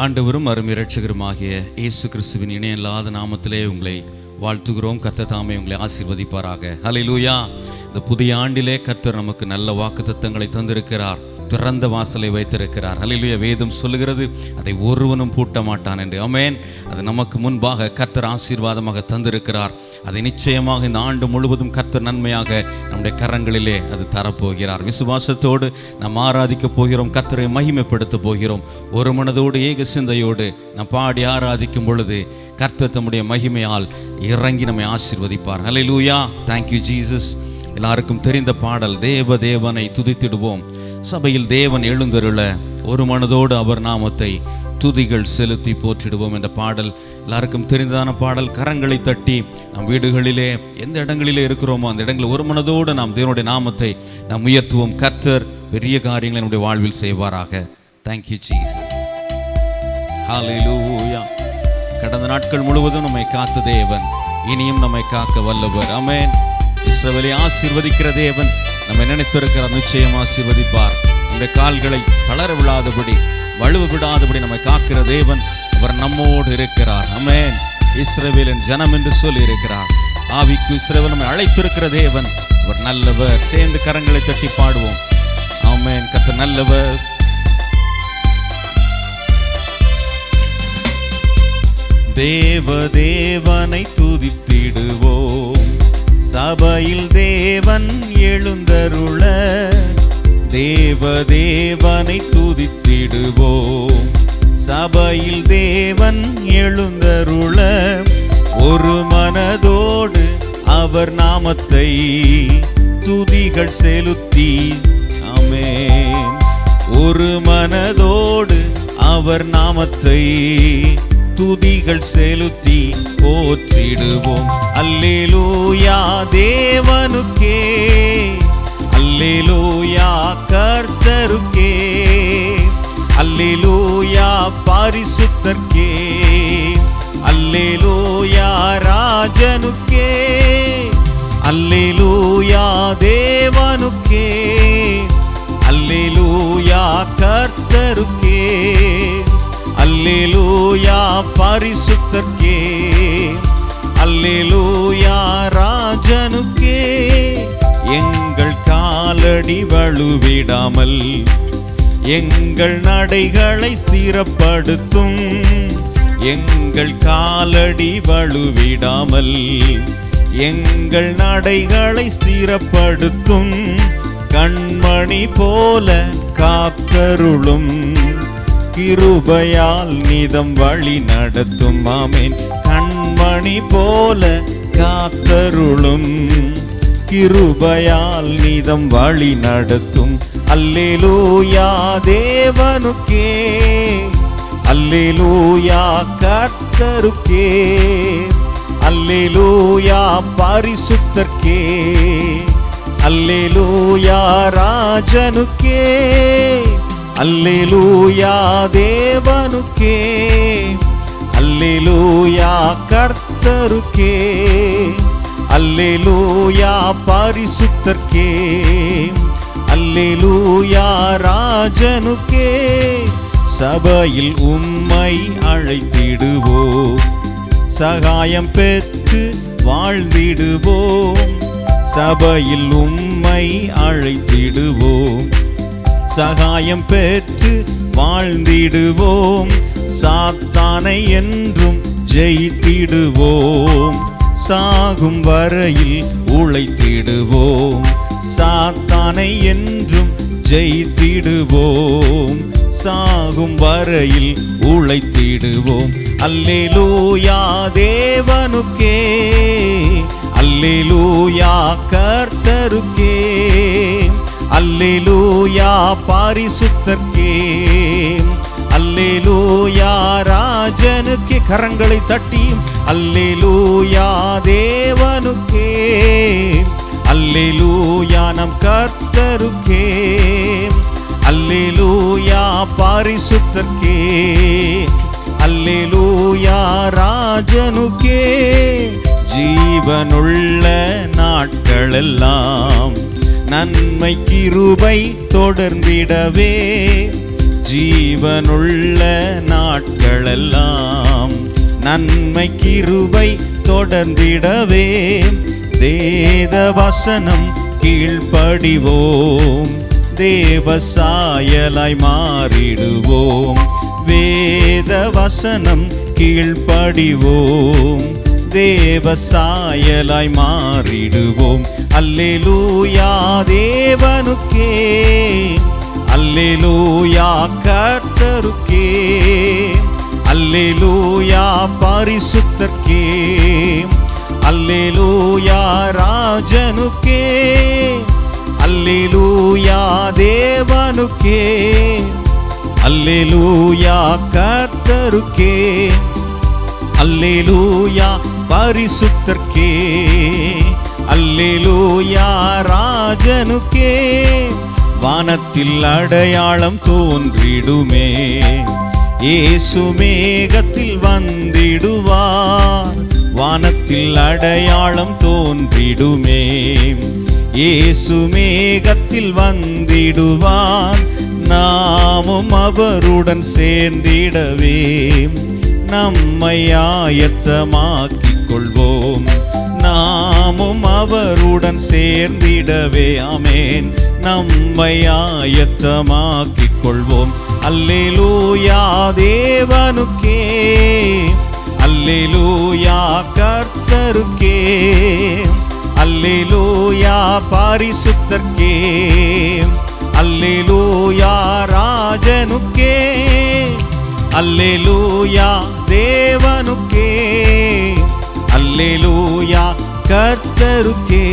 ஆண்டவரும் அருமை இரட்சகருமாகிய இயேசு கிறிஸ்துவின் இணையில்லாத நாமத்திலே உங்களை வாழ்த்துகிறோம் கர்த்தர் தாமே உங்களை ஆசீர்வதிப்பாராக ஹalleluya இந்த புதிய ஆண்டிலே கர்த்தர் நமக்கு நல்ல வாக்குத்தத்தங்களை தந்திருக்கிறார் திறந்த வாசலை வைத்திருக்கிறார் ஹalleluya வேதம் சொல்லுகிறது அதை ஒருவனும் பூட்ட மாட்டான் என்று ஆமென் அது நமக்கு முன்பாக கர்த்தர் ஆசீர்வாதமாக தந்திருக்கிறார் அதை நிச்சயமாக இந்த ஆண்டு முழுவதும் கர்த்தர் நன்மையாக நம்முடைய கரங்களிலே அது தரப்போகிறார் விசுவாசத்தோடு நாம் ஆராதிக்க போகிறோம் கர்த்தரை மகிமைப்படுத்த போகிறோம் ஒரு மனதோடு ஏக சிந்தையோடு நாம் பாடி ஆராதிக்கும் பொழுது கர்த்தர் தம்முடைய மகிமையால் இறங்கி நம்மை ஆசீர்வதிப்பார் ஹalleluya thank you ஜீசஸ் எல்லாருக்கும் தெரிந்த பாடல் தேவ தேவனை துதித்திடுவோம் சபையில் தேவன் எழுந்தருள ஒரு மனதோடு அவர் நாமத்தை துதிகள் செலுத்தி போற்றிடுவோம் என்ற பாடல் எல்லாருக்கும் தெரிந்ததான பாடல் கரங்களை தட்டி நம் வீடுகளிலே எந்த இடங்களிலே இருக்கிறோமோ அந்த இடங்களில் ஒரு மனதோடு நாம் தேவனுடைய நாமத்தை நாம் உயர்த்துவோம் கர்த்தர் பெரிய காரியங்களை நம்முடைய வாழ்வில் செய்வாராக தேங்க்யூ ஜீசஸ் ஹalleluya கடந்த நாட்கள் முழுவதும் நம்மை காத்த தேவன் இனியும் நம்மை காக்க வல்லவர் ஆமென் இஸ்ரவேலை ஆசீர்வதிக்கிற தேவன் நம்மை நினைத்திருக்கிறார் நிச்சயம் ஆசீர்வதிப்பார் நம்முடைய கால்களை தளர விடாதபடி வலுவு விடாதபடி நம்மை காக்கிற தேவன் அவர் நம்மோடு இருக்கிறார் ஆமென் இஸ்ரவேலின் ஜனம் என்று சொல்லி இருக்கிறார் ஆவிக்கு இஸ்ரவேல் நம்மை அழைத்திருக்கிற தேவன் அவர் நல்லவர் சேர்ந்து கரங்களை தட்டி பாடுவோம் ஆமென் கத்த நல்லவர் தேவ தேவனை துதித்திடுவோம் சபையில் தேவன் எழுந்தருள தேவ தேவனை துதித்திடுவோம் சபையில் தேவன் எழுந்தருள ஒரு மனதோடு அவர் நாமத்தை துதிகள் செலுத்தி ஆமென் ஒரு மனதோடு அவர் நாமத்தை துதிகள் செலுத்தி போற்றிடுவோம் அல்லேலூயா தேவனுக்கே அல்லேலூயா கர்த்தருக்கே அல்லேலூயா பரிசுத்தர்க்கே அல்லேலூயா ராஜனுக்கே அல்லேலூயா தேவனுக்கே அல்லேலூயா கர்த்தருக்கே அல்லேலூயா பரிசுத்தர்க்கே அல்லேலூயா ராஜனுக்கே எங்கள் காலடி வழுவிடாமல் எங்கள் நடைகளை ஸ்திரப்படுத்தும் எங்கள் காலடி வழுவிடாமல் எங்கள் நடைகளை ஸ்திரப்படுத்தும் கண்மணி போல காத்தருளும் கிருபையால் நிதம் வழி நடத்தும் ஆமேன் கண்மணி போல காத்தருளும் கிருபையால் நிதம் வழி நடத்தும் அல்லேலூயா தேவனுக்கே அல்லேலூயா கர்த்தருக்கே அல்லேலூயா பரிசுத்தர்க்கே அல்லேலூயா ராஜனுக்கே அல்லேலூயா தேவனுக்கே அல்லேலூயா கர்த்தருக்கே அல்லேலூயா பரிசுத்தர்க்கே அல்லேலூயா ராஜனுக்கே சபையில் உம்மை அழைத்திடுவோம் சகாயம் பெற்று வாழ்ந்திடுவோம் சபையில் உம்மை அழைத்திடுவோம் சகாயம் பெற்று வாழ்ந்திடுவோம் சாத்தானை என்றும் ஜெயித்திடுவோம் சாகும் வரையில் உழைத்திடுவோம் சாத்தானை என்றும் ஜெயித்திடுவோம் சாகும் வரையில் உழைத்திடுவோம் அல்லேலூயா தேவனுக்கே அல்லேலூயா கர்த்தருக்கே அல்லேலூயா பாரிசுத்தர்க்கே அல்லேலூயா ராஜனுக்கு கரங்களை தட்டி அல்லேலூயா தேவனுக்கே அல்லேலூயா நம் கர்த்தருக்கே அல்லேலூயா பாரிசுத்தர்க்கே அல்லேலூயா ராஜனுக்கே ஜீவனுள்ள நாட்களெல்லாம் நன்மை கிருபை தொடர்ந்திடவே ஜீவனுள்ள நாட்களெல்லாம் நன்மை கிருபை தொடர்ந்திடவே வேத வசனம் கீழ்ப்படிவோம் தேவ சாயலாய் மாறிடுவோம் வேத வசனம் கீழ்ப்படிவோம் தேவ சாயலாய் மாறிடுவோம் அல்லேலூயா தேவனுக்கே அல்லேலூயா கர்த்தருக்கே அல்லேலூயா பரிசுத்தர்க்கே அல்லேலூயா ராஜனுக்கே அல்லேலூயா தேவனுக்கே அல்லேலூயா கர்த்தருக்கே அல்லேலூயா பரிசுத்தர்க்கே அல்லேலூயா ராஜனுக்கே வானத்தில் அடையாளம் தோன்றிடுமே இயேசு மேகத்தில் வந்திடுவார் வானத்தில் அடையாளம் தோன்றிடுமே இயேசு மேகத்தில் வந்திடுவார் நாமும் அவருடன் சேர்ந்திடவே நம்மை ஆயத்தமாக்கிக் கொள்வோம் நாமும் அவருடன் சேர்ந்திடவே ஆமேன் நம்மை ஆயத்தமாக்கிக் கொள்வோம் அல்லேலூயா தேவனுக்கே அல்லேலூயா கர்த்தருக்கே அல்லேலூயா பாரிசுத்தர்க்கே அல்லேலூயா ராஜனுக்கே அல்லேலூயா தேவனுக்கே அல்லேலூயா கர்த்தருக்கே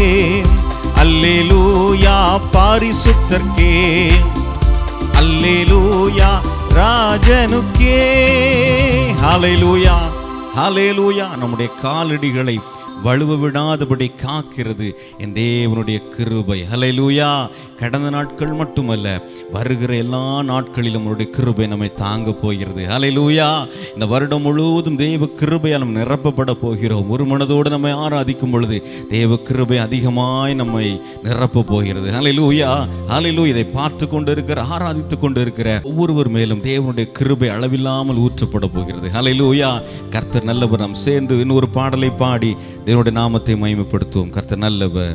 அல்லேலூயா பாரிசுத்தர்க்கே அல்லேலூயா ராஜனுக்கே ஹalleluya ஹalleluya நம்முடைய காலடிகளை வழுவ விடாதபடி காக்கிறது என் தேவனுடைய கிருபை ஹalleluya கடந்த நாட்கள் மட்டுமல்ல வருகிற எல்லா நாட்களிலும் அவருடைய கிருபை நம்மை தாங்க போகிறது ஹalleluya இந்த வருடம் முழுவதும் தேவ கிருபையால் நம்ம நிரப்பப்பட போகிறோம் ஒரு மனதோடு நம்மை ஆராதிக்கும் பொழுது தேவ கிருபை அதிகமாய் நம்மை நிரப்ப போகிறது ஹalleluya ஹalleluya இதை பார்த்து கொண்டு இருக்கிற ஆராதித்து கொண்டு இருக்கிற ஒவ்வொருவர் மேலும் தேவனுடைய கிருபை அளவில்லாமல் ஊற்றப்பட போகிறது ஹalleluya கர்த்தர் நல்லவர் நாம் சேர்ந்து இன்னொரு பாடலை பாடி தேவனுடைய நாமத்தை மகிமைப்படுத்துவோம் கர்த்தர் நல்லவர்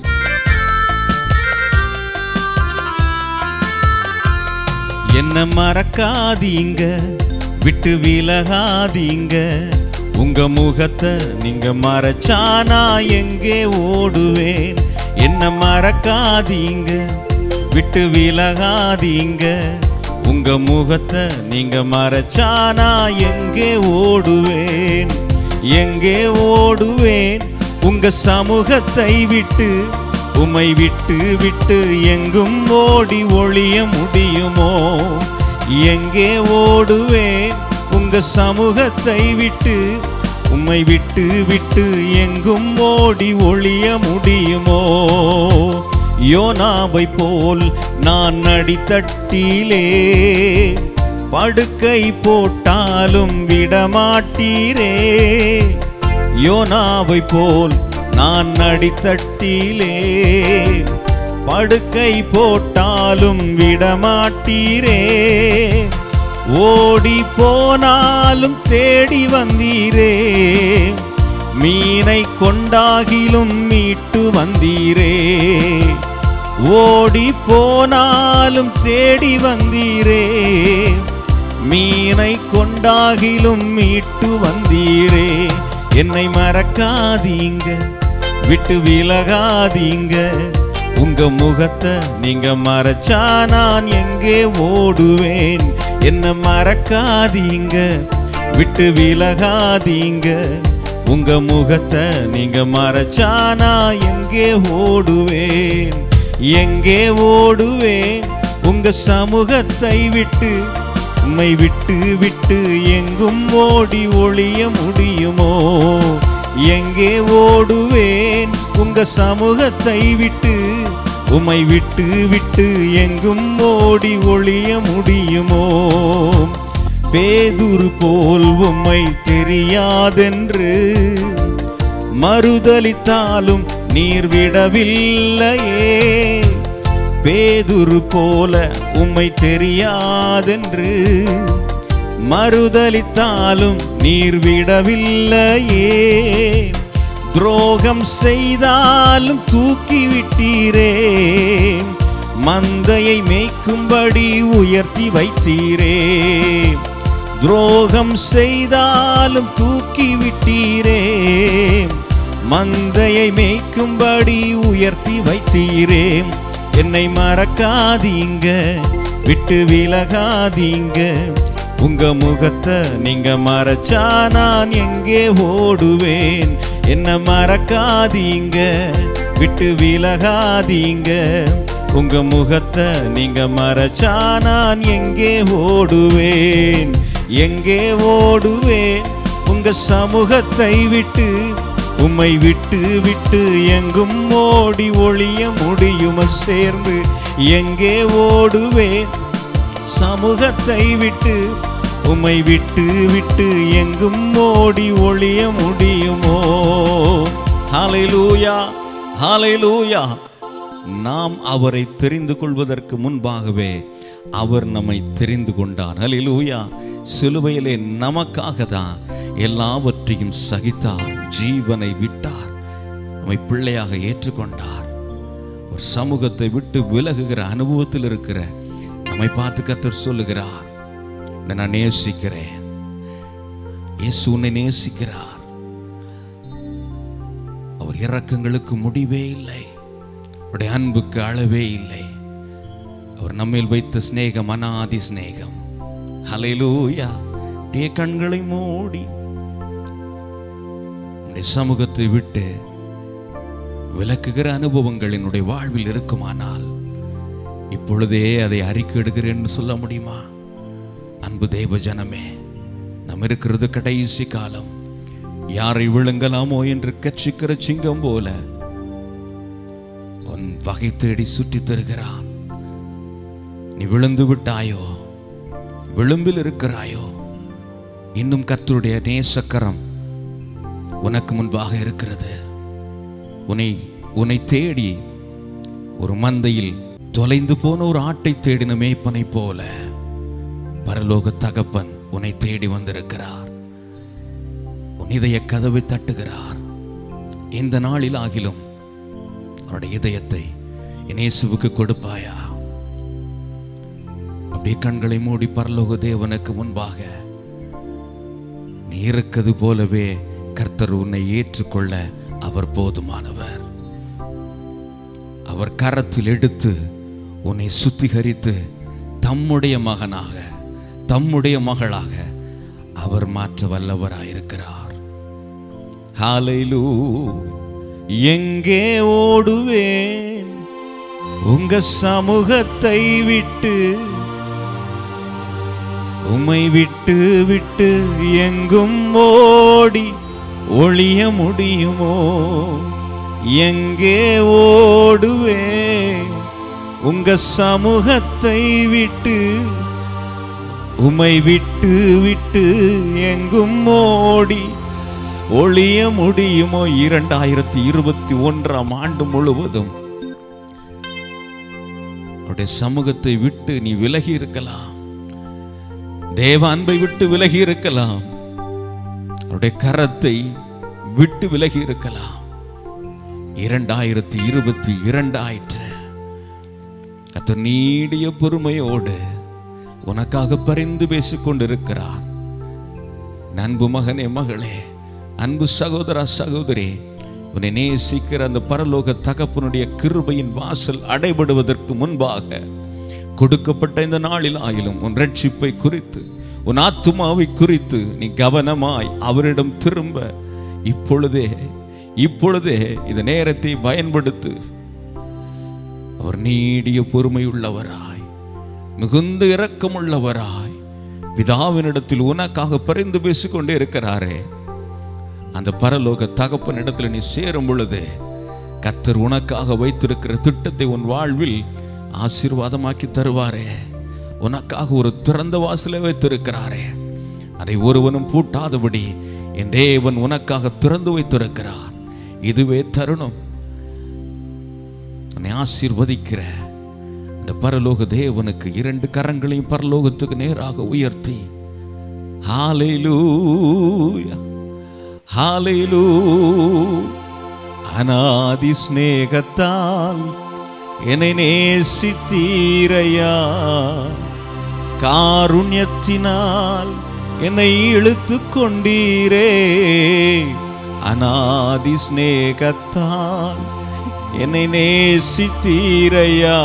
என்ன மறக்காதீங்க விட்டு விலகாதீங்க உங்க முகத்தை நீங்க மறைச்சானா எங்கே ஓடுவேன் என்ன மறக்காதீங்க விட்டு விலகாதீங்க உங்க முகத்தை நீங்க மறைச்சானா எங்கே ஓடுவேன் எங்கே ஓடுவேன் உங்க சமூகத்தை விட்டு உமை விட்டு விட்டு எங்கும் ஓடி ஒளிய முடியுமோ எங்கே ஓடுவேன் உங்க சமூகத்தை விட்டு உம்மை விட்டு விட்டு எங்கும் ஓடி ஒளிய முடியுமோ யோனாவை போல் நான் அடித்தட்டிலே படுக்கை போட்டாலும் விடமாட்டீரே யோனாவை போல் நான் அடித்தட்டிலே படுக்கை போட்டாலும் விடமாட்டீரே ஓடி போனாலும் தேடி வந்தீரே மீனை கொண்டாகிலும் மீட்டு வந்தீரே ஓடி போனாலும் தேடி வந்தீரே மீனை கொண்டாகிலும் மீட்டு வந்தீரே என்னை மறக்காதீங்க விட்டு விலகாதீங்க உங்க முகத்தை நீங்க மறைச்சா நான் எங்கே ஓடுவேன் என்ன மறக்காதீங்க விட்டு விலகாதீங்க உங்க முகத்தை நீங்க மறைச்சா நான் எங்கே ஓடுவேன் எங்கே ஓடுவேன் உங்க சமூகத்தை விட்டு உம்மை விட்டு விட்டு எங்கும் ஓடி ஒளிய முடியுமோ எங்கே ஓடுவேன் உங்க சமூகத்தை விட்டு உம்மை விட்டு விட்டு எங்கும் ஓடி ஒளிய முடியுமோ பேதுரு போல் உம்மை தெரியாதென்று மறுதலித்தாலும் நீர் விடவில்லையே பேதுரு போல உம்மை தெரியாதென்று மறுதலித்தாலும் நீர் விடவில்லையே துரோகம் செய்தாலும் தூக்கி விட்டீரே மந்தையை மேய்க்கும்படி உயர்த்தி வைத்தீரே துரோகம் செய்தாலும் தூக்கி விட்டீரே மந்தையை மேய்க்கும்படி உயர்த்தி வைத்தீரே என்னை மறக்காதீங்க விட்டு விலகாதீங்க உங்க முகத்தை நீங்க மறைச்சா நான் எங்கே ஓடுவேன் என்ன மறக்காதீங்க விட்டு விலகாதீங்க உங்க முகத்தை நீங்க மறைச்சா நான் எங்கே ஓடுவேன் எங்கே ஓடுவேன் உங்க சமூகத்தை விட்டு உம்மை விட்டு விட்டு எங்கும் ஓடி ஒளிய முடியும சேர்ந்து எங்கே ஓடுவேன் சமூகத்தை விட்டு உம்மை விட்டு விட்டு எங்கும் ஓடி ஒளிய முடியுமோ ஹalleluya ஹalleluya நாம் அவரை தெரிந்து கொள்வதற்கு முன்பாகவே அவர் நம்மை தெரிந்து கொண்டார் ஹalleluya சிலுவையிலே நமக்காக தான் எல்லாவற்றையும் சகித்தார் ஜீவனை விட்டார் நம்மை பிள்ளையாக ஏற்றுக்கொண்டார் ஒரு சமூகத்தை விட்டு விலகுகிற அனுபவத்தில் இருக்கிற நம்மை பார்த்து கத்தர் சொல்லுகிறார் "உன்னை நான் நேசிக்கிறேன் இயேசு உன்னை நேசிக்கிறார் அவர் இரக்கங்களுக்கு முடிவே இல்லை அவருடைய அன்புக்கு அளவே இல்லை அவர் நம்மில் வைத்த சிநேகம் அனாதி சிநேகம் ஹalleluya டே கண்களை மூடி உன்னுடைய சமூகத்தை விட்டு விலக்குகிற அனுபவங்கள் என்னுடைய வாழ்வில் இருக்குமானால் இப்பொழுதே அதை அறிக்கையிடுகிறேன்னு சொல்ல முடியுமா அன்பு தேவ ஜனமே நம்ம இருக்கிறது கடைசி காலம் யாரை விழுங்கலாமோ என்று கட்சிக்கிற சிங்கம் போல உன் வகை தேடி சுற்றித் தருகிறான் நீ விழுந்து விட்டாயோ விளிம்பில் இருக்கிறாயோ இன்னும் கர்த்தருடைய நேசக்கரம் உனக்கு முன்பாக இருக்கிறது உன்னை உன்னை தேடி ஒரு மந்தையில் தொலைந்து போன ஒரு ஆட்டை தேடின மேய்ப்பனை போல பரலோக தகப்பன் உன்னை தேடி வந்திருக்கிறார் உன் இதய கதவை தட்டுகிறார் இந்த நாளில் ஆகிலும் அவருடைய இதயத்தை என் இயேசுவுக்கு கொடுப்பாயா அப்படியே கண்களை மூடி பரலோக தேவனுக்கு முன்பாக நீ இருக்கிறது போலவே கர்த்தர் உன்னை ஏற்றுக்கொள்ள அவர் போதுமானவர் அவர் கரத்தில் எடுத்து உன்னை சுத்திகரித்து தம்முடைய மகனாக தம்முடைய மகளாக அவர் மாற்ற வல்லவராயிருக்கிறார் ஹalleluya எங்கே ஓடுவேன் உங்க சமூகத்தை விட்டு உம்மை விட்டு விட்டு எங்கும் ஓடி ஒளிய முடியுமோ எங்கே ஓடுவேன் உங்க சமூகத்தை விட்டு உம்மை விட்டு விட்டு எங்கும் ஓடி ஒளிய முடியுமோ இரண்டாயிரத்தி இருபத்தி ஒன்றாம் ஆண்டு முழுவதும் அவருடைய சமூகத்தை விட்டு நீ விலகி இருக்கலாம் தேவ அன்பை விட்டு விலகி இருக்கலாம் அவருடைய கரத்தை விட்டு விலகி இருக்கலாம் இரண்டாயிரத்தி இருபத்தி இரண்டாயிற்று கர்த்தர் நீடிய பொறுமையோடு உனக்காக பரிந்து பேசிக் கொண்டிருக்கிறார் அன்பு மகனே மகளே அன்பு சகோதரா சகோதரி உன்னை நேசிக்கிற அந்த பரலோக தகப்பனுடைய கிருபையின் வாசல் அடைபடுவதற்கு முன்பாக கொடுக்கப்பட்ட இந்த நாளில் ஆயிலும் உன் ரட்சிப்பை குறித்து உன் ஆத்துமாவை குறித்து நீ கவனமாய் அவரிடம் திரும்ப இப்பொழுதே இப்பொழுதே இந்த நேரத்தை பயன்படுத்து அவர் நீடிய பொறுமையுள்ளவராய் மிகுந்த இரக்கமுள்ளவராய் பிதாவினிடத்தில் உனக்காக பரிந்து பேசிக்கொண்டே இருக்கிறாரே அந்த பரலோக தகப்பனிடத்தில் நீ சேரும் பொழுது கர்த்தர் உனக்காக வைத்திருக்கிற திட்டத்தை உன் வாழ்வில் ஆசீர்வாதமாக்கி தருவாரே உனக்காக ஒரு திறந்த வாசலை வைத்திருக்கிறாரே அதை ஒருவனும் பூட்டாதபடி என் தேவன் உனக்காக திறந்து வைத்திருக்கிறார் இதுவே தருணம் உன்னை ஆசீர்வதிக்கிற இந்த பரலோக தேவனுக்கு இரண்டு கரங்களையும் பரலோகத்துக்கு நேராக உயர்த்தி ஹalleluya ஹalleluya அநாதி சிநேகத்தால் என்னை நேசித்தீரையா காருண்யத்தினால் என்னை இழுத்து கொண்டீரே அநாதி சிநேகத்தால் என்னை நேசித்தீரையா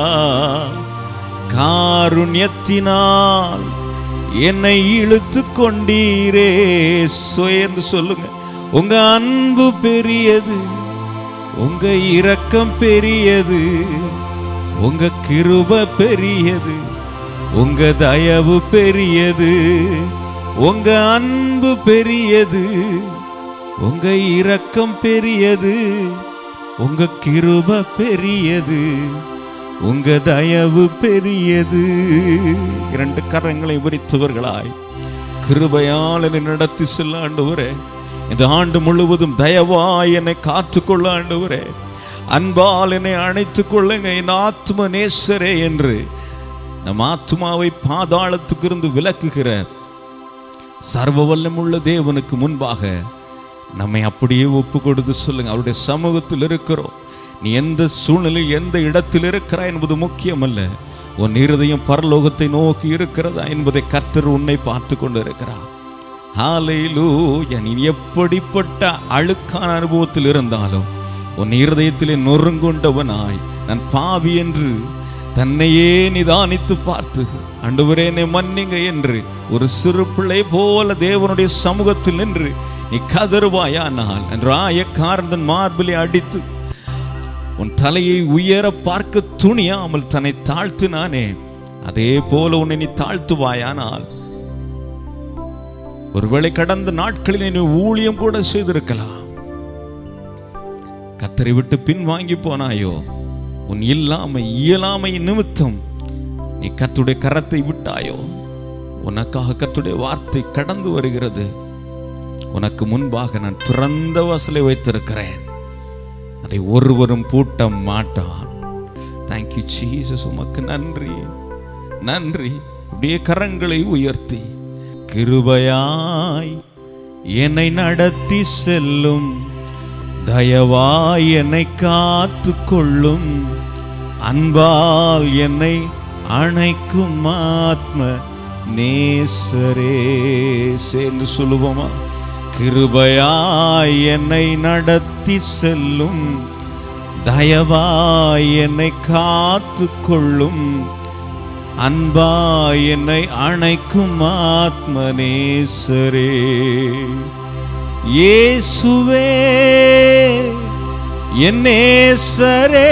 காருண்யத்தினால் என்னை இழுத்து கொண்டீரே சுயந்து சொல்லுங்க உங்க அன்பு பெரியது உங்க இரக்கம் பெரியது உங்க கிருப பெரியது உங்க தயவு பெரியது உங்க அன்பு பெரியது உங்க இரக்கம் பெரியது உங்க கிருப பெரியது உங்க தயவு பெரியது இரண்டு கரங்களை விரித்தவர்களாய் கிருபையால் என்னை நடத்தி செல்ல ஆண்டவரே இந்த ஆண்டு முழுவதும் தயவாய் என்னை காத்துக்கொள்ள ஆண்டவரே அன்பால் என்னை அணைத்துக் கொள்ளுங்க என் ஆத்ம நேசரே என்று நம் ஆத்மாவை பாதாளத்துக்கு இருந்து விலக்குகிற சர்வ வல்லமுள்ள தேவனுக்கு முன்பாக நம்மை அப்படியே ஒப்பு கொடுத்து சொல்லுங்க அவருடைய சமூகத்தில் இருக்கிறோம் நீ எந்த சூழ்நிலையில் எந்த இடத்தில் இருக்கிறாய் என்பது முக்கியமல்ல உன் இருதயம் பரலோகத்தை நோக்கி இருக்கிறதா என்பதை கர்த்தர் உன்னை பார்த்து கொண்டு இருக்கிறார் ஹalleluya நீ எப்படிப்பட்ட அழுக்கான அனுபவத்தில் இருந்தாலும் உன் இருதயத்திலே நொறுங்குண்டவனாய் நான் பாவி என்று தன்னையே நிதானித்து பார்த்து ஆண்டவரே என்னை மன்னிங்க என்று ஒரு சிறு பிள்ளை போல தேவனுடைய சமூகத்தில் நின்று நீ கதறுவாயானால் ராயக்காரந்தன் மார்பிலை அடித்து உன் தலையை உயர பார்க்க துணியாமல் தன்னை தாழ்த்தினானே அதே போல உன்னை நீ தாழ்த்துவாயானால் ஒருவேளை கடந்த நாட்களில் நீ ஊழியம் கூட செய்திருக்கலாம் கத்தரை விட்டு பின் வாங்கி போனாயோ உன் இல்லாமை இயலாமை நிமித்தம் நீ கத்துடைய கரத்தை விட்டாயோ உனக்காக கத்துடைய வார்த்தை கடந்து வருகிறது உனக்கு முன்பாக நான் திறந்த வாசலை வைத்திருக்கிறேன் அதை ஒருவரும் பூட்ட மாட்டான் தேங்க்யூ ஜீசஸ் உமக்கு நன்றி நன்றி அப்படியே கரங்களை உயர்த்தி கிருபையாய் என்னை நடத்தி செல்லும் தயவாய் என்னை காத்து கொள்ளும் அன்பால் என்னை அணைக்கும் ஆத்ம நேசரே சேர்ந்து சொல்லுவோமா கிருபையாய் என்னை நடத்தி செல்லும் தயவாய் என்னை காத்து கொள்ளும் அன்பாய் என்னை அணைக்கும் ஆத்மநேசரே இயேசுவே என் நேசரே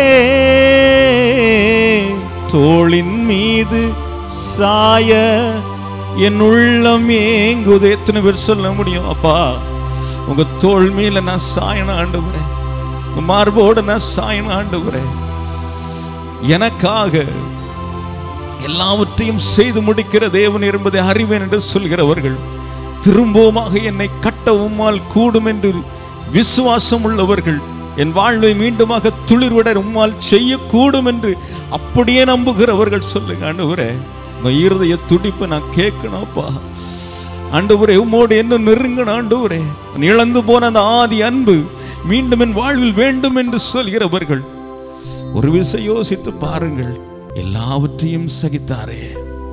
தோளின் மீது சாய என் உள்ளம் ஏங்குது எத்தனை பேர் சொல்ல முடியும் அப்பா உங்க தோள் மேல நான் சாயன ஆண்டுகிறேன் உங்க மார்போடு நான் சாயன ஆண்டுகிறேன் எனக்காக எல்லாவற்றையும் செய்து முடிக்கிற தேவன் என்பதை அறிவேன் என்று சொல்கிறவர்கள் திரும்பவுமாக என்னை கட்ட உம்மால் கூடும் என்று விசுவாசம் உள்ளவர்கள் என் வாழ்வை மீண்டுமாக துளிர்விட உம்மால் செய்யக்கூடும் என்று அப்படியே நம்புகிறவர்கள் சொல்லுங்க ஆண்டவரே உங்க இருதய துடிப்பை நான் கேட்கணும்ப்பா ஆண்டவரே உம்மோடு என்ன நெருங்கணும் ஆண்டவரே நான் இழந்து போன அந்த ஆதி அன்பு மீண்டும் என் வாழ்வில் வேண்டும் என்று சொல்கிறவர்கள் ஒரு விசை யோசித்து பாருங்கள் எல்லாவற்றையும் சகித்தாரே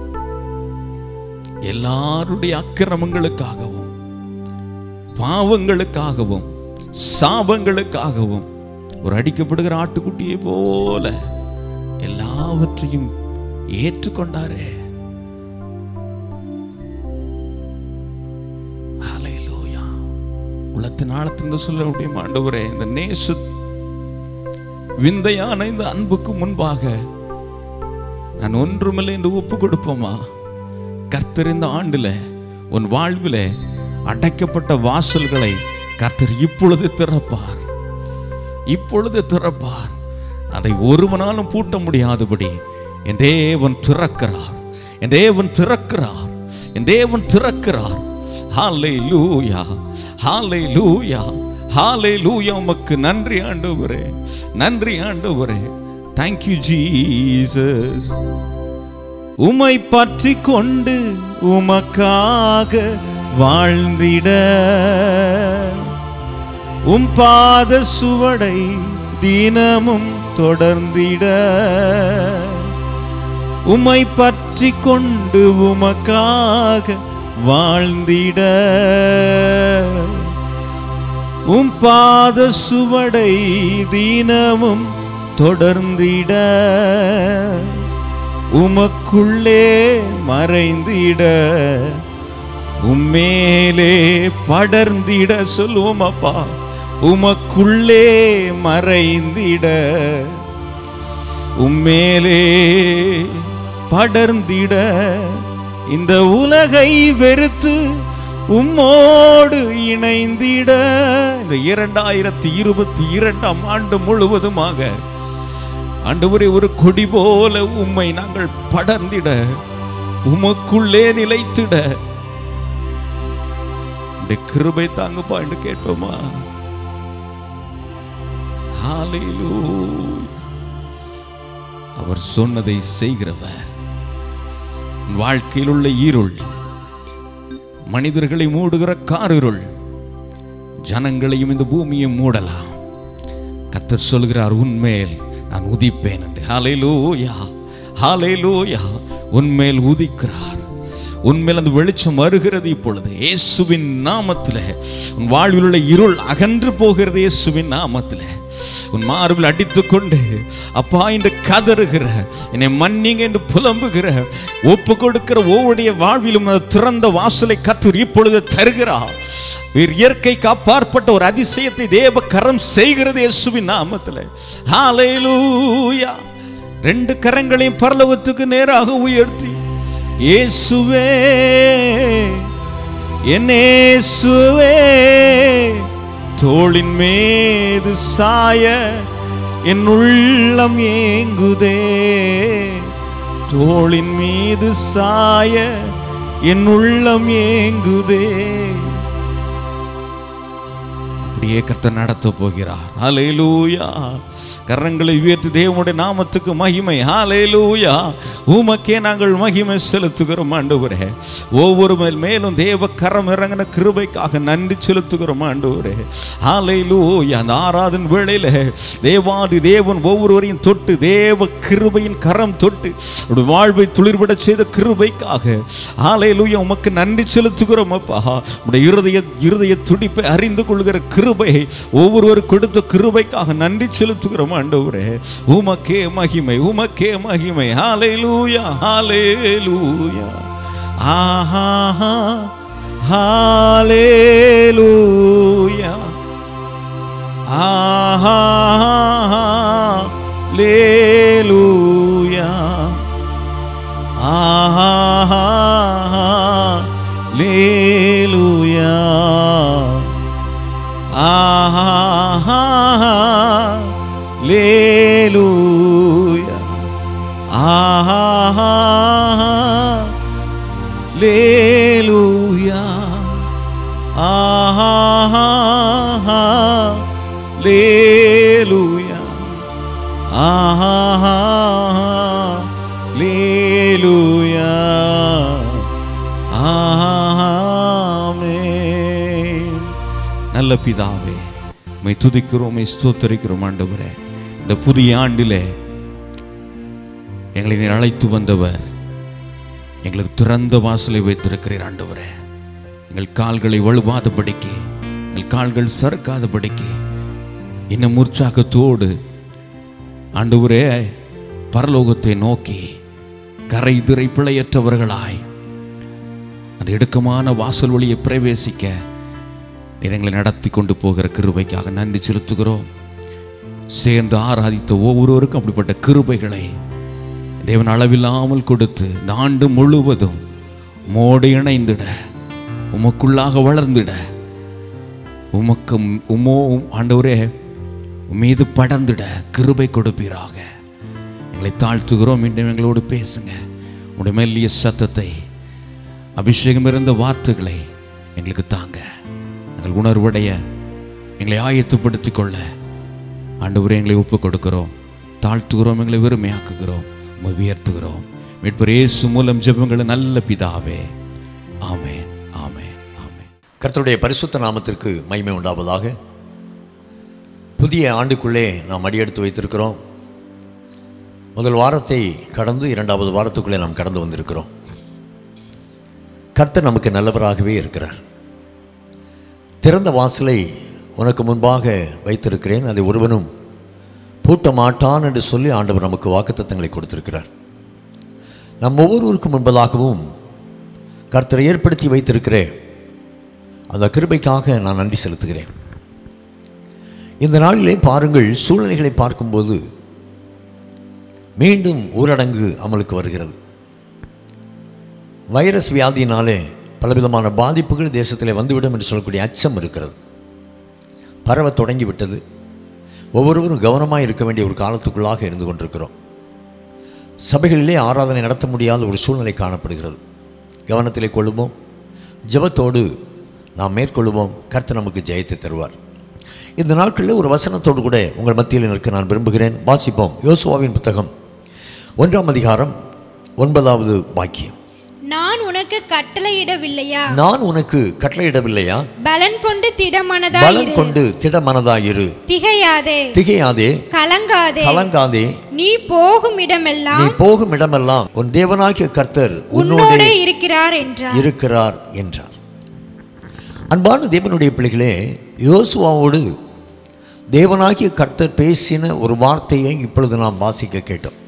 எல்லாருடைய அக்கிரமங்களுக்காகவும் பாவங்களுக்காகவும் சாபங்களுக்காகவும் ஒரு அடிக்கப்படுகிற ஆட்டுக்குட்டியை போல எல்லாவற்றையும் ஏற்றுக்கொண்டாரே ஹalleluya. உள்ளத்தின் ஆழத்திலிருந்து சொல்ல முடியும் ஆண்டவரே இந்த நேசு விந்தையான இந்த அன்புக்கு முன்பாக நான் ஒன்றுமில்லை என்று ஒப்பு கொடுப்போமா கர்த்தர் இந்த ஆண்டுல உன் வாழ்வில அடைக்கப்பட்ட வாசல்களை கர்த்தர் இப்பொழுது திறப்பார் இப்பொழுது திறப்பார் அதை ஒருவனாலும் பூட்ட முடியாதபடி என் தேவன் திறக்கிறார் என் தேவன் திறக்கிறார் என் தேவன் திறக்கிறார் ஹாலே லூயா ஹாலே லூயா ஹாலே லூயா உமக்கு நன்றி ஆண்டவரே நன்றி ஆண்டவரே தேங்க்யூ ஜீசஸ் உமை பற்றி கொண்டு உமக்காக வாழ்ந்திட உம் பாத சுவடை தினமும் தொடர்ந்திட உமை பற்றி கொண்டு உமக்காக வாழ்ந்திட உம் பாத சுவடை தினமும் தொடர்ந்திட உமக்குள்ளே மறைந்திட உம்மேலே படர்ந்திட சொல்லுவோம் அப்பா உமக்குள்ளே மறைந்திட உம்மேலே படர்ந்திட இந்த உலகை வெறுத்து உம்மோடு இணைந்திட இந்த இரண்டாயிரத்தி இருபத்தி இரண்டாம் ஆண்டு முழுவதுமாக ஆண்டவரே ஒரு கொடி போல உம்மை நாங்கள் படர்ந்திட உமக்குள்ளே நிலைத்திட இந்த கிருபை தாங்கப்பா என்று கேட்போமா ஹalleluya அவர் சொன்னதை செய்கிறவர் உன் வாழ்க்கையில் உள்ள இருள் மனிதர்களை மூடுகிற காரிருள் ஜனங்களையும் இந்த பூமியை மூடலாம் கர்த்தர் சொல்கிறார் உன்மேல் நான் உதிப்பேன் என்று ஹalleluya ஹalleluya உன்மேல் உதிக்கிறார் உன்மேல் அந்த வெளிச்சம் வருகிறது இப்பொழுது இயேசுவின் நாமத்தில் உன் வாழ்வில் உள்ள இருள் அகன்று போகிறது இயேசுவின் நாமத்தில் உன் மார்பில் அடித்துக்கொண்டு அப்பா என்று கதறுகிற என்னை மன்னிங்க என்று புலம்புகிற ஒப்பு கொடுக்கிற ஒவ்வொருடைய வாழ்விலும் அந்த திறந்த வாசலை கத்தர் இப்பொழுது தருகிறார் வேறு இயற்கைக்கு அப்பாற்பட்ட ஒரு அதிசயத்தை தேவ கரம் செய்கிறது இயேசுவின் நாமத்தில் ஹalleluya ரெண்டு கரங்களையும் பரலோகத்துக்கு நேராக உயர்த்தி இயேசுவே என் இயேசுவே தோளின் மீது சாய என் உள்ளம் ஏங்குதே தோளின் மீது சாய என் உள்ளம் ஏங்குதே அப்படியே கர்த்தர் நடத்த போகிறார் ஹalleluya கரங்களை உயர்த்தி தேவனுடைய நாமத்துக்கு மகிமை ஹalleluya உமக்கே நாங்கள் மகிமை செலுத்துகிறோம் ஆண்டவரே ஒவ்வொரு மேல் மேலும் தேவ கரம் இறங்கின கிருபைக்காக நன்றி செலுத்துகிறோம் ஆண்டவரே ஹalleluya அந்த ஆராதன் வேளையில தேவாதி தேவன் ஒவ்வொருவரையும் தொட்டு தேவ கிருபையின் கரம் தொட்டு ஒரு வாழ்வை துளிர்விட செய்த கிருபைக்காக ஹalleluya உமக்கு நன்றி செலுத்துகிறோம் அப்பா உடைய இருதய இருதய துடிப்பை அறிந்து கொள்கிற கிருபை ஒவ்வொருவர் கொடுத்த கிருபைக்காக நன்றி செலுத்துகிறோம் ஆண்டவரே உமக்கே மகிமை உமக்கே மகிமை ஹalleluya ஹalleluya ஆஹா ஹalleluya ஆஹா ஹalleluya ஆஹா ஹalleluya ஆஹா லேலூயா ஆஹா லேலூயா ஆஹா லேலூயா ஆஹா லேலூயா ஆமென் நல்ல பிதாவே மை துதிக்கிறோம் மை ஸ்தோத்தரிக்கிறோம் ஆண்டவரே இந்த புதிய ஆண்டிலே எங்களை நீர் அழைத்து வந்தவர் எங்களுக்கு திறந்த வாசலை வைத்திருக்கிறீர் ஆண்டவரே எங்கள் கால்களை வலுவாதபடிக்கு எங்கள் கால்கள் சறுக்காதபடிக்கு இன்னும் உற்சாகத்தோடு ஆண்டவரே பரலோகத்தை நோக்கி கரை திரை பிழையற்றவர்களாய் அந்த இடுக்கமான வாசல் வழியை பிரவேசிக்க நீர் எங்களை நடத்தி கொண்டு போகிற கிருபைக்காக நன்றி செலுத்துகிறோம் சேர்ந்து ஆராதித்த ஒவ்வொருவருக்கும் அப்படிப்பட்ட கிருபைகளை தேவன் அளவில்லாமல் கொடுத்து இந்த ஆண்டு முழுவதும் உமோடு இணைந்திட உமக்குள்ளாக வளர்ந்திட உமக்கு உமோ ஆண்டவரே உம் மீது படர்ந்திட கிருபை கொடுப்பீராக எங்களை தாழ்த்துகிறோம் மீண்டும் எங்களோடு பேசுங்க உடைய மெல்லிய சத்தத்தை அபிஷேகம் இருந்த வார்த்தைகளை எங்களுக்கு தாங்க எங்கள் உணர்வுடைய எங்களை ஆயத்துப்படுத்திக் கொள்ள ஆண்டவரே எங்களை ஒப்பு கொடுக்கிறோம் தாழ்த்துகிறோம் எங்களை வெறுமையாக்குகிறோம் உம்மை உயர்த்துகிறோம் மீட்பர் இயேசு மூலம் ஜெபங்களை நல்ல பிதாவே ஆமென் ஆமென் ஆமென் கர்த்தருடைய பரிசுத்த நாமத்திற்கு மகிமை உண்டாவதாக புதிய ஆண்டுக்குள்ளே நாம் அடியெடுத்து வைத்திருக்கிறோம் முதல் வாரத்தை கடந்து இரண்டாவது வாரத்துக்குள்ளே நாம் கடந்து வந்திருக்கிறோம் கர்த்தர் நமக்கு நல்லவராகவே இருக்கிறார் திறந்த வாசலை உனக்கு முன்பாக வைத்திருக்கிறேன் அதை ஒருவனும் பூட்ட மாட்டான் என்று சொல்லி ஆண்டவர் நமக்கு வாக்குத்தத்தங்களை கொடுத்திருக்கிறார் நம் ஒவ்வொருவருக்கும் முன்பதாகவும் கர்த்தரை ஏற்படுத்தி வைத்திருக்கிறேன் அந்த கிருபைக்காக நான் நன்றி செலுத்துகிறேன் இந்த நாளிலே பாருங்கள் சூழ்நிலைகளை பார்க்கும்போது மீண்டும் ஊரடங்கு அமலுக்கு வருகிறது வைரஸ் வியாதியினாலே பலவிதமான பாதிப்புகள் தேசத்திலே வந்துவிடும் என்று சொல்லக்கூடிய அச்சம் இருக்கிறது பரவ தொடங்கிவிட்டது ஒவ்வொருவரும் கவனமாக இருக்க வேண்டிய ஒரு காலத்துக்குள்ளாக இருந்து கொண்டிருக்கிறோம் சபைகளிலே ஆராதனை நடத்த முடியாத ஒரு சூழ்நிலை காணப்படுகிறது கவனத்திலே கொள்ளுவோம் ஜெபத்தோடு நாம் மேற்கொள்ளுவோம் கர்த்தர் நமக்கு ஜெயத்தை தருவார் இந்த நாட்களில் ஒரு வசனத்தோடு கூட உங்கள் மத்தியில் நிற்க நான் விரும்புகிறேன் வாசிப்போம் யோசுவாவின் புத்தகம் ஒன்றாம் அதிகாரம் ஒன்பதாவது வாக்கியம் நான் உனக்கு கட்டளையிடவில்லையா நான் உனக்கு கட்டளையிடவில்லையா பலன் கொண்டு பலம் திடமனதாயிரு கொண்டு திடமனதாயிரு திகையாதே திகையாதே கலங்காதே கலங்காதே நீ போகும் நீ இடமெல்லாம் போகும் இடமெல்லாம் உன் தேவனாகிய கர்த்தர் உன்னோடே உன்னோடே இருக்கிறார் என்றார் இருக்கிறார் என்றார் அன்பான தேவனுடைய பிள்ளைகளே யோசுவாவோடு தேவனாகிய கர்த்தர் பேசின ஒரு வார்த்தையை இப்பொழுது நாம் வாசிக்க கேட்டோம்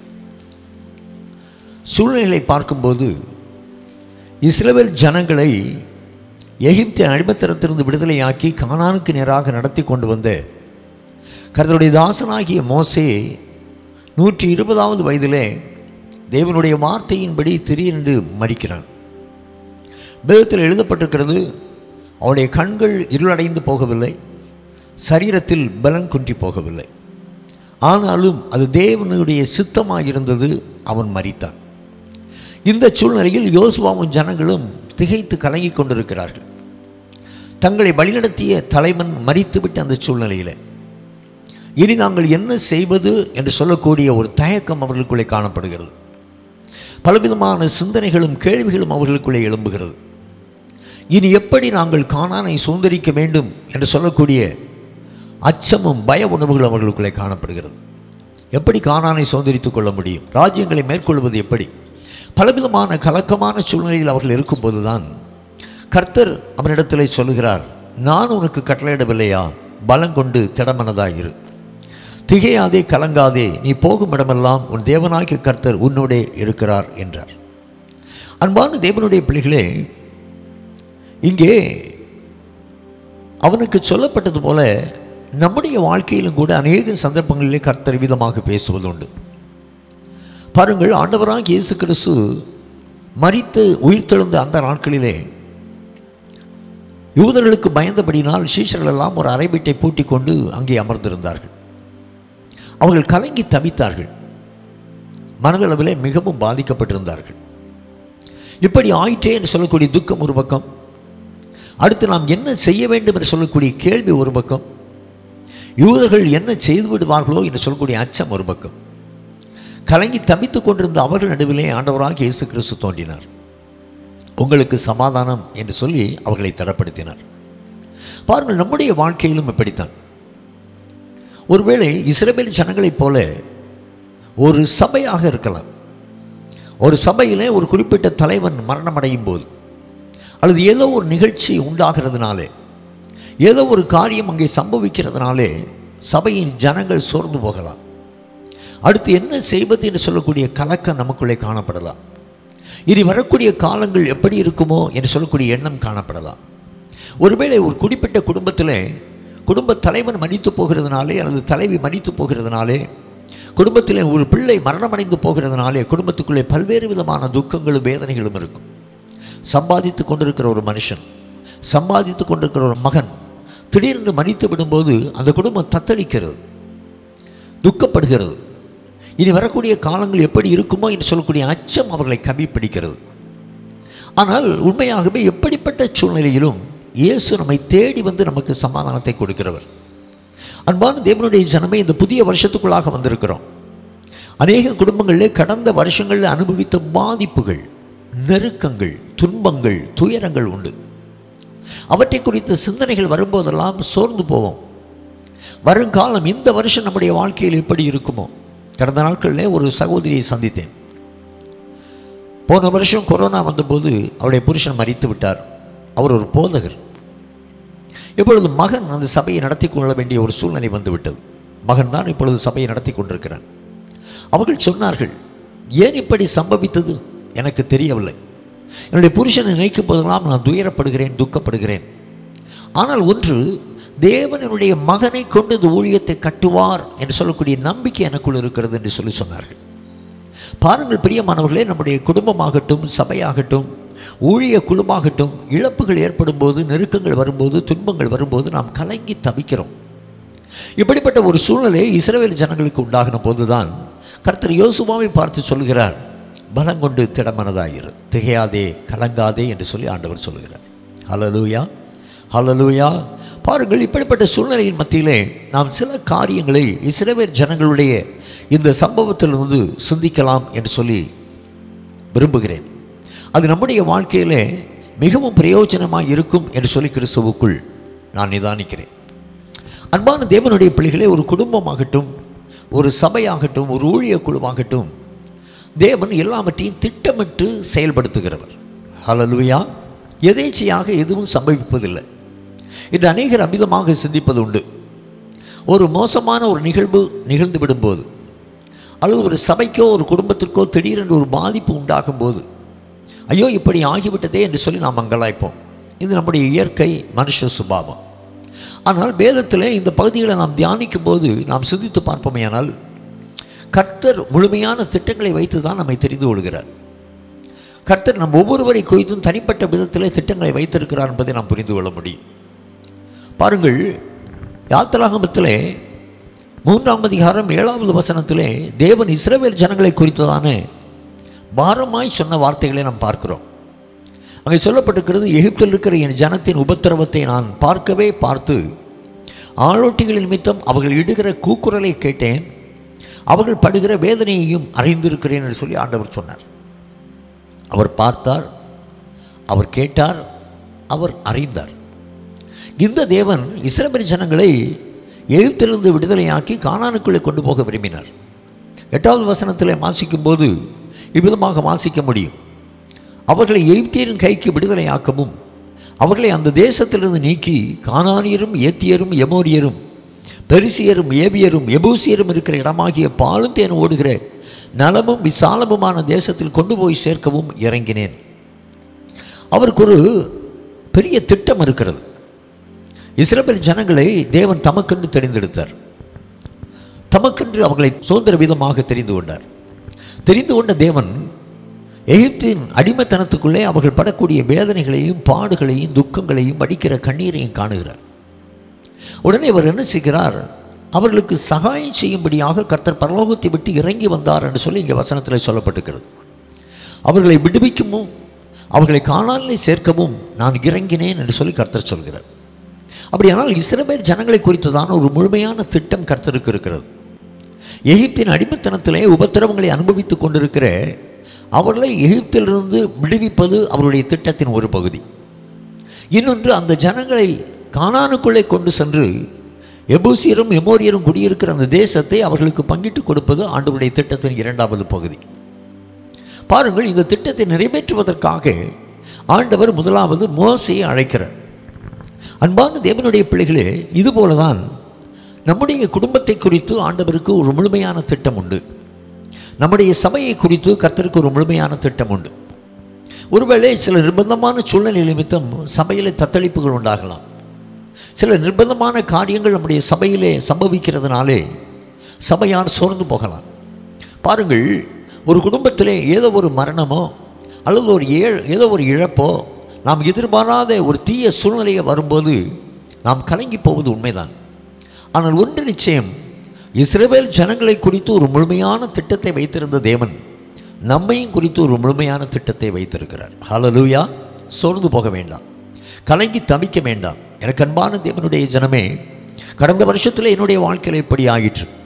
சூழ்நிலை பார்க்கும்போது இஸ்ரவேல் ஜனங்களை எகிப்தின் அடிமத்தனத்திலிருந்து விடுதலையாக்கி கானானுக்கு நேராக நடத்தி கொண்டு வந்த கர்த்தருடைய தாசனாகிய மோசே நூற்றி இருபதாவது வயதிலே தேவனுடைய வார்த்தையின்படி திடீரென்று மறிக்கிறான் வேதத்தில் எழுதப்பட்டிருக்கிறது அவனுடைய கண்கள் இருளடைந்து போகவில்லை சரீரத்தில் பலன் குன்றி போகவில்லை ஆனாலும் அது தேவனுடைய சித்தமாக இருந்தது அவன் மறித்தான் இந்த சூழ்நிலையில் யோசுவாவும் ஜனங்களும் திகைத்து கலங்கிக் கொண்டிருக்கிறார்கள் தங்களை வழிநடத்திய தலைவன் மறித்துவிட்ட அந்த சூழ்நிலையில் இனி நாங்கள் என்ன செய்வது என்று சொல்லக்கூடிய ஒரு தயக்கம் அவர்களுக்குள்ளே காணப்படுகிறது பலவிதமான சிந்தனைகளும் கேள்விகளும் அவர்களுக்குள்ளே எழும்புகிறது இனி எப்படி நாங்கள் காணானை சுதந்திரிக்க வேண்டும் என்று சொல்லக்கூடிய அச்சமும் பய உணர்வுகளும் அவர்களுக்குள்ளே காணப்படுகிறது எப்படி காணானை சுதந்திரித்துக் கொள்ள முடியும் ராஜ்யங்களை மேற்கொள்வது எப்படி பலவிதமான கலக்கமான சூழ்நிலையில் அவர்கள் இருக்கும்போதுதான் கர்த்தர் அவனிடத்திலே சொல்லுகிறார் நான் உனக்கு கட்டளையிடவில்லையா பலம் கொண்டு திடமனதாயிரு திகையாதே கலங்காதே நீ போகும் இடமெல்லாம் உன் தேவனாகிய கர்த்தர் உன்னோடே இருக்கிறார் என்றார் அன்பான தேவனுடைய பிள்ளைகளே இங்கே அவனுக்கு சொல்லப்பட்டது போல நம்முடைய வாழ்க்கையிலும் கூட அநேக சந்தர்ப்பங்களிலே கர்த்தர் விதமாக பேசுவதுண்டு பாருங்கள் ஆண்டவராக இயேசு கிறிஸ்து மரித்து உயிர்த்தெழுந்த அந்த நாட்களிலே யூதர்களுக்கு பயந்தபடினால் சீஷர்கள் எல்லாம் ஒரு அறை வீட்டை பூட்டி கொண்டு அங்கே அமர்ந்திருந்தார்கள் அவர்கள் கலங்கி தவித்தார்கள் மனதளவிலே மிகவும் பாதிக்கப்பட்டிருந்தார்கள் இப்படி ஆயிற்றே என்று சொல்லக்கூடிய துக்கம் ஒரு பக்கம் அடுத்து நாம் என்ன செய்ய வேண்டும் என்று சொல்லக்கூடிய கேள்வி ஒரு பக்கம் யூதர்கள் என்ன செய்து விடுவார்களோ என்று சொல்லக்கூடிய அச்சம் ஒரு பக்கம் கலங்கி தவித்துக் கொண்டிருந்த அவர்கள் நடுவிலே ஆண்டவராக இயேசு கிறிஸ்து தோன்றினார் உங்களுக்கு சமாதானம் என்று சொல்லி அவர்களை தடப்படுத்தினார் பாருங்கள் நம்முடைய வாழ்க்கையிலும் இப்படித்தான் ஒருவேளை இஸ்ரேல் ஜனங்களைப் போல ஒரு சபையாக இருக்கலாம் ஒரு சபையிலே ஒரு குறிப்பிட்ட தலைவன் மரணமடையும் போது அல்லது ஏதோ ஒரு நிகழ்ச்சி உண்டாகிறதுனாலே ஏதோ ஒரு காரியம் அங்கே சம்பவிக்கிறதுனாலே சபையின் ஜனங்கள் சோர்ந்து போகலாம் அடுத்து என்ன செய்வது என்று சொல்லக்கூடிய கலக்கம் நமக்குள்ளே காணப்படலாம் இனி வரக்கூடிய காலங்கள் எப்படி இருக்குமோ என்று சொல்லக்கூடிய எண்ணம் காணப்படலாம் ஒருவேளை ஒரு குறிப்பிட்ட குடும்பத்தில் குடும்ப தலைவன் மறித்து போகிறதுனாலே அல்லது தலைவி மறித்து போகிறதுனாலே குடும்பத்தில் ஒரு பிள்ளை மரணமடைந்து போகிறதுனாலே குடும்பத்துக்குள்ளே பல்வேறு விதமான துக்கங்களும் வேதனைகளும் இருக்கும் சம்பாதித்து கொண்டிருக்கிற ஒரு மனுஷன் சம்பாதித்து கொண்டிருக்கிற ஒரு மகன் திடீரென்று மறித்து விடும்போது அந்த குடும்பம் தத்தளிக்கிறது துக்கப்படுகிறது இனி வரக்கூடிய காலங்கள் எப்படி இருக்குமோ என்று சொல்லக்கூடிய அச்சம் அவர்களை கம்மி பிடிக்கிறது ஆனால் உண்மையாகவே எப்படிப்பட்ட சூழ்நிலையிலும் இயேசு நம்மை தேடி வந்து நமக்கு சமாதானத்தை கொடுக்கிறவர் அன்பான தேவனுடைய ஜனமே இந்த புதிய வருஷத்துக்குள்ளாக வந்திருக்கிறோம் அநேக குடும்பங்களிலே கடந்த வருஷங்களில் அனுபவித்த பாதிப்புகள் நெருக்கங்கள் துன்பங்கள் துயரங்கள் உண்டு அவற்றை குறித்த சிந்தனைகள் வரும்போதெல்லாம் சோர்ந்து போவோம் வருங்காலம் இந்த வருஷம் நம்முடைய வாழ்க்கையில் எப்படி இருக்குமோ கடந்த நாட்களில் ஒரு சகோதரியை சந்தித்தேன் போன வருஷம் கொரோனா வந்தபோது அவருடைய புருஷன் மறித்து விட்டார் அவர் ஒரு போதகர் இப்பொழுது மகன் அந்த சபையை நடத்தி கொள்ள வேண்டிய ஒரு சூழ்நிலை வந்துவிட்டது மகன் தான் இப்பொழுது சபையை நடத்தி கொண்டிருக்கிறார் அவர்கள் சொன்னார்கள் ஏன் இப்படி சம்பவித்தது எனக்கு தெரியவில்லை என்னுடைய புருஷனை நினைக்கும் போதெல்லாம் நான் துயரப்படுகிறேன் துக்கப்படுகிறேன் ஆனால் ஒன்று தேவன் என்னுடைய மகனை கொண்டு இந்த ஊழியத்தை கட்டுவார் என்று சொல்லக்கூடிய நம்பிக்கை எனக்குள் இருக்கிறது என்று சொல்லி சொன்னார்கள் பாருங்கள் பிரியமானவர்களே நம்முடைய குடும்பமாகட்டும் சபையாகட்டும் ஊழிய குழுவாகட்டும் இழப்புகள் ஏற்படும் போது நெருக்கங்கள் வரும்போது துன்பங்கள் வரும்போது நாம் கலங்கி தவிக்கிறோம் இப்படிப்பட்ட ஒரு சூழ்நிலை இஸ்ரவேல் ஜனங்களுக்கு உண்டாகின போதுதான் கர்த்தர் யோசுவாவை பார்த்து சொல்கிறார் பலங்கொண்டு திடமனதாயிரு திகையாதே கலங்காதே என்று சொல்லி ஆண்டவர் சொல்கிறார் ஹலலூயா ஹலலூயா பாருங்கள் இப்படிப்பட்ட சூழ்நிலையின் மத்தியிலே நாம் சில காரியங்களை இஸ்ரவேல் ஜனங்களுடைய இந்த சம்பவத்திலிருந்து சிந்திக்கலாம் என்று சொல்லி விரும்புகிறேன் அது நம்முடைய வாழ்க்கையிலே மிகவும் பிரயோஜனமாக இருக்கும் என்று சொல்லி கிறிஸ்துவுக்குள் நான் நிதானிக்கிறேன் அன்பான தேவனுடைய பிள்ளைகளே ஒரு குடும்பமாகட்டும் ஒரு சபையாகட்டும் ஒரு ஊழிய குழுவாகட்டும் தேவன் எல்லாவற்றையும் திட்டமிட்டு செயல்படுத்துகிறவர் ஹலலுயா எதேச்சையாக எதுவும் சம்பவிப்பதில்லை இன்று அநேகர் அமிதமாக சிந்திப்பது உண்டு ஒரு மோசமான ஒரு நிகழ்வு நிகழ்ந்து விடும்போது அல்லது ஒரு சபைக்கோ ஒரு குடும்பத்திற்கோ திடீரென்று ஒரு பாதிப்பு உண்டாகும் போது ஐயோ இப்படி ஆகிவிட்டதே என்று சொல்லி நாம் மங்களாய்ப்போம் இது நம்முடைய இயற்கை மனுஷ சுபாவம் ஆனால் வேதத்தில் இந்த பகுதிகளை நாம் தியானிக்கும் போது நாம் சிந்தித்து பார்ப்போமேயானால் கர்த்தர் முழுமையான திட்டங்களை வைத்து தான் நம்மை தெரிந்து கொள்கிறார் கர்த்தர் நம் ஒவ்வொருவரை குறித்தும் தனிப்பட்ட விதத்திலே திட்டங்களை வைத்திருக்கிறார் என்பதை நாம் புரிந்து கொள்ள முடியும் பாருங்கள் யாத்திராகமத்திலே மூன்றாம் அதிகாரம் ஏழாவது வசனத்திலே தேவன் இஸ்ரவேல் ஜனங்களை குறித்ததான பாரமாய் சொன்ன வார்த்தைகளை நாம் பார்க்கிறோம் அங்கே சொல்லப்பட்டிருக்கிறது எகிப்தில் இருக்கிற என் ஜனத்தின் உபத்திரவத்தை நான் பார்க்கவே பார்த்து ஆளோட்டிகள் நிமித்தம் அவர்கள் இடுகிற கூக்குரலை கேட்டேன் அவர்கள் படுகிற வேதனையையும் அறிந்திருக்கிறேன் என்று சொல்லி ஆண்டவர் சொன்னார் அவர் பார்த்தார் அவர் கேட்டார் அவர் அறிந்தார் இந்த தேவன் இஸ்ரவேல் ஜனங்களை எகிப்திலிருந்து விடுதலையாக்கி கானானுக்குள்ளே கொண்டு போக விரும்பினார் எட்டாவது வசனத்தில் வாசிக்கும் போது இவ்விதமாக வாசிக்க முடியும் அவர்களை எகிப்தியரின் கைக்கு விடுதலையாக்கவும் அவர்களை அந்த தேசத்திலிருந்து நீக்கி கானானியரும் ஏத்தியரும் எமோரியரும் பெரிசியரும் ஏவியரும் எபூசியரும் இருக்கிற இடமாகிய பாலும் தேன் ஓடுகிற நலமும் விசாலமுமான தேசத்தில் கொண்டு போய் சேர்க்கவும் இறங்கினேன் அவருக்கு ஒரு பெரிய திட்டம் இருக்கிறது இஸ்ரவேல் ஜனங்களை தேவன் தமக்கென்று தெரிந்தெடுத்தார் தமக்கென்று அவர்களை சுதந்திர விதமாக தெரிந்து கொண்டார் தெரிந்து கொண்ட தேவன் எகிப்தின் அடிமைத்தனத்துக்குள்ளே அவர்கள் படக்கூடிய வேதனைகளையும் பாடுகளையும் துக்கங்களையும் அடிக்கிற கண்ணீரையும் காணுகிறார் உடனே அவர் என்ன செய்கிறார் அவர்களுக்கு சகாயம் செய்யும்படியாக கர்த்தர் பரலோகத்தை விட்டு இறங்கி வந்தார் என்று சொல்லி இங்கே வசனத்தில் சொல்லப்பட்டிருக்கிறது அவர்களை விடுவிக்கவும் அவர்களை காணாலே சேர்க்கவும் நான் இறங்கினேன் என்று சொல்லி கர்த்தர் சொல்கிறார் அப்படியானால் இஸ்ரவேல் ஜனங்களை குறித்ததான ஒரு முழுமையான திட்டம் கர்த்தருக்கு இருக்கிறது எகிப்தின் அடிமைத்தனத்திலே உபத்திரவங்களை அனுபவித்துக் கொண்டிருக்கிற அவர்களை எகிப்திலிருந்து விடுவிப்பது அவருடைய திட்டத்தின் ஒரு பகுதி இன்னொன்று அந்த ஜனங்களை கானானுக்குள்ளே கொண்டு சென்று எபூசியரும் எமோரியரும் குடியிருக்கிற அந்த தேசத்தை அவர்களுக்கு பங்கிட்டு கொடுப்பது ஆண்டவருடைய திட்டத்தின் இரண்டாவது பகுதி பாருங்கள் இந்த திட்டத்தை நிறைவேற்றுவதற்காக ஆண்டவர் முதலாவது மோசையை அழைக்கிறார் அன்பான தேவனுடைய பிள்ளைகளே இதுபோல தான் நம்முடைய குடும்பத்தை குறித்து ஆண்டவருக்கு ஒரு முழுமையான திட்டம் உண்டு நம்முடைய சபையை குறித்து கர்த்தருக்கு ஒரு முழுமையான திட்டம் உண்டு ஒருவேளை சில நிர்பந்தமான சூழ்நிலை நிமித்தம் சபையிலே தத்தளிப்புகள் உண்டாகலாம் சில நிர்பந்தமான காரியங்கள் நம்முடைய சபையிலே சம்பவிக்கிறதுனாலே சபையார் சோர்ந்து போகலாம் பாருங்கள் ஒரு குடும்பத்திலே ஏதோ ஒரு மரணமோ அல்லது ஒரு ஏ ஏதோ ஒரு இழப்போ நாம் எதிர்பாராத ஒரு தீய சூழ்நிலையை வரும்போது நாம் கலங்கி போவது உண்மைதான் ஆனால் ஒன்று நிச்சயம் இஸ்ரவேல் ஜனங்களை குறித்து ஒரு முழுமையான திட்டத்தை வைத்திருந்த தேவன் நம்மையும் குறித்து ஒரு முழுமையான திட்டத்தை வைத்திருக்கிறார் ஹalleluya சோர்ந்து போக வேண்டாம் கலங்கி தவிக்க வேண்டாம் எனக்கு அன்பான தேவனுடைய ஜனமே கடந்த வருஷத்தில் என்னுடைய வாழ்க்கையில் இப்படி ஆயிற்று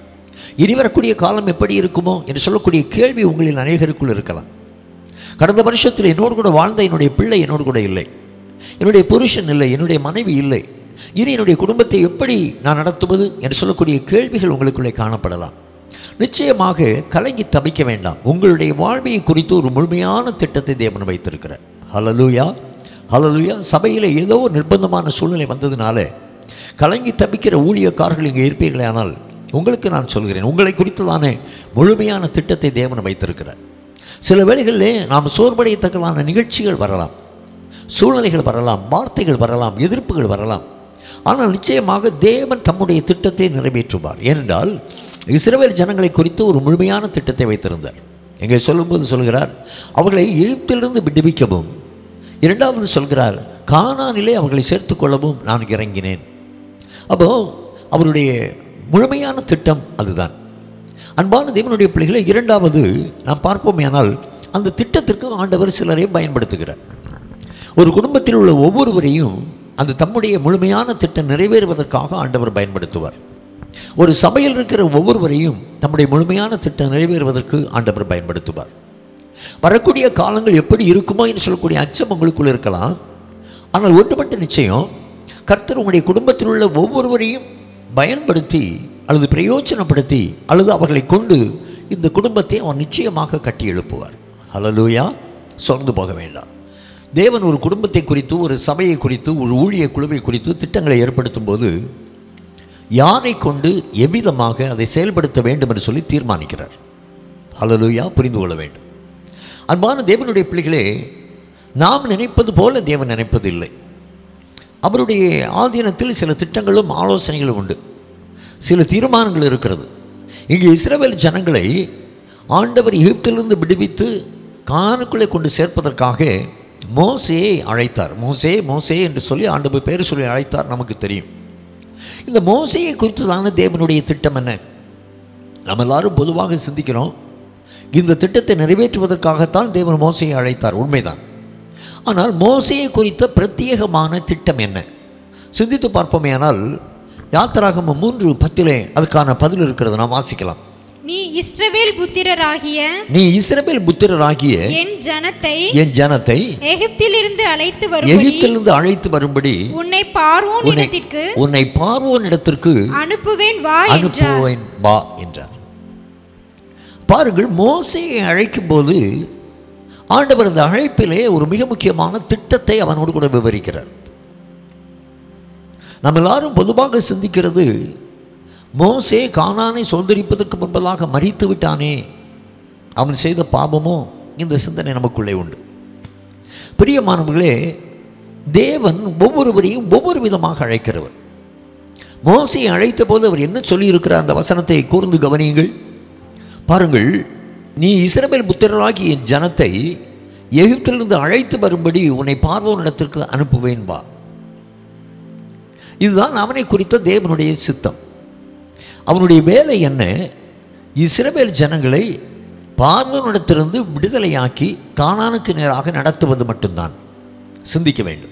இனி வரக்கூடிய காலம் எப்படி இருக்குமோ என்று சொல்லக்கூடிய கேள்வி உங்களில் அநேகருக்குள் இருக்கலாம் கடந்த வருஷத்தில் என்னோடு கூட வாழ்ந்த என்னுடைய பிள்ளை என்னோடு கூட இல்லை என்னுடைய புருஷன் இல்லை என்னுடைய மனைவி இல்லை இனி என்னுடைய குடும்பத்தை எப்படி நான் நடத்துவது என்று சொல்லக்கூடிய கேள்விகள் உங்களுக்குள்ளே காணப்படலாம் நிச்சயமாக கலங்கி தவிக்க வேண்டாம் உங்களுடைய வாழ்வியை குறித்து ஒரு முழுமையான திட்டத்தை தேவன் வைத்திருக்கிறார் ஹலலூயா ஹலலூயா சபையில் ஏதோ ஒரு நிர்பந்தமான சூழ்நிலை வந்ததுனால கலங்கி தவிக்கிற ஊழியக்காரர்கள் இங்கே இருப்பீர்களே ஆனால் உங்களுக்கு நான் சொல்கிறேன் உங்களை குறித்ததான முழுமையான திட்டத்தை தேவன் வைத்திருக்கிறார் சில வேளைகளிலே நாம் சோர்வடையத்தக்கதான நிகழ்ச்சிகள் வரலாம் சூழ்நிலைகள் வரலாம் வார்த்தைகள் வரலாம் எதிர்ப்புகள் வரலாம் ஆனால் நிச்சயமாக தேவன் தம்முடைய திட்டத்தை நிறைவேற்றுவார் ஏனென்றால் இஸ்ரவேல் ஜனங்களை குறித்து ஒரு முழுமையான திட்டத்தை வைத்திருந்தார் எங்கே சொல்லும்போது சொல்கிறார் அவர்களை எகிப்திலிருந்து விடுவிக்கவும் இரண்டாவது சொல்கிறார் கானானிலே அவர்களை சேர்த்து கொள்ளவும் நான் இறங்கினேன் அப்போ அவருடைய முழுமையான திட்டம் அதுதான் அன்பான தேவனுடைய பிள்ளைகளை இரண்டாவது நாம் பார்ப்போமேனால் அந்த திட்டத்திற்கு ஆண்டவர் சிலரை பயன்படுத்துகிறார் ஒரு குடும்பத்தில் உள்ள ஒவ்வொருவரையும் அந்த தம்முடைய முழுமையான திட்டம் நிறைவேறுவதற்காக ஆண்டவர் பயன்படுத்துவார் ஒரு சபையில் இருக்கிற ஒவ்வொருவரையும் தம்முடைய முழுமையான திட்டம் நிறைவேறுவதற்கு ஆண்டவர் பயன்படுத்துவார் வரக்கூடிய காலங்கள் எப்படி இருக்குமோ என்று சொல்லக்கூடிய அச்சம் உங்களுக்குள் இருக்கலாம் ஆனால் ஒன்று மட்டும் நிச்சயம் கர்த்தர் உங்களுடைய குடும்பத்தில் உள்ள ஒவ்வொருவரையும் பயன்படுத்தி அல்லது பிரயோஜனப்படுத்தி அல்லது அவர்களை கொண்டு இந்த குடும்பத்தை அவர் நிச்சயமாக கட்டி எழுப்புவார் ஹலலூயா சொர்ந்து போக வேண்டாம் தேவன் ஒரு குடும்பத்தை குறித்து ஒரு சபையை குறித்து ஒரு ஊழிய குழுவை குறித்து திட்டங்களை ஏற்படுத்தும் போது யாரை கொண்டு எவ்விதமாக அதை செயல்படுத்த வேண்டும் என்று சொல்லி தீர்மானிக்கிறார் ஹலலூயா புரிந்து கொள்ள வேண்டும் அன்பான தேவனுடைய பிள்ளைகளே நாம் நினைப்பது போல தேவன் நினைப்பது இல்லை அவருடைய ஆதீனத்தில் சில திட்டங்களும் ஆலோசனைகளும் உண்டு சில தீர்மானங்கள் இருக்கிறது இங்கே இஸ்ரவேல் ஜனங்களை ஆண்டவர் எகிப்திலிருந்து விடுவித்து கானுக்குள்ளே கொண்டு சேர்ப்பதற்காக மோசேயை அழைத்தார் மோசே மோசே என்று சொல்லி ஆண்டவர் பேர் சொல்லி அழைத்தார் நமக்கு தெரியும் இந்த மோசையை குறித்து தானே தேவனுடைய திட்டம் என்ன நம்ம எல்லாரும் பொதுவாக சிந்திக்கிறோம் இந்த திட்டத்தை நிறைவேற்றுவதற்காகத்தான் தேவன் மோசையை அழைத்தார் உண்மைதான் ஆனால் மோசையை குறித்த பிரத்யேகமான திட்டம் என்ன சிந்தித்து பார்ப்போமேயானால் யாத்திராகம மூன்று பத்திலே அதுக்கான பதில் இருக்கிறது நாம் வாசிக்கலாம் நீ இஸ்ரவேல் புத்திரராகிய நீ இஸ்ரவேல் புத்திரராகிய என் ஜனத்தை என் ஜனத்தை எகிப்திலிருந்து அழைத்து வரும்படி எகிப்திலிருந்து அழைத்து வரும்படி உன்னை பார்வோன் உன்னை இடத்திற்கு உன்னை பார்வோன் இடத்திற்கு அனுப்புவேன் வா என்றார் அனுப்புவேன் வா என்றார் பாருங்கள் மோசையை அழைக்கும் போது ஆண்டவர் இந்த அழைப்பிலே ஒரு மிக முக்கியமான திட்டத்தை அவனோடு கூட விவரிக்கிறார் நம்ம எல்லாரும் பொதுவாக சிந்திக்கிறது மோசே கானானை சுதந்திரிப்பதற்கு முன்பதாக மறித்து விட்டானே அவன் செய்த பாவமோ இந்த சிந்தனை நமக்குள்ளே உண்டு பிரியமானவர்களே தேவன் ஒவ்வொருவரையும் ஒவ்வொரு விதமாக அழைக்கிறவர் மோசையை அழைத்த போது அவர் என்ன சொல்லியிருக்கிறார் அந்த வசனத்தை கூர்ந்து கவனியுங்கள் பாருங்கள் நீ இஸ்ரவேல் புத்திரராகி என் ஜனத்தை எகிப்திலிருந்து அழைத்து வரும்படி உன்னை பார்வோனிடத்திற்கு அனுப்புவேன் வா இதுதான் அவனை குறித்த தேவனுடைய சித்தம் அவனுடைய வேலை என்ன இஸ்ரவேல் ஜனங்களை பார்வோனிடத்திலிருந்து விடுதலையாக்கி கானானுக்கு நேராக நடத்துவது மட்டும்தான் சிந்திக்க வேண்டும்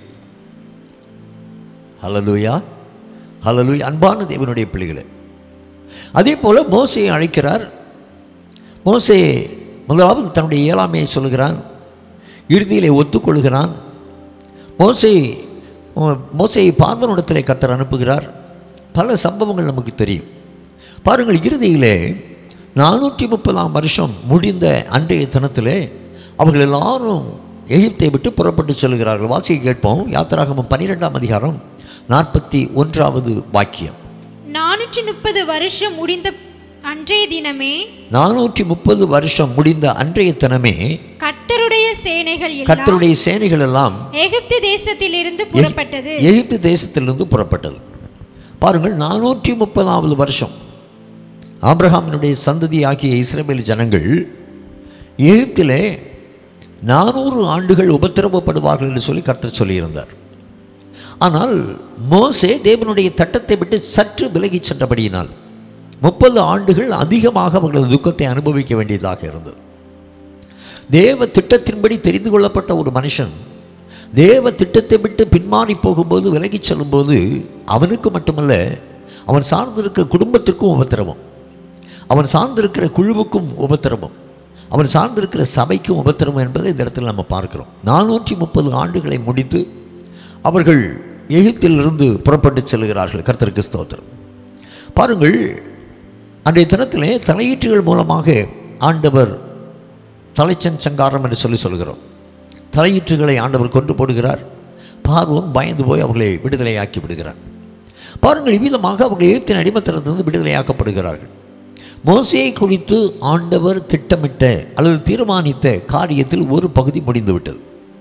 ஹலலூயா ஹலலூயா அன்பான தேவனுடைய பிள்ளைகளே அதே போல் மோசையை அழைக்கிறார் மோசே முதலாவது தன்னுடைய இயலாமையை சொல்கிறான் இறுதியிலே ஒத்துக்கொள்கிறான் மோசை மோசையை பார்வனிடத்திலே கத்தர் அனுப்புகிறார் பல சம்பவங்கள் நமக்கு தெரியும் பாருங்கள் இறுதியிலே நானூற்றி முப்பதாம் வருஷம் முடிந்த அன்றைய தினத்திலே அவர்கள் எல்லாரும் எகிப்தை விட்டு புறப்பட்டு செல்கிறார்கள் வாசிக்க கேட்போம் யாத்திராகமம் பன்னிரெண்டாம் அதிகாரம் நாற்பத்தி ஒன்றாவது வாக்கியம் நானூற்றி முப்பது வருஷம் முடிந்த அன்றைய தினமே நானூற்றி முப்பது வருஷம் முடிந்த அன்றைய தினமே கர்த்தருடைய சேனைகள் எல்லாம் கர்த்தருடைய சேனைகள் எல்லாம் எகிப்து தேசத்திலிருந்து புறப்பட்டது எகிப்து தேசத்திலிருந்து புறப்பட்டது பாருங்கள் நானூற்றி முப்பதாவது வருஷம் ஆபிரகாமினுடைய சந்ததி ஆகிய இஸ்ரேல் ஜனங்கள் எகிப்திலே நானூறு ஆண்டுகள் உபத்திரவப்படுவார்கள் என்று சொல்லி கர்த்தர் சொல்லியிருந்தார் ஆனால் மோசே தேவனுடைய தட்டத்தை விட்டு சற்று விலகிச் சென்றபடியினால் முப்பது ஆண்டுகள் அதிகமாக அவர்களது துக்கத்தை அனுபவிக்க வேண்டியதாக இருந்தது தேவ திட்டத்தின்படி தெரிந்து கொள்ளப்பட்ட ஒரு மனுஷன் தேவ திட்டத்தை விட்டு பின்மாறி போகும்போது விலகிச் செல்லும்போது அவனுக்கு மட்டுமல்ல அவன் சார்ந்திருக்க குடும்பத்திற்கும் உபத்திரவம் அவன் சார்ந்திருக்கிற குழுவுக்கும் உபத்திரவம் அவன் சார்ந்திருக்கிற சபைக்கும் உபத்திரவம் என்பதை இந்த இடத்துல நம்ம பார்க்கிறோம் நானூற்றி முப்பது ஆண்டுகளை முடித்து அவர்கள் எகிப்திலிருந்து புறப்பட்டு செல்கிறார்கள் கர்த்தருக்கு ஸ்தோத்திரம் பாருங்கள் அன்றைய தினத்திலே தலையீட்டுகள் மூலமாக ஆண்டவர் தலைச்சன் சங்காரம் என்று சொல்லி சொல்கிறோம் தலையீற்றுகளை ஆண்டவர் கொண்டு போடுகிறார் பார்வன் பயந்து போய் அவர்களை விடுதலையாக்கி விடுகிறார் பாருங்கள் இவ்விதமாக அவர்கள் எகிப்தின் அடிமத்தனத்திலிருந்து விடுதலையாக்கப்படுகிறார்கள் மோசையை குறித்து ஆண்டவர் திட்டமிட்ட அல்லது தீர்மானித்த காரியத்தில் ஒரு பகுதி முடிந்துவிட்டது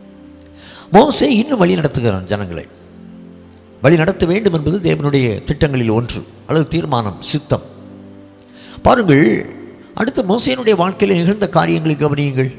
மோசே இன்னும் வழி நடத்துகிறான் ஜனங்களை வழி நடத்த வேண்டும் என்பது தேவனுடைய திட்டங்களில் ஒன்று அல்லது தீர்மானம் சித்தம் பாருங்கள் அடுத்து மோசையினுடைய வாழ்க்கையில் நிகழ்ந்த காரியங்களை கவனியுங்கள்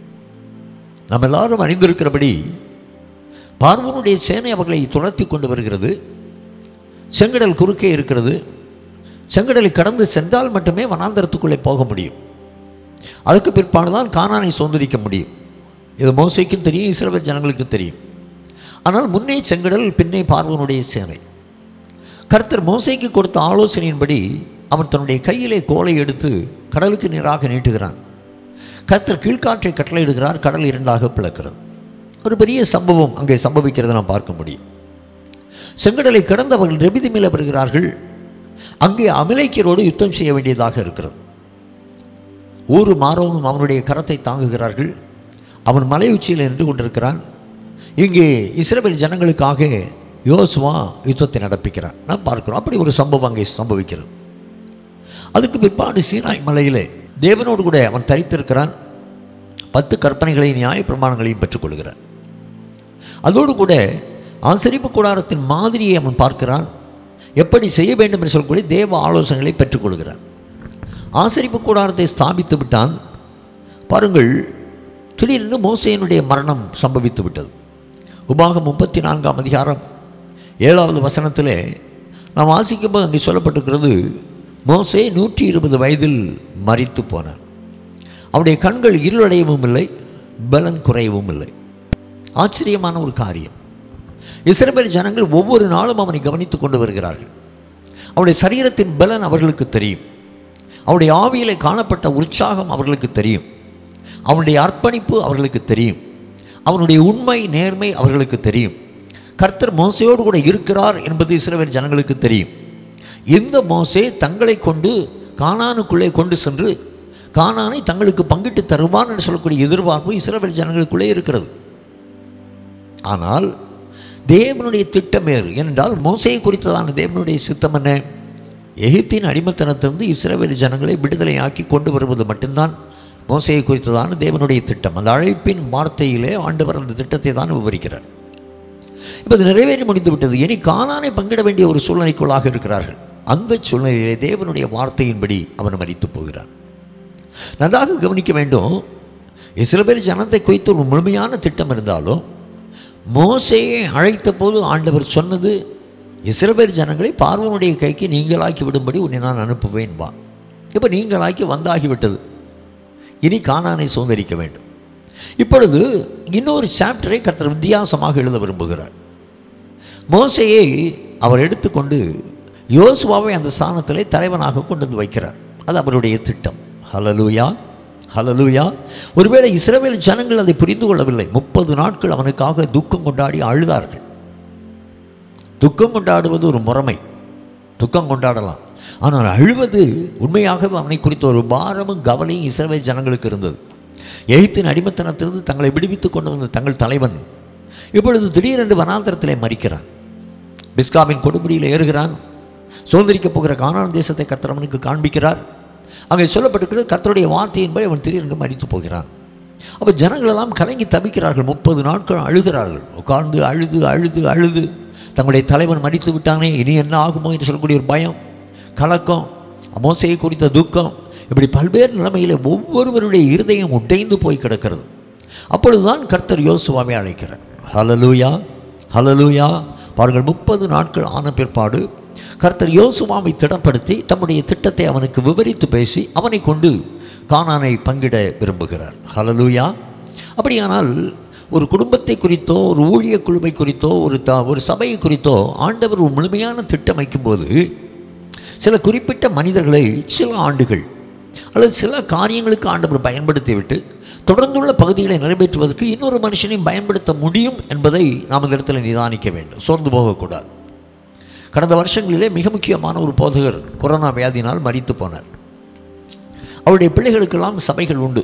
நாம் எல்லாரும் அறிந்திருக்கிறபடி பார்வனுடைய சேனை அவர்களை துரத்தி கொண்டு வருகிறது செங்கடல் குறுக்கே இருக்கிறது செங்கடலை கடந்து சென்றால் மட்டுமே வனாந்தரத்துக்குள்ளே போக முடியும் அதுக்கு பிற்பாடு தான் கானானை சுதந்திரிக்க முடியும் இது மோசைக்கும் தெரியும் இஸ்ரவேல் ஜனங்களுக்கும் தெரியும் ஆனால் முன்னே செங்கடல் பின்னே பார்வனுடைய சேனை கர்த்தர் மோசைக்கு கொடுத்த ஆலோசனையின்படி அவன் தன்னுடைய கையிலே கோலை எடுத்து கடலுக்கு நேராக நீட்டுகிறான் கர்த்தர் கீழ்காற்றை கட்டளையிடுகிறார் கடல் இரண்டாக பிளக்கிறது ஒரு பெரிய சம்பவம் அங்கே சம்பவிக்கிறதை நாம் பார்க்க முடியும் செங்கடலை கடந்து அவர்கள் ரெபிதி மேலே வருகிறார்கள் அங்கே அமலேக்கியரோடு யுத்தம் செய்ய வேண்டியதாக இருக்கிறது ஊரு மாறவும் அவனுடைய கரத்தை தாங்குகிறார்கள் அவன் மலை உச்சியில் நின்று கொண்டிருக்கிறான் இங்கே இஸ்ரேல் ஜனங்களுக்காக யோசுவா யுத்தத்தை நடப்பிக்கிறான் நாம் பார்க்கிறோம் அப்படி ஒரு சம்பவம் அங்கே சம்பவிக்கிறது அதுக்கு பிற்பாடு சீனாய் மலையிலே தேவனோடு கூட அவன் தரித்திருக்கிறான் பத்து கற்பனைகளையும் நியாய பிரமாணங்களையும் பெற்றுக்கொள்கிறான் அதோடு கூட ஆசரிப்பு கூடாரத்தின் மாதிரியை அவன் பார்க்கிறான் எப்படி செய்ய வேண்டும் என்று சொல்லக்கூடிய தேவ ஆலோசனைகளை பெற்றுக்கொள்கிறான் ஆசரிப்பு கூடாரத்தை ஸ்தாபித்து விட்டான் பாருங்கள் திடீரென்று மோசையனுடைய மரணம் சம்பவித்து விட்டது உபாகம் முப்பத்தி நான்காம் அதிகாரம் ஏழாவது வசனத்திலே நாம் வாசிக்கும்போது அங்கே சொல்லப்பட்டிருக்கிறது மோசே நூற்றி இருபது வயதில் மரித்து போனார் அவருடைய கண்கள் இருளடையவும் இல்லை பலன் குறையவும் இல்லை ஆச்சரியமான ஒரு காரியம் இஸ்ரவேல் ஜனங்கள் ஒவ்வொரு நாளும் அவனை கவனித்துக் கொண்டு வருகிறார்கள் அவருடைய சரீரத்தின் பலன் அவர்களுக்கு தெரியும் அவருடைய ஆவியிலே காணப்பட்ட உற்சாகம் அவர்களுக்கு தெரியும் அவனுடைய அர்ப்பணிப்பு அவர்களுக்கு தெரியும் அவனுடைய உண்மை நேர்மை அவர்களுக்கு தெரியும் கர்த்தர் மோசையோடு கூட இருக்கிறார் என்பது இஸ்ரவேல் ஜனங்களுக்கு தெரியும் இந்த மோசே தங்களை கொண்டு கானானுக்குள்ளே கொண்டு சென்று கானானை தங்களுக்கு பங்கிட்டு தருவான் என்று சொல்லக்கூடிய எதிர்பார்ப்பு இஸ்ரவேல் ஜனங்களுக்குள்ளே இருக்கிறது ஆனால் தேவனுடைய திட்டம் வேறு ஏனென்றால் மோசையை குறித்ததான தேவனுடைய சித்தம் என்ன எகிப்தின் அடிமத்தனத்திலிருந்து இஸ்ரவேல் ஜனங்களை விடுதலையாக்கி கொண்டு வருவது மட்டும்தான் மோசையை குறித்ததான தேவனுடைய திட்டம் அந்த அழைப்பின் வார்த்தையிலே ஆண்டவர் அந்த திட்டத்தை தான் விவரிக்கிறார் இப்போ அது நிறைவேறி முடிந்து விட்டது இனி காணானை பங்கிட வேண்டிய ஒரு சூழ்நிலைக்குள்ளாக இருக்கிறார்கள் அந்த சூழ்நிலையிலே தேவனுடைய வார்த்தையின்படி அவன் மறித்து போகிறான் நன்றாக கவனிக்க வேண்டும் இஸ்ரவேல் ஜனத்தை குறித்து ஒரு முழுமையான திட்டம் இருந்தாலும் மோசையை அழைத்த போது ஆண்டவர் சொன்னது இஸ்ரவேல் ஜனங்களை பார்வனுடைய கைக்கு நீங்களாக்கி விடும்படி உன்னை நான் அனுப்புவேன் வா இப்போ நீங்களாக்கி வந்தாகிவிட்டது இனி கானானை சுதந்திரிக்க வேண்டும் இப்பொழுது இன்னொரு சாப்டரை கர்த்தர் வித்தியாசமாக எழுத விரும்புகிறார் மோசையை அவர் எடுத்துக்கொண்டு யோசுவாவை அந்த ஸ்தானத்திலே தலைவனாக கொண்டு வந்து வைக்கிறார் அது அவருடைய திட்டம் ஹலலூயா ஹலலூயா ஒருவேளை இஸ்ரவேல் ஜனங்கள் அதை புரிந்து கொள்ளவில்லை முப்பது நாட்கள் அவனுக்காக துக்கம் கொண்டாடி அழுதார்கள் துக்கம் கொண்டாடுவது ஒரு முறைமை துக்கம் கொண்டாடலாம் ஆனால் அழுவது உண்மையாகவே அவனை குறித்த ஒரு பாரமும் கவலையும் இஸ்ரவேல் ஜனங்களுக்கு இருந்தது எகிப்தின் அடிமத்தனத்திலிருந்து தங்களை விடுவித்துக் கொண்டு வந்த தங்கள் தலைவன் இப்பொழுது திடீரென்று வனாந்தரத்திலே மறிக்கிறான் பிஸ்காவின் கொடுமுடியில் ஏறுகிறான் சுதந்திரிக்கப் போகிற கானான் தேசத்தை கர்த்தரவனுக்கு காண்பிக்கிறார் அங்கே சொல்லப்பட்டிருக்கிறது கர்த்தருடைய வார்த்தையின்படி அவன் திடீரென்று மறித்து போகிறான் அப்போ ஜனங்களெல்லாம் கலங்கி தவிக்கிறார்கள் முப்பது நாட்கள் அழுகிறார்கள் உட்கார்ந்து அழுது அழுது அழுது தங்களுடைய தலைவன் மறித்து விட்டானே இனி என்ன ஆகுமோ என்று சொல்லக்கூடிய ஒரு பயம் கலக்கம் மோசையை குறித்த துக்கம் இப்படி பல்வேறு நிலைமையில் ஒவ்வொருவருடைய இருதயம் உடைந்து போய் கிடக்கிறது அப்பொழுதுதான் கர்த்தர் யோசுவாவை அழைக்கிறார் ஹலலூயா ஹலலூயா பாருங்கள் முப்பது நாட்கள் ஆன பிற்பாடு கர்த்தர் யோசுவாவை திடப்படுத்தி தம்முடைய திட்டத்தை அவனுக்கு விவரித்து பேசி அவனை கொண்டு கானானை பங்கிட விரும்புகிறார் ஹலலூயா அப்படியானால் ஒரு குடும்பத்தை குறித்தோ ஒரு ஊழிய குழுமை குறித்தோ ஒரு த ஒரு சபையை குறித்தோ ஆண்டவர் ஒரு முழுமையான திட்டம் வைக்கும்போது சில குறிப்பிட்ட மனிதர்களை சில ஆண்டுகள் அல்லது சில காரியங்களுக்கு ஆண்டவர் பயன்படுத்தி விட்டு தொடர்ந்துள்ள பகுதிகளை நிறைவேற்றுவதற்கு இன்னொரு மனுஷனையும் பயன்படுத்த முடியும் என்பதை நாம் இந்த இடத்துல நிதானிக்க வேண்டும் சோர்ந்து போகக்கூடாது கடந்த வருஷங்களிலே மிக முக்கியமான ஒரு போதகர் கொரோனா வியாதியினால் மரித்து போனார் அவருடைய பிள்ளைகளுக்கெல்லாம் சபைகள் உண்டு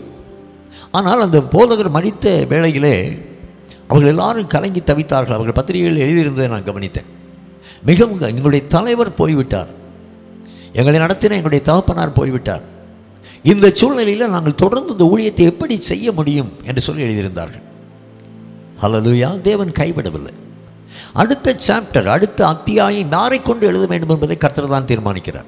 ஆனால் அந்த போதகர் மரித்த வேளையிலே அவர்கள் எல்லாரும் கலங்கி தவித்தார்கள் அவர்கள் பத்திரிகையில் எழுதியிருந்ததை நான் கவனித்தேன் மிகவும் எங்களுடைய தலைவர் போய்விட்டார் எங்களை நடத்தின எங்களுடைய தகப்பனார் போய்விட்டார் இந்த சூழ்நிலையில் நாங்கள் தொடர்ந்து இந்த ஊழியத்தை எப்படி செய்ய முடியும் என்று சொல்லி எழுதியிருந்தார்கள் ஹalleluya தேவன் கைவிடவில்லை அடுத்த சாப்டர் அடுத்த அத்தியாயம் யாரை கொண்டு எழுத வேண்டும் என்பதை கர்த்தர் தான் தீர்மானிக்கிறார்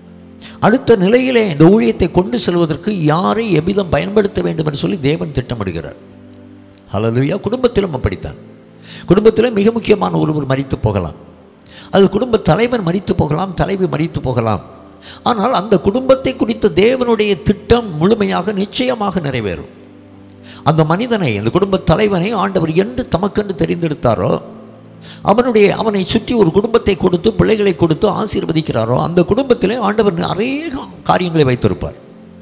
அடுத்த நிலையிலே இந்த ஊழியத்தை கொண்டு செல்வதற்கு யாரை எவ்விதம் பயன்படுத்த வேண்டும் என்று சொல்லி தேவன் திட்டமிடுகிறார் ஹalleluya குடும்பத்திலும் அப்படித்தான் குடும்பத்தில் மிக முக்கியமான ஒருவர் மரித்து போகலாம் அது குடும்ப தலைவர் மரித்து போகலாம் தலைவி மரித்து போகலாம் ஆனால் அந்த குடும்பத்தை குறித்த தேவனுடைய திட்டம் முழுமையாக நிச்சயமாக நிறைவேறும் அந்த மனிதனை அந்த குடும்ப தலைவனை ஆண்டவர் என்று தமக்கென்று தெரிந்தெடுத்தாரோ அவனுடைய அவனை சுற்றி ஒரு குடும்பத்தை கொடுத்து பிள்ளைகளை கொடுத்து ஆசீர்வதிக்கிறாரோ அந்த குடும்பத்திலே ஆண்டவர் நிறைய காரியங்களை வைத்திருப்பார்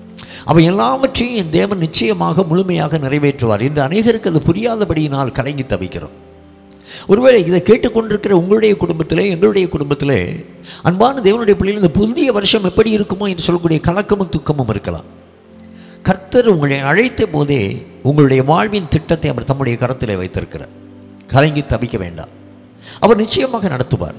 அவை எல்லாவற்றையும் என் தேவன் நிச்சயமாக முழுமையாக நிறைவேற்றுவார் என்று அநேகருக்கு அது புரியாதபடியினால் கலங்கி தவிக்கிறோம் ஒருவேளை இதை கேட்டுக்கொண்டிருக்கிற உங்களுடைய குடும்பத்திலே எங்களுடைய குடும்பத்திலே அன்பான தேவனுடைய பிள்ளைகள் இந்த புதிய வருஷம் எப்படி இருக்குமோ என்று சொல்லக்கூடிய கலக்கமும் துக்கமும் இருக்கலாம் கர்த்தர் உங்களை அழைத்த போதே உங்களுடைய வாழ்வின் திட்டத்தை அவர் தம்முடைய கரத்திலே வைத்திருக்கிறார் கலங்கி தவிக்க வேண்டாம் அவர் நிச்சயமாக நடத்துவார்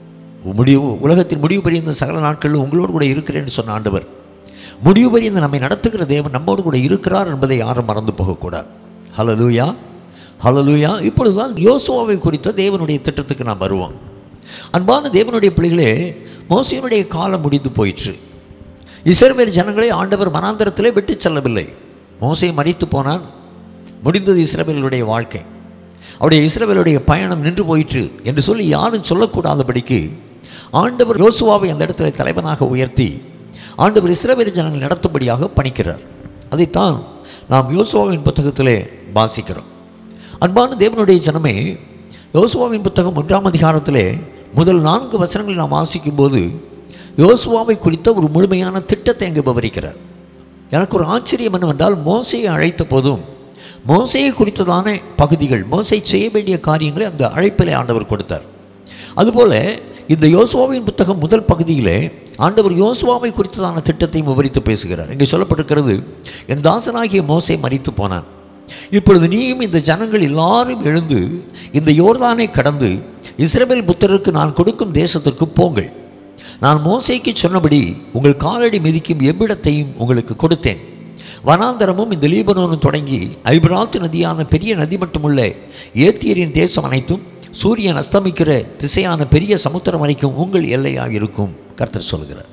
முடிவு உலகத்தின் முடிவு பெரிய சகல நாட்களில் உங்களோடு கூட இருக்கிறேன்னு சொன்ன ஆண்டவர் முடிவு பெரிய நம்மை நடத்துகிற தேவன் நம்மோடு கூட இருக்கிறார் என்பதை யாரும் மறந்து போகக்கூடாது ஹலலூயா ஹலலூயா இப்பொழுதுதான் யோசுவாவை குறித்த தேவனுடைய திட்டத்துக்கு நாம் வருவோம் அன்பான தேவனுடைய பிள்ளைகளே மோசையினுடைய காலம் முடிந்து போயிற்று இஸ்ரவேல் ஜனங்களை ஆண்டவர் மனாந்தரத்திலே விட்டு செல்லவில்லை மோசை மறித்து போனான் முடிந்தது இஸ்ரவேலுடைய வாழ்க்கை அவருடைய இஸ்ரவேலுடைய பயணம் நின்று போயிற்று என்று சொல்லி யாரும் சொல்லக்கூடாதபடிக்கு ஆண்டவர் யோசுவாவை அந்த இடத்துல தலைவனாக உயர்த்தி ஆண்டவர் இஸ்ரவேல் ஜனங்கள் நடத்தும்படியாக பணிக்கிறார் அதைத்தான் நாம் யோசுவாவின் புத்தகத்திலே வாசிக்கிறோம் அன்பான தேவனுடைய ஜனமே யோசுவாவின் புத்தகம் ஒன்றாம் அதிகாரத்திலே முதல் நான்கு வசனங்களை நாம் வாசிக்கும்போது யோசுவாவை குறித்த ஒரு முழுமையான திட்டத்தை அங்கு விவரிக்கிறார் எனக்கு ஒரு ஆச்சரியம் என்னவென்றால் மோசையை அழைத்த போதும் மோசையை குறித்ததான பகுதிகள் மோசை செய்ய வேண்டிய காரியங்களை அந்த அழைப்பிலே ஆண்டவர் கொடுத்தார் அதுபோல இந்த யோசுவாவின் புத்தகம் முதல் பகுதியிலே ஆண்டவர் யோசுவாவை குறித்ததான திட்டத்தையும் விவரித்து பேசுகிறார் இங்கே சொல்லப்பட்டிருக்கிறது என் தாசனாகிய மோசை மறித்து போனான் இப்பொழுது நீயும் இந்த ஜனங்கள் எல்லாரும் எழுந்து இந்த யோர்தானை கடந்து இஸ்ரவேல் புத்தருக்கு நான் கொடுக்கும் தேசத்திற்கு போங்கள் நான் மோசைக்கு சொன்னபடி உங்கள் காலடி மிதிக்கும் எவ்விடத்தையும் உங்களுக்கு கொடுத்தேன் வனாந்தரமும் இந்த லீபனோனும் தொடங்கி ஐபிராத்து நதியான பெரிய நதி மட்டுமுள்ள ஏத்தியரின் தேசம் அனைத்தும் சூரியன் அஸ்தமிக்கிற திசையான பெரிய சமுத்திரம் வரைக்கும் உங்கள் எல்லையாக இருக்கும் கர்த்தர் சொல்கிறார்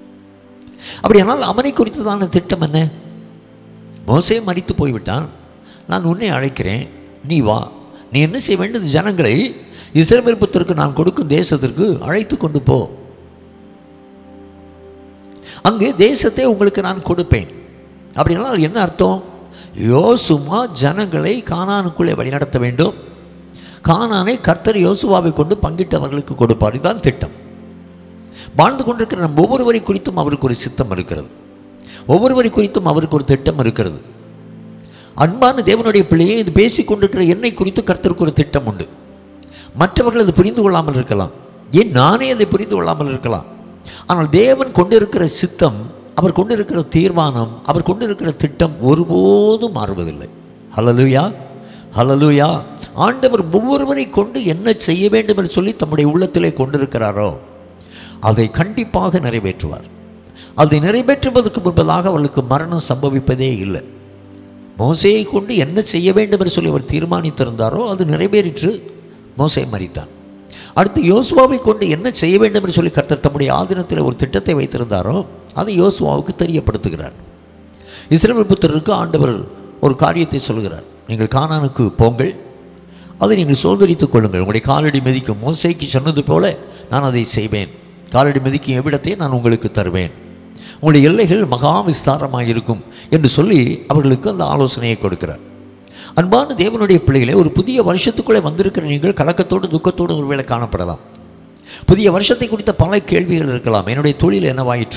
அப்படியானால் அவனை குறித்ததான திட்டம் என்ன மோசே மறித்து போய்விட்டான் நான் உன்னை அழைக்கிறேன் நீ வா நீ என்ன செய்ய வேண்டியது ஜனங்களை இஸ்ரவேல் புத்தருக்கு நான் கொடுக்கும் தேசத்திற்கு அழைத்து கொண்டு போ அங்கு தேசத்தை உங்களுக்கு நான் கொடுப்பேன் அப்படின்னா அது என்ன அர்த்தம் யோசுமா ஜனங்களை கானானுக்குள்ளே வழிநடத்த வேண்டும் கானானை கர்த்தர் யோசுவாவை கொண்டு பங்கிட்டு அவர்களுக்கு கொடுப்பார் இதுதான் திட்டம் வாழ்ந்து கொண்டிருக்கிற நம் ஒவ்வொருவரை குறித்தும் அவருக்கு ஒரு சித்தம் இருக்கிறது ஒவ்வொருவரை குறித்தும் அவருக்கு ஒரு திட்டம் இருக்கிறது அன்பான தேவனுடைய பிள்ளையை இது பேசிக் கொண்டிருக்கிற என்னை குறித்து கர்த்தருக்கு ஒரு திட்டம் உண்டு மற்றவர்கள் அது புரிந்து கொள்ளாமல் இருக்கலாம் ஏன் நானே அதை புரிந்து கொள்ளாமல் இருக்கலாம் ஆனால் தேவன் கொண்டிருக்கிற சித்தம் அவர் கொண்டிருக்கிற தீர்மானம் அவர் கொண்டிருக்கிற திட்டம் ஒருபோதும் மாறுவதில்லை ஹலலுயா ஹலலுயா ஆண்டவர் ஒவ்வொருவரை கொண்டு என்ன செய்ய வேண்டும் என்று சொல்லி தம்முடைய உள்ளத்திலே கொண்டிருக்கிறாரோ அதை கண்டிப்பாக நிறைவேற்றுவார் அதை நிறைவேற்றுவதற்கு முன்பதாக அவர்களுக்கு மரணம் சம்பவிப்பதே இல்லை மோசையை கொண்டு என்ன செய்ய வேண்டும் என்று சொல்லி அவர் தீர்மானித்திருந்தாரோ அது நிறைவேறிற்று மோசை மறித்தான் அடுத்து யோசுவாவை கொண்டு என்ன செய்ய வேண்டும் என்று சொல்லி கர்த்தர் தம்முடைய ஆதீனத்தில் ஒரு திட்டத்தை வைத்திருந்தாரோ அதை யோசுவாவுக்கு தெரியப்படுத்துகிறார் இஸ்ரேல் புத்தருக்கு ஆண்டவர் ஒரு காரியத்தை சொல்கிறார் நீங்கள் கானானுக்கு போங்கள் அதை நீங்கள் சோதரித்துக் கொள்ளுங்கள் உங்களுடைய காலடி மிதிக்கும் மோசைக்கு சொன்னது போல நான் அதை செய்வேன் காலடி மிதிக்கும் எவ்விடத்தை நான் உங்களுக்கு தருவேன் உங்களுடைய எல்லைகள் மகா விஸ்தாரமாக இருக்கும் என்று சொல்லி அவர்களுக்கு அந்த ஆலோசனையை கொடுக்கிறார் அன்பான தேவனுடைய பிள்ளைகளே ஒரு புதிய வருஷத்துக்குள்ளே வந்திருக்கிற நீங்கள் கலக்கத்தோடு துக்கத்தோடு ஒருவேளை காணப்படலாம் புதிய வருஷத்தை குறித்த பல கேள்விகள் இருக்கலாம் என்னுடைய தொழில் என்னவாயிற்று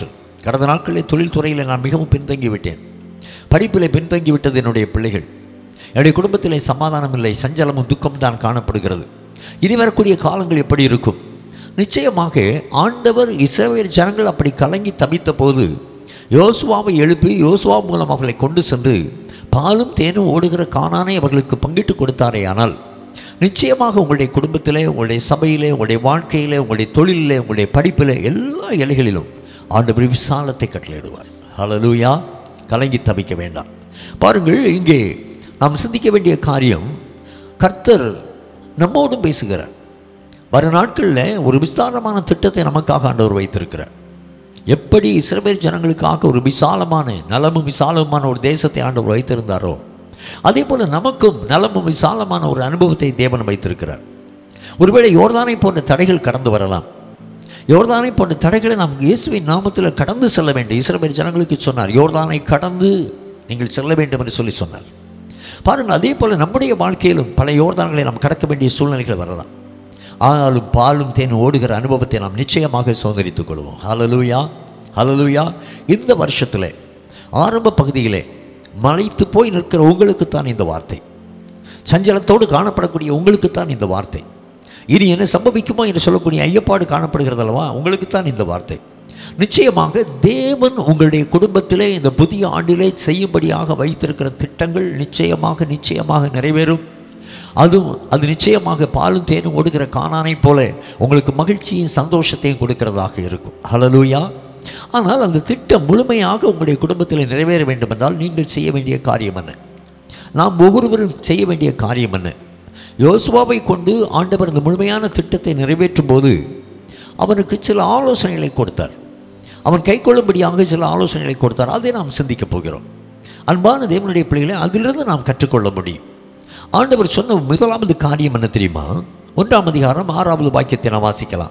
கடந்த நாட்களில் தொழில்துறையில் நான் மிகவும் பின்தங்கி விட்டேன் படிப்பில் பின்தங்கி விட்டது என்னுடைய பிள்ளைகள் என்னுடைய குடும்பத்திலே சமாதானம் இல்லை சஞ்சலமும் துக்கம் தான் காணப்படுகிறது இனி வரக்கூடிய காலங்கள் எப்படி இருக்கும் நிச்சயமாக ஆண்டவர் இஸ்ரவேல் ஜனங்கள் அப்படி கலங்கி தவித்த போது யோசுவாவை எழுப்பி யோசுவா மூலம் அவர்களை கொண்டு சென்று பாலும் தேனும் ஓடுகிற காணானை அவர்களுக்கு பங்கிட்டு கொடுத்தாரே ஆனால் நிச்சயமாக உங்களுடைய குடும்பத்திலே உங்களுடைய சபையிலே உங்களுடைய வாழ்க்கையிலே உங்களுடைய தொழிலிலே உங்களுடைய படிப்பிலே எல்லா இலைகளிலும் ஆண்டவர் விசாலத்தை கட்டளையிடுவார் ஹalleluya கலங்கி தவிக்க வேண்டாம் பாருங்கள் இங்கே நாம் சிந்திக்க வேண்டிய காரியம் கர்த்தர் நம்மோடும் பேசுகிறார் வரும் நாட்களில் ஒரு விஸ்தாரமான திட்டத்தை நமக்காக ஆண்டவர் வைத்திருக்கிறார் எப்படி இஸ்ரவேல் ஜனங்களுக்காக ஒரு விசாலமான நலமும் விசாலமான ஒரு தேசத்தை ஆண்டவர் வைத்திருந்தாரோ அதே போல் நமக்கும் நலமும் விசாலமான ஒரு அனுபவத்தை தேவன் வைத்திருக்கிறார் ஒருவேளை யோர்தானை போன்ற தடைகள் கடந்து வரலாம் யோர்தானை போன்ற தடைகளை நாம் இயேசுவின் நாமத்தில் கடந்து செல்ல வேண்டும் இஸ்ரவேல் ஜனங்களுக்கு சொன்னார் யோர்தானை கடந்து நீங்கள் செல்ல வேண்டும் என்று சொல்லி சொன்னார் பாருங்கள் அதே போல் நம்முடைய வாழ்க்கையிலும் பல யோர்தான்களை நாம் கடக்க வேண்டிய சூழ்நிலைகள் வரலாம் ஆனாலும் பாலும் தேன் ஓடுகிற அனுபவத்தை நாம் நிச்சயமாக சுதந்திரித்துக் கொள்வோம் ஹalleluya ஹalleluya இந்த வருஷத்தில் ஆரம்ப பகுதியிலே மலைத்து போய் நிற்கிற உங்களுக்குத்தான் இந்த வார்த்தை சஞ்சலத்தோடு காணப்படக்கூடிய உங்களுக்குத்தான் இந்த வார்த்தை இனி என்ன சம்பவிக்குமோ என்று சொல்லக்கூடிய ஐயப்பாடு காணப்படுகிறது அல்லவா உங்களுக்குத்தான் இந்த வார்த்தை நிச்சயமாக தேவன் உங்களுடைய குடும்பத்திலே இந்த புதிய ஆண்டிலே செய்யும்படியாக வைத்திருக்கிற திட்டங்கள் நிச்சயமாக நிச்சயமாக நிறைவேறும் அதுவும் அது நிச்சயமாக பாலும் தேனும் ஓடுகிற காணானைப் போல உங்களுக்கு மகிழ்ச்சியும் சந்தோஷத்தையும் கொடுக்கிறதாக இருக்கும் ஹalleluya ஆனால் அந்த திட்டம் முழுமையாக உங்களுடைய குடும்பத்தில் நிறைவேற வேண்டும் என்றால் நீங்கள் செய்ய வேண்டிய காரியம் என்ன நாம் ஒவ்வொருவரும் செய்ய வேண்டிய காரியம் என்ன யோசுவாவை கொண்டு ஆண்டவர் அந்த முழுமையான திட்டத்தை நிறைவேற்றும் போது அவனுக்கு சில ஆலோசனைகளை கொடுத்தார் அவன் கை கொள்ளும்படியாக சில ஆலோசனைகளை கொடுத்தார் அதை நாம் சிந்திக்கப் போகிறோம் அன்பான தேவனுடைய பிள்ளைகளை அதிலிருந்து நாம் கற்றுக்கொள்ள முடியும் ஆண்டவர் சொன்ன முதலாவது காரியம் என்ன தெரியுமா ஒன்றாம் அதிகாரம் ஆறாவது வாக்கியத்தை நாம் வாசிக்கலாம்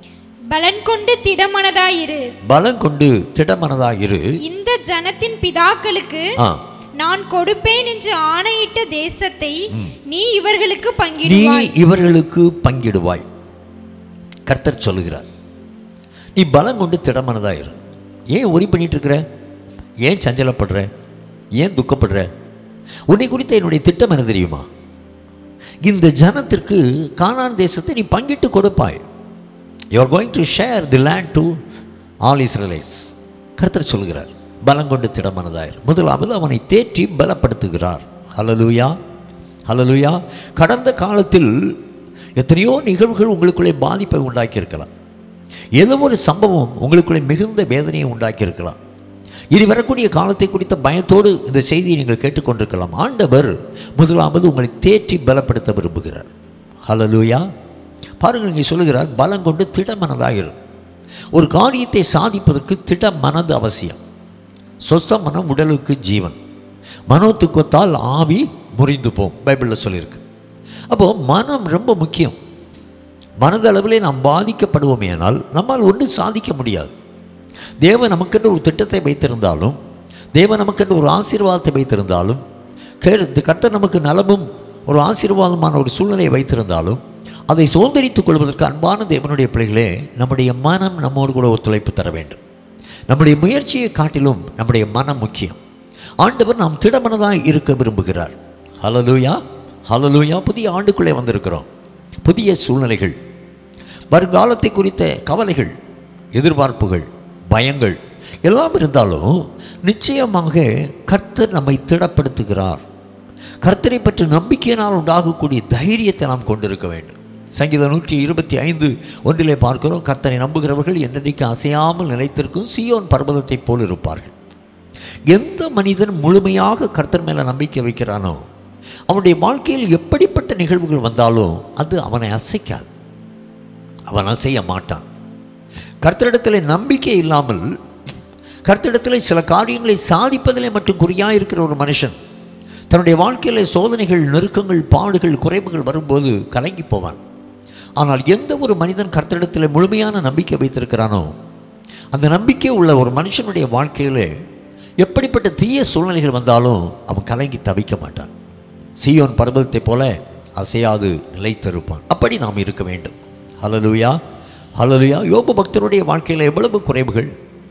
பலன் கொண்டு திடமனதாயிரு பலம் கொண்டு திடமனதா இரு இந்த ஜனத்தின் பிதாக்களுக்கு ஆ நான் கொடுப்பேன் என்று ஆணையிட்ட தேசத்தை நீ இவர்களுக்கு நீ பங்கிடுவாய் இவர்களுக்கு பங்கிடுவாய் கர்த்தர் சொல்லுகிறார் நீ பலம் கொண்டு திடமனதா இரு ஏன் ஒரி பண்ணிட்டு இருக்கிற ஏன் சஞ்சலப்படுற ஏன் துக்கப்படுற உன்னை குறித்த என்னுடைய திட்டம் என்ன தெரியுமா இந்த ஜனத்திற்கு கானான் தேசத்தை நீ பங்கிட்டு கொடுப்பாய் you are going to share the land to all Israelites கர்த்தர் சொல்கிறார் பலம் கொண்டு திடமனதாயிரு முதலாவது அவனை தேற்றி பலப்படுத்துகிறார் ஹலலூயா ஹலலூயா கடந்த காலத்தில் எத்தனையோ நிகழ்வுகள் உங்களுக்குள்ளே பாதிப்பை உண்டாக்கியிருக்கலாம் ஏதோ ஒரு சம்பவம் உங்களுக்குள்ளே மிகுந்த வேதனையை உண்டாக்கியிருக்கலாம் இனி வரக்கூடிய காலத்தை குறித்த பயத்தோடு இந்த செய்தியை நீங்கள் கேட்டுக்கொண்டிருக்கலாம் ஆண்டவர் முதலாவது உங்களை தேற்றி பலப்படுத்த விரும்புகிறார் ஹலலூயா பாருங்கள் இங்கே சொல்லுகிறார் பலம் கொண்டு திடமனதாயிரும் ஒரு காரியத்தை சாதிப்பதற்கு திட மனது அவசியம் சொஸ்த மனம் உடலுக்கு ஜீவன் மனோத்துக்கத்தால் ஆவி முறிந்து போம் பைபிளில் சொல்லியிருக்கு அப்போது மனம் ரொம்ப முக்கியம் மனதளவிலே நாம் பாதிக்கப்படுவோமே ஆனால் நம்மால் ஒன்று சாதிக்க முடியாது தேவன் நமக்கென்று ஒரு திட்டத்தை வைத்திருந்தாலும் தேவன் நமக்கென்று ஒரு ஆசீர்வாதத்தை வைத்திருந்தாலும் கேடு கர்த்தர் நமக்கு நலமும் ஒரு ஆசீர்வாதமான ஒரு சூழ்நிலையை வைத்திருந்தாலும் அதை சுதந்திரித்துக் கொள்வதற்கு அன்பான தேவனுடைய பிள்ளைகளே நம்முடைய மனம் நம்மோடு கூட ஒத்துழைப்பு தர வேண்டும் நம்முடைய முயற்சியை காட்டிலும் நம்முடைய மனம் முக்கியம் ஆண்டவர் நாம் திடமனதாக இருக்க விரும்புகிறார் ஹலலூயா ஹலலூயா புதிய ஆண்டுக்குள்ளே வந்திருக்கிறோம் புதிய சூழ்நிலைகள் வருங்காலத்தை குறித்த கவலைகள் எதிர்பார்ப்புகள் பயங்கள் எல்லாம் இருந்தாலும் நிச்சயமாக கர்த்தர் நம்மை திடப்படுத்துகிறார் கர்த்தரை பற்றி நம்பிக்கையினால் உண்டாகக்கூடிய தைரியத்தை நாம் கொண்டிருக்க வேண்டும் சங்கீதம் நூற்றி இருபத்தி ஐந்து ஒன்றிலே பார்க்கிறோம் கர்த்தரை நம்புகிறவர்கள் என்றைக்கு அசையாமல் நிலைத்திருக்கும் சியோன் பர்வதத்தைப் போல் இருப்பார்கள் எந்த மனிதன் முழுமையாக கர்த்தர் மேலே நம்பிக்கை வைக்கிறானோ அவனுடைய வாழ்க்கையில் எப்படிப்பட்ட நிகழ்வுகள் வந்தாலும் அது அவனை அசைக்காது அவன் அசைய மாட்டான் கர்த்தரிடத்தில் நம்பிக்கை இல்லாமல் கர்த்தரிடத்தில் சில காரியங்களை சாதிப்பதிலே மட்டும் குறியாக இருக்கிற ஒரு மனுஷன் தன்னுடைய வாழ்க்கையில் சோதனைகள் நெருக்கங்கள் பாடுகள் குறைவுகள் வரும்போது கலங்கி போவான் ஆனால் எந்த ஒரு மனிதன் கர்த்தரிடத்தில் முழுமையான நம்பிக்கை வைத்திருக்கிறானோ அந்த நம்பிக்கை உள்ள ஒரு மனுஷனுடைய வாழ்க்கையில் எப்படிப்பட்ட தீய சூழ்நிலைகள் வந்தாலும் அவன் கலங்கி தவிக்க மாட்டான் சீயோன் பர்வதத்தைப் போல அசையாது நிலைத்திருப்பான் அப்படி நாம் இருக்க வேண்டும் ஹலலுயா ஹலலுயா யோபு பக்தருடைய வாழ்க்கையில் எவ்வளவு குறைவுகள்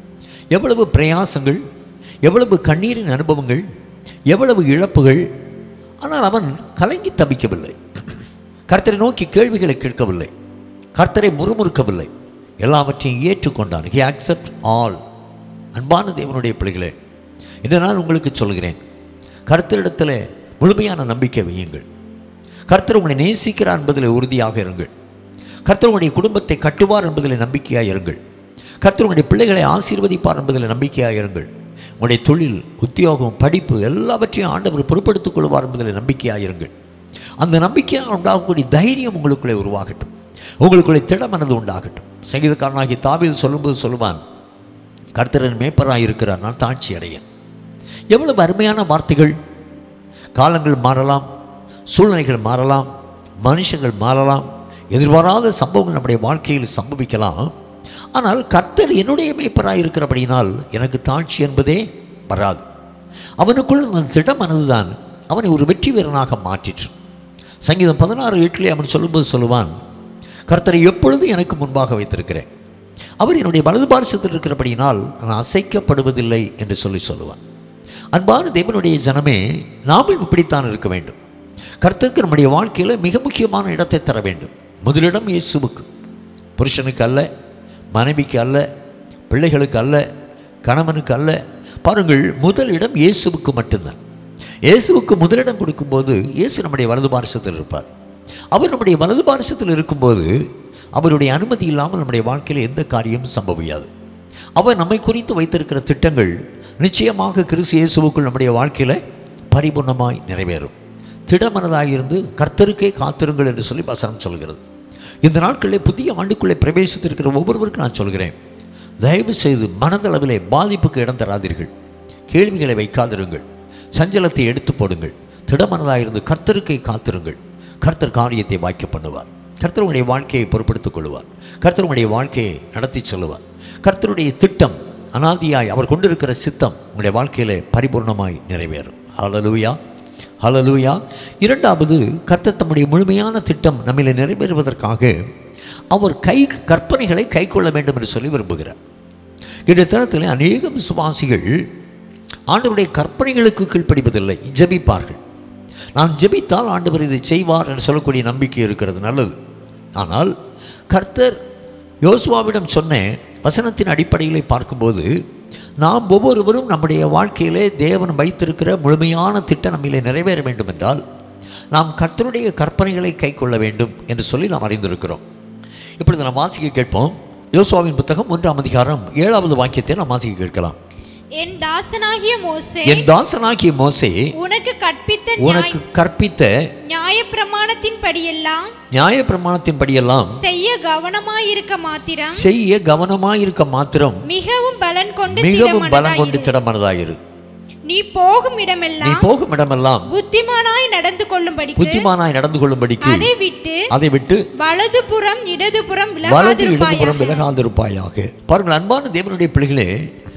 எவ்வளவு பிரயாசங்கள் எவ்வளவு கண்ணீரின் அனுபவங்கள் எவ்வளவு இழப்புகள் ஆனால் அவன் கலங்கி தவிக்கவில்லை கர்த்தரை நோக்கி கேள்விகளை கேட்கவில்லை கர்த்தரை முறுமுறுக்கவில்லை எல்லாவற்றையும் ஏற்றுக்கொண்டான் ஹி அக்செப்ட் ஆல் அன்பான தேவனுடைய பிள்ளைகளே இந்த நாள் உங்களுக்கு சொல்கிறேன் கர்த்தரிடத்தில் முழுமையான நம்பிக்கை வையுங்கள் கர்த்தர் உங்களை நேசிக்கிறார் என்பதில் உறுதியாக இருங்கள் கர்த்தர் உங்களுடைய குடும்பத்தை கட்டுவார் என்பதில் நம்பிக்கையாக இருங்கள் கர்த்தர் உங்களுடைய பிள்ளைகளை ஆசீர்வதிப்பார் என்பதில் நம்பிக்கையாக இருங்கள் உங்களுடைய தொழில் உத்தியோகம் படிப்பு எல்லாவற்றையும் ஆண்டவர் பொறுப்படுத்திக் கொள்வார் என்பதில் நம்பிக்கையாக இருங்கள் அந்த நம்பிக்கையால் உண்டாகக்கூடிய தைரியம் உங்களுக்குள்ளே உருவாகட்டும் உங்களுக்குள்ளே திடமனது உண்டாகட்டும் சங்கீதக்காரனாகி தாவீது சொல்லும்போது சொல்லுவான் கர்த்தரன் மேய்ப்பராக இருக்கிறார் நான் தாட்சி அடையேன் எவ்வளவு அருமையான வார்த்தைகள் காலங்கள் மாறலாம் சூழ்நிலைகள் மாறலாம் மனுஷங்கள் மாறலாம் எதிர்பாராத சம்பவங்கள் நம்முடைய வாழ்க்கையில் சம்பவிக்கலாம் ஆனால் கர்த்தர் என்னுடைய மேய்ப்பராக இருக்கிறபடியினால் எனக்கு தாட்சி என்பதே வராது அவனுக்குள் அந்த திடமனது தான் அவனை ஒரு வெற்றி வீரனாக மாற்றிற்று சங்கீதம் பதினாறு எட்டிலே அவன் சொல்லும்போது சொல்லுவான் கர்த்தரை எப்பொழுதும் எனக்கு முன்பாக வைத்திருக்கிறேன் அவர் என்னுடைய வலது பாரசத்தில் இருக்கிறபடியினால் நான் அசைக்கப்படுவதில்லை என்று சொல்லி சொல்லுவான் அன்பான தேவனுடைய ஜனமே நாமும் இப்படித்தான் இருக்க வேண்டும் கர்த்தருக்கு நம்முடைய வாழ்க்கையில் மிக முக்கியமான இடத்தை தர வேண்டும் முதலிடம் இயேசுவுக்கு புருஷனுக்கு அல்ல மனைவிக்கு அல்ல பிள்ளைகளுக்கு அல்ல கணவனுக்கு அல்ல பாருங்கள் முதலிடம் இயேசுவுக்கு மட்டும்தான் இயேசுவுக்கு முதலிடம் கொடுக்கும்போது இயேசு நம்முடைய வலது பாரசத்தில் இருப்பார் அவர் நம்முடைய வலது பாரசத்தில் இருக்கும்போது அவருடைய அனுமதி இல்லாமல் நம்முடைய வாழ்க்கையில் எந்த காரியமும் சம்பவியாது அவர் நம்மை குறித்து வைத்திருக்கிற திட்டங்கள் நிச்சயமாக கிறிஸ்து இயேசுவுக்குள் நம்முடைய வாழ்க்கையில் பரிபூர்ணமாய் நிறைவேறும் திடமனதாக இருந்து கர்த்தருக்கே காத்திருங்கள் என்று சொல்லி வசனம் சொல்கிறது இந்த நாட்களில் புதிய ஆண்டுக்குள்ளே பிரவேசித்திருக்கிற ஒவ்வொருவருக்கும் நான் சொல்கிறேன் தயவு செய்து மனதளவிலே பாதிப்புக்கு இடம் தராதீர்கள் கேள்விகளை வைக்காதிருங்கள் சஞ்சலத்தை எடுத்து போடுங்கள் திடமனதாக இருந்து கர்த்தருக்கே காத்திருங்கள் கர்த்தர் காரியத்தை வாய்க்க பண்ணுவார் கர்த்தர் உங்களுடைய வாழ்க்கையை பொறுப்படுத்திக் கொள்வார் கர்த்தர் உங்களுடைய வாழ்க்கையை நடத்தி செல்லுவார் கர்த்தருடைய திட்டம் அனாதியாய் அவர் கொண்டிருக்கிற சித்தம் உங்களுடைய வாழ்க்கையிலே பரிபூர்ணமாய் நிறைவேறும் ஹalleluya ஹalleluya இரண்டாவது கர்த்தர் தம்முடைய முழுமையான திட்டம் நம்மிலே நிறைவேறுவதற்காக அவர் கை கற்பனைகளை கைக்கொள்ள வேண்டும் என்று சொல்லி விரும்புகிறார் இந்த தளத்தில் அநேக விசுவாசிகள் ஆண்டவருடைய கற்பனைகளுக்கு கீழ்ப்படிவதில்லை ஜெபிப்பார்கள் நான் ஜெபித்தால் ஆண்டவர் இதை செய்வார் என்று சொல்லக்கூடிய நம்பிக்கை இருக்கிறது நல்லது ஆனால் கர்த்தர் யோசுவாவிடம் சொன்ன வசனத்தின் அடிப்படையிலே பார்க்கும்போது நாம் ஒவ்வொருவரும் நம்முடைய வாழ்க்கையிலே தேவன் வைத்திருக்கிற முழுமையான திட்டம் நம்மிலே நிறைவேற வேண்டும் என்றால் நாம் கர்த்தருடைய கற்பனைகளை கைக்கொள்ள வேண்டும் என்று சொல்லி நாம் அறிந்திருக்கிறோம் இப்பொழுது நாம் வாசிக்க கேட்போம் யோசுவாவின் புத்தகம் ஒன்றாம் அதிகாரம் ஏழாவது வாக்கியத்தை நாம் வாசிக்க கேட்கலாம் என் தாசனாகிய மோசே என் தாசனாகிய மோசே உனக்கு கற்பித்த உனக்கு கற்பித்த நியாய பிரமாணத்தின்படியெல்லாம் நியாய பிரமாணத்தின்படியெல்லாம் செய்ய கவனமாயிருக்க மாத்திரம் செய்ய கவனமாயிருக்க மாத்திரம் மிகவும் பலன் கொண்டு மிகவும் பலம் கொண்டு திடமனதாயிரு. திடமனதாயிரு நீ போகும் நீ இடமெல்லாம் போகும் இடமெல்லாம் புத்திமானாய் நடந்து கொள்ளும்படிக்கு புத்திமானாய் நடந்து கொள்ளும்படிக்கு அதை விட்டு அதை விட்டு வலதுபுறம் இடதுபுறம் வலது இடதுபுறம் விலகாதிருப்பாயாக விலகாதிருப்பாயாக பாருங்கள் அன்பான தேவனுடைய பிள்ளைகளே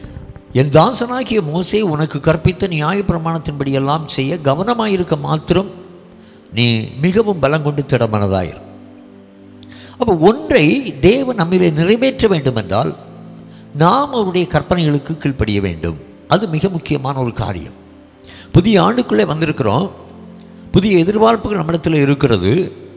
என் தாசனாகிய மோசே உனக்கு கற்பித்த நியாய பிரமாணத்தின்படி எல்லாம் செய்ய கவனமாயிருக்க மாத்திரம் நீ மிகவும் பலம் கொண்டு திடமனதாயிரு அப்போ ஒன்றை தேவன் நம்மிலே நிறைவேற்ற வேண்டும் என்றால் நாம் அவருடைய கற்பனைகளுக்கு கீழ்ப்படிய வேண்டும் அது மிக முக்கியமான ஒரு காரியம் புதிய ஆண்டுக்குள்ளே வந்திருக்கிறோம் புதிய எதிர்பார்ப்புகள் நம்மிடத்தில் இருக்கிறது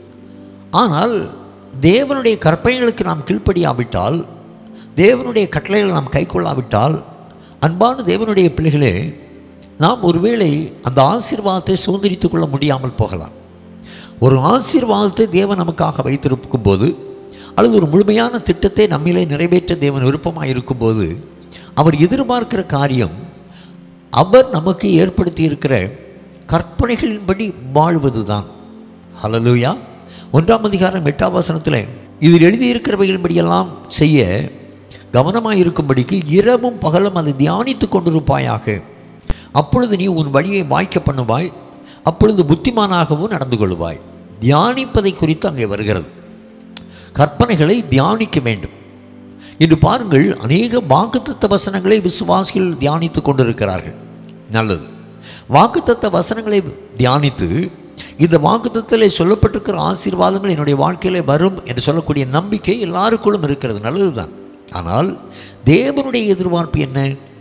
ஆனால் தேவனுடைய கற்பனைகளுக்கு நாம் கீழ்ப்படியாவிட்டால் தேவனுடைய கட்டளைகளை நாம் கைக்கொள்ளாவிட்டால் அன்பான தேவனுடைய பிள்ளைகளே நாம் ஒருவேளை அந்த ஆசீர்வாதத்தை சுதந்திரித்துக் கொள்ள முடியாமல் போகலாம் ஒரு ஆசீர்வாதத்தை தேவன் நமக்காக வைத்திருக்கும் போது அல்லது ஒரு முழுமையான திட்டத்தை நம்மிலே நிறைவேற்ற தேவன் விருப்பமாக இருக்கும்போது அவர் எதிர்பார்க்கிற காரியம் அவர் நமக்கு ஏற்படுத்தி இருக்கிற கற்பனைகளின்படி வாழ்வதுதான் ஹலலூயா ஒன்றாம் அதிகாரம் எட்டாம் வசனத்தில் இதில் எழுதியிருக்கிறவைகளின்படியெல்லாம் செய்ய கவனமாக இருக்கும்படிக்கு இரவும் பகலும் அதை தியானித்து கொண்டிருப்பாயாக அப்பொழுது நீ உன் வழியை வாய்க்க பண்ணுவாய் அப்பொழுது புத்திமானாகவும் நடந்து கொள்வாய் தியானிப்பதை குறித்து அங்கே வருகிறது கற்பனைகளை தியானிக்க வேண்டும் இன்று பாருங்கள் அநேக வாக்குத்தத்த வசனங்களை விசுவாசிகள் தியானித்து கொண்டிருக்கிறார்கள் நல்லது வாக்குத்தத்த வசனங்களை தியானித்து இந்த வாக்குத்தத்தில் சொல்லப்பட்டிருக்கிற ஆசீர்வாதங்கள் என்னுடைய வாழ்க்கையிலே வரும் என்று சொல்லக்கூடிய நம்பிக்கை எல்லாருக்குள்ளும் இருக்கிறது நல்லதுதான் ஆனால் தேவனுடைய எதிர்பார்ப்பு என்ன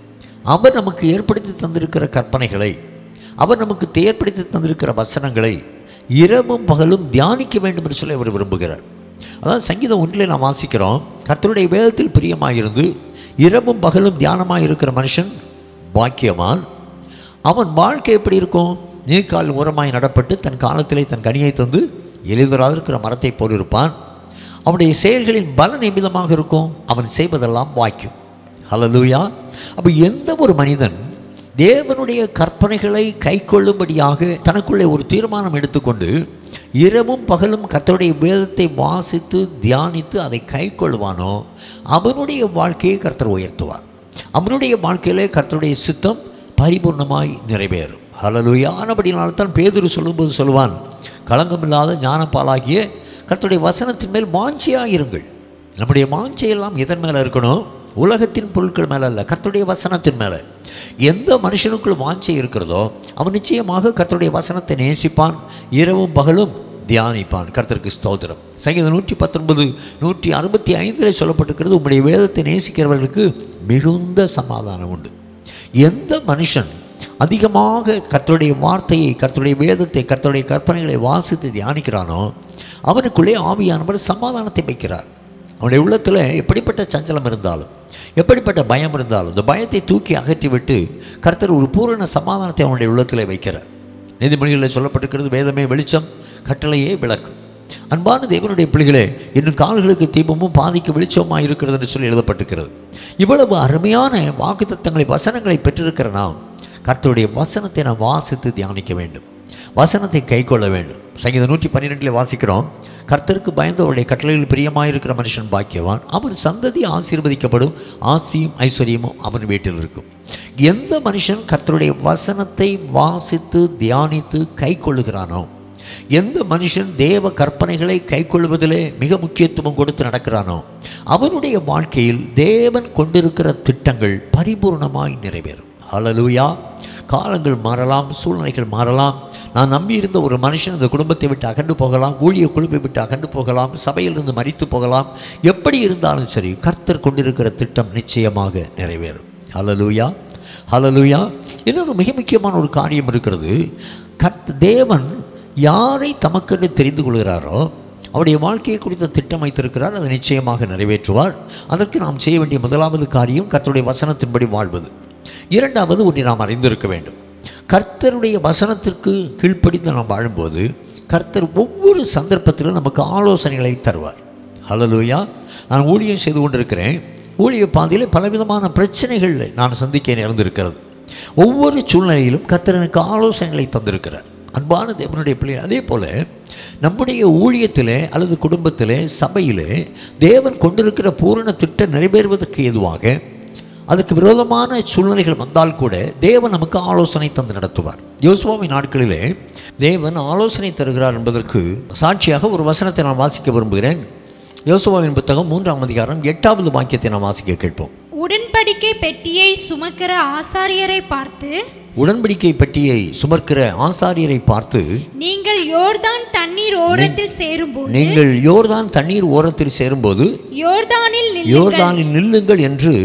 அவர் நமக்கு ஏற்படுத்தி தந்திருக்கிற கற்பனைகளை அவர் நமக்கு ஏற்படுத்தி தந்திருக்கிற வசனங்களை இரவும் பகலும் தியானிக்க வேண்டும் என்று சொல்லி அவர் விரும்புகிறார் அதாவது சங்கீதம் ஒன்றில் நாம் வாசிக்கிறோம் கர்த்தருடைய வேதத்தில் பிரியமாயிருந்து இரவும் பகலும் தியானமாக இருக்கிற மனுஷன் பாக்கியவான் அவன் வாழ்க்கை எப்படி இருக்கும் நீர்க்கால் உரமாய் நடப்பட்டு தன் காலத்திலே தன் கனியை தந்து எளிதராக இருக்கிற மரத்தை போல் இருப்பான் அவனுடைய செயல்களின் பல நிமிதமாக இருக்கும் அவன் செய்வதெல்லாம் வாய்க்கும் ஹலலூயா அப்போ எந்த ஒரு மனிதன் தேவனுடைய கற்பனைகளை கைக்கொள்ளும்படியாக தனக்குள்ளே ஒரு தீர்மானம் எடுத்துக்கொண்டு இரவும் பகலும் கர்த்தருடைய வேதத்தை வாசித்து தியானித்து அதை கைக்கொள்வானோ அவனுடைய வாழ்க்கையை கர்த்தர் உயர்த்துவார் அவனுடைய வாழ்க்கையிலே கர்த்தருடைய சித்தம் பரிபூர்ணமாய் நிறைவேறும் ஹலலுயா ஆனபடினால்தான் பேதுரு சொல்லும்போது சொல்லுவான் களங்கமில்லாத ஞானப்பாலாகிய கர்த்தருடைய வசனத்தின் மேல் வாஞ்சியாக இருங்கள் நம்முடைய வாஞ்சையெல்லாம் எதன் மேலே இருக்கணும் உலகத்தின் பொருட்கள் மேலே அல்ல கர்த்தருடைய வசனத்தின் மேலே எந்த மனுஷனுக்குள் வாஞ்சை இருக்கிறதோ அவன் நிச்சயமாக கர்த்தருடைய வசனத்தை நேசிப்பான் இரவும் பகலும் தியானிப்பான் கர்த்தருக்கு ஸ்தோத்திரம் சங்கீதம் நூற்றி பத்தொன்பது நூற்றி அறுபத்தி ஐந்தில் சொல்லப்பட்டிருக்கிறது உம்முடைய வேதத்தை நேசிக்கிறவர்களுக்கு மிகுந்த சமாதானம் உண்டு எந்த மனுஷன் அதிகமாக கர்த்தருடைய வார்த்தையை கர்த்தருடைய வேதத்தை கர்த்தருடைய கற்பனைகளை வாசித்து தியானிக்கிறானோ அவனுக்குள்ளே ஆவியானவர் சமாதானத்தை வைக்கிறார் அவனுடைய உள்ளத்தில் எப்படிப்பட்ட சஞ்சலம் இருந்தாலும் எப்படிப்பட்ட பயம் இருந்தாலும் இந்த பயத்தை தூக்கி அகற்றிவிட்டு கர்த்தர் ஒரு பூரண சமாதானத்தை அவனுடைய உள்ளத்தில் வைக்கிறார் நீதிமொழிகளில் சொல்லப்பட்டிருக்கிறது வேதமே வெளிச்சம் கட்டளையே விளக்கு அன்பான தேவனுடைய பிள்ளைகளே இன்னும் கால்களுக்கு தீபமும் பாதிக்கு வெளிச்சமாக இருக்கிறது என்று சொல்லி எழுதப்பட்டிருக்கிறது இவ்வளவு அருமையான வாக்குத்தத்தங்களை வசனங்களை பெற்றிருக்கிற நாம் கர்த்தருடைய வசனத்தை நாம் வாசித்து தியானிக்க வேண்டும் வசனத்தை கைக்கொள்ள வேண்டும் சங்கீதம் நூற்றி பன்னிரெண்டில் வாசிக்கிறோம் கர்த்தருக்கு பயந்தவருடைய கட்டளையில் பிரியமாயிருக்கிற மனுஷன் பாக்கியவான் அவன் சந்ததி ஆசீர்வதிக்கப்படும் ஆஸ்தியும் ஐஸ்வர்யமும் அவன் வீட்டில் இருக்கும் எந்த மனுஷன் கர்த்தருடைய வசனத்தை வாசித்து தியானித்து கைக்கொள்ளுகிறானோ எந்த மனுஷன் தேவ கற்பனைகளை கைக்கொள்வதிலே மிக முக்கியத்துவம் கொடுத்து நடக்கிறானோ அவனுடைய வாழ்க்கையில் தேவன் கொண்டிருக்கிற திட்டங்கள் பரிபூர்ணமாய் நிறைவேறும் ஹalleluya காலங்கள் மாறலாம் சூழ்நிலைகள் மாறலாம் நான் நம்பியிருந்த ஒரு மனுஷன் இந்த குடும்பத்தை விட்டு அகன்று போகலாம் ஊழிய குழுப்பை விட்டு அகன்று போகலாம் சபையிலிருந்து மறித்து போகலாம் எப்படி இருந்தாலும் சரி கர்த்தர் கொண்டிருக்கிற திட்டம் நிச்சயமாக நிறைவேறும் ஹalleluya ஹalleluya இன்னொரு மிக முக்கியமான ஒரு காரியம் இருக்கிறது கர்த்த தேவன் யாரை தமக்கென்று தெரிந்து கொள்கிறாரோ அவருடைய வாழ்க்கையை குறித்த திட்டம் வைத்திருக்கிறார் அதை நிச்சயமாக நிறைவேற்றுவார் அதற்கு நாம் செய்ய வேண்டிய முதலாவது காரியம் கர்த்தருடைய வசனத்தின்படி வாழ்வது இரண்டாவது ஒன்றை நாம் அறிந்திருக்க வேண்டும் கர்த்தருடைய வசனத்திற்கு கீழ்ப்படிந்து நாம் வாழும்போது கர்த்தர் ஒவ்வொரு சந்தர்ப்பத்திலும் நமக்கு ஆலோசனைகளை தருவார் ஹலலூயா நான் ஊழியம் செய்து கொண்டிருக்கிறேன் ஊழிய பாதையில் பலவிதமான பிரச்சனைகள் நான் சந்திக்க நேர்ந்திருக்கிறது ஒவ்வொரு சூழ்நிலையிலும் கர்த்தர் எனக்கு ஆலோசனைகளை தந்திருக்கிறார் அன்பான தேவனுடைய பிள்ளை அதே போல் நம்முடைய ஊழியத்திலே அல்லது குடும்பத்திலே சபையிலே தேவன் கொண்டிருக்கிற பூரண திட்டம் நிறைவேறுவதற்கு ஏதுவாக அதுக்கு விரோதமான சூழ்நிலைகள் வந்தால் கூட தேவன் நமக்கு ஆலோசனை தந்து நடத்துவார் யோசுவாவின் நாட்களிலே தேவன் ஆலோசனை தருகிறார் என்பதற்கு சாட்சியாக ஒரு வசனத்தை நான் வாசிக்க விரும்புகிறேன் யோசுவாவின் புத்தகம் மூன்றாம் அதிகாரம் எட்டாவது வாக்கியத்தை நாம் வாசிக்க கேட்போம் உடன்படிக்கை பெட்டியை சுமக்கிற ஆசாரியரை பார்த்து உடன்படிக்கை பெட்டியை சுமர்க்கிற ஆசாரியரை பார்த்து நீங்கள் யோர்தான் தண்ணீர் ஓரத்தில் சேரும்போது நீங்கள் யோர்தான் தண்ணீர் ஓரத்தில் சேரும்போது யோர்தானில் நில்லுங்கள் யோர்தானில் நில்லுங்கள் என்று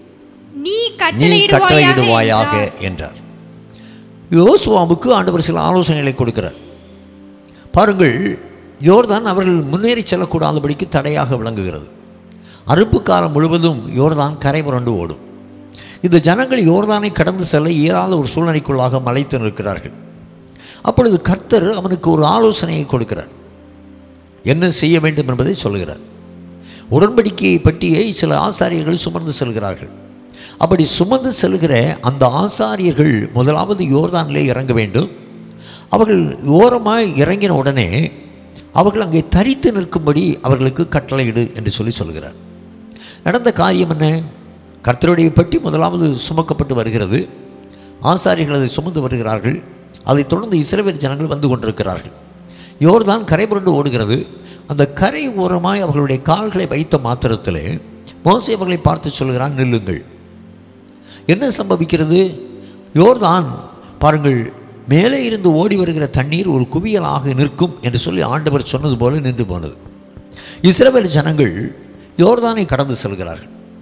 நீ நீ கட்டளையிடுவாயாக கட்டளையிடுவாயாக என்றார். என்றார் யோசுவாவுக்கு ஆண்டவர் சில ஆலோசனைகளை கொடுக்கிறார் பாருங்கள் யோர்தான் அவர்கள் முன்னேறி செல்லக்கூடாதபடிக்கு தடையாக விளங்குகிறது அறுப்பு காலம் முழுவதும் யோர்தான் கரை புரண்டு ஓடும் இந்த ஜனங்கள் யோர்தானை கடந்து செல்ல இயலாத ஒரு சூழ்நிலைக்குள்ளாக மலைத்து நிற்கிறார்கள் அப்பொழுது கர்த்தர் அவனுக்கு ஒரு ஆலோசனையை கொடுக்கிறார் என்ன செய்ய வேண்டும் என்பதை சொல்கிறார் உடன்படிக்கையை பற்றியே சில ஆசாரியர்கள் சுமந்து செல்கிறார்கள் அப்படி சுமந்து செல்கிற அந்த ஆசாரியர்கள் முதலாவது யோர்தானிலே இறங்க வேண்டும் அவர்கள் ஓரமாய் இறங்கின உடனே அவர்கள் அங்கே தரித்து நிற்கும்படி அவர்களுக்கு கட்டளையிடு என்று சொல்லி சொல்கிறார் நடந்த காரியம் என்ன கர்த்தருடைய பெட்டி முதலாவது சுமக்கப்பட்டு வருகிறது ஆசாரியர்கள் அதை சுமந்து வருகிறார்கள் அதைத் தொடர்ந்து இஸ்ரவேல் ஜனங்கள் வந்து கொண்டிருக்கிறார்கள் யோர்தான் கரை புரண்டு ஓடுகிறது அந்த கரை ஓரமாய் அவர்களுடைய கால்களை வைத்த மாத்திரத்திலே மோசே அவர்களை பார்த்து சொல்கிறான் நில்லுங்கள் என்ன சம்பவிக்கிறது யோர்தான் பாருங்கள் மேலே இருந்து ஓடி வருகிற தண்ணீர் ஒரு குவியலாக நிற்கும் என்று சொல்லி ஆண்டவர் சொன்னது போல நின்று போனது இஸ்ரவேல் ஜனங்கள் யோர்தானை கடந்து செல்கிறார்கள்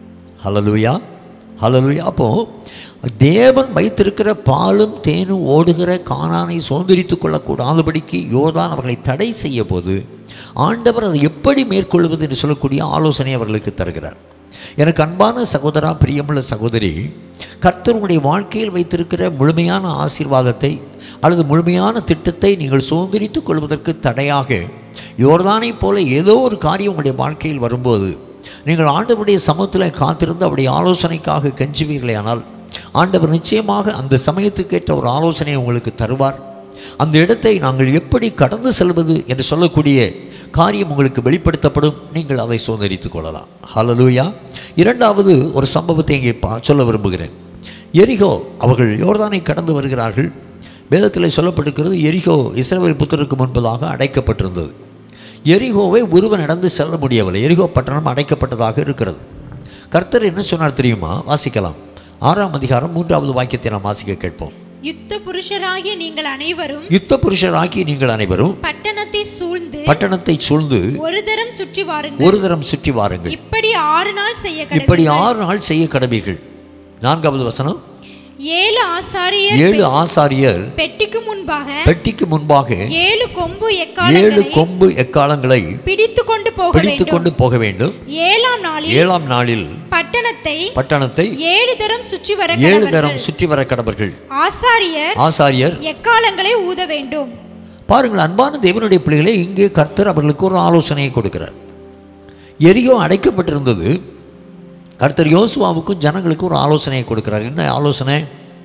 ஹலலுயா ஹலலுயா அப்போ தேவன் வைத்திருக்கிற பாலும் தேனும் ஓடுகிற காணானை சுதந்திரித்துக் கொள்ளக்கூடாதபடிக்கு யோர்தான் அவர்களை தடை செய்ய போது ஆண்டவர் அதை எப்படி மேற்கொள்வது என்று சொல்லக்கூடிய ஆலோசனை அவர்களுக்கு தருகிறார் எனக்கு அன்பான சகோதரா பிரியமுள்ள சகோதரி கர்த்தருடைய வாழ்க்கையில் வைத்திருக்கிற முழுமையான ஆசீர்வாதத்தை அல்லது முழுமையான திட்டத்தை நீங்கள் சுதந்திரித்துக் கொள்வதற்கு தடையாக யோர்தானைப் போல ஏதோ ஒரு காரியம் உங்களுடைய வாழ்க்கையில் வரும்போது நீங்கள் ஆண்டவருடைய சமூகத்தில் காத்திருந்து அவருடைய ஆலோசனைக்காக கெஞ்சுவீர்களே ஆனால் ஆண்டவர் நிச்சயமாக அந்த சமயத்துக்கேற்ற ஒரு ஆலோசனையை உங்களுக்கு தருவார் அந்த இடத்தை நாங்கள் எப்படி கடந்து செல்வது என்று சொல்லக்கூடிய காரியம் உங்களுக்கு வெளிப்படுத்தப்படும் நீங்கள் அதை சுதந்திரித்துக் கொள்ளலாம் ஹalleluya இரண்டாவது ஒரு சம்பவத்தை இங்கே பா- சொல்ல விரும்புகிறேன் எரிகோ அவர்கள் யோர்தானை கடந்து வருகிறார்கள் வேதத்தில் சொல்லப்பட்டிருக்கிறது எரிகோ இஸ்ரவேல் புத்தருக்கு முன்பதாக அடைக்கப்பட்டிருந்தது எரிகோவை ஒருவன் நடந்து செல்ல முடியவில்லை எரிகோ பட்டணம் அடைக்கப்பட்டதாக இருக்கிறது கர்த்தர் என்ன சொன்னார் தெரியுமா வாசிக்கலாம் ஆறாம் அதிகாரம் மூன்றாவது வாக்கியத்தை நாம் வாசிக்க கேட்போம் யுத்த புருஷராகிய நீங்கள் அனைவரும் யுத்த புருஷராகி நீங்கள் அனைவரும் பட்டணத்தை சூழ்ந்து பட்டணத்தை சூழ்ந்து ஒரு தரம் சுற்றி வாருங்கள் ஒரு தரம் சுற்றி வாருங்கள் இப்படி ஆறு நாள் செய்ய கடவுள் இப்படி ஆறு நாள் செய்ய கடவீர்கள் நான்காவது வசனம் ஏழு ஆசாரியர் ஏழு ஆசாரியர் பெட்டிக்கு முன்பாக பெட்டிக்கு முன்பாக ஏழு கொம்பு ஏழு எக்காலங்களை கொம்பு எக்காலங்களை பிடித்து கொண்டு போக பிடித்து வேண்டும் கொண்டு போக வேண்டும் ஏழாம் நாளில் ஏழாம் நாளில் பட்டணத்தை பட்டணத்தை ஏழு தரம் சுற்றி வர ஏழு கடவர்கள். தரம் சுற்றி வர கடவர்கள் ஆசாரியர் ஆசாரியர் எக்காலங்களை ஊத வேண்டும் பாருங்கள் அன்பான தேவனுடைய பிள்ளைகளே இங்கே கர்த்தர் அவர்களுக்கு ஒரு ஆலோசனையை கொடுக்கிறார் எரியோ அடைக்கப்பட்டிருந்தது கர்த்தர் யோசுவாவுக்கும் ஜனங்களுக்கு ஒரு ஆலோசனையை கொடுக்கிறார் என்ன ஆலோசனை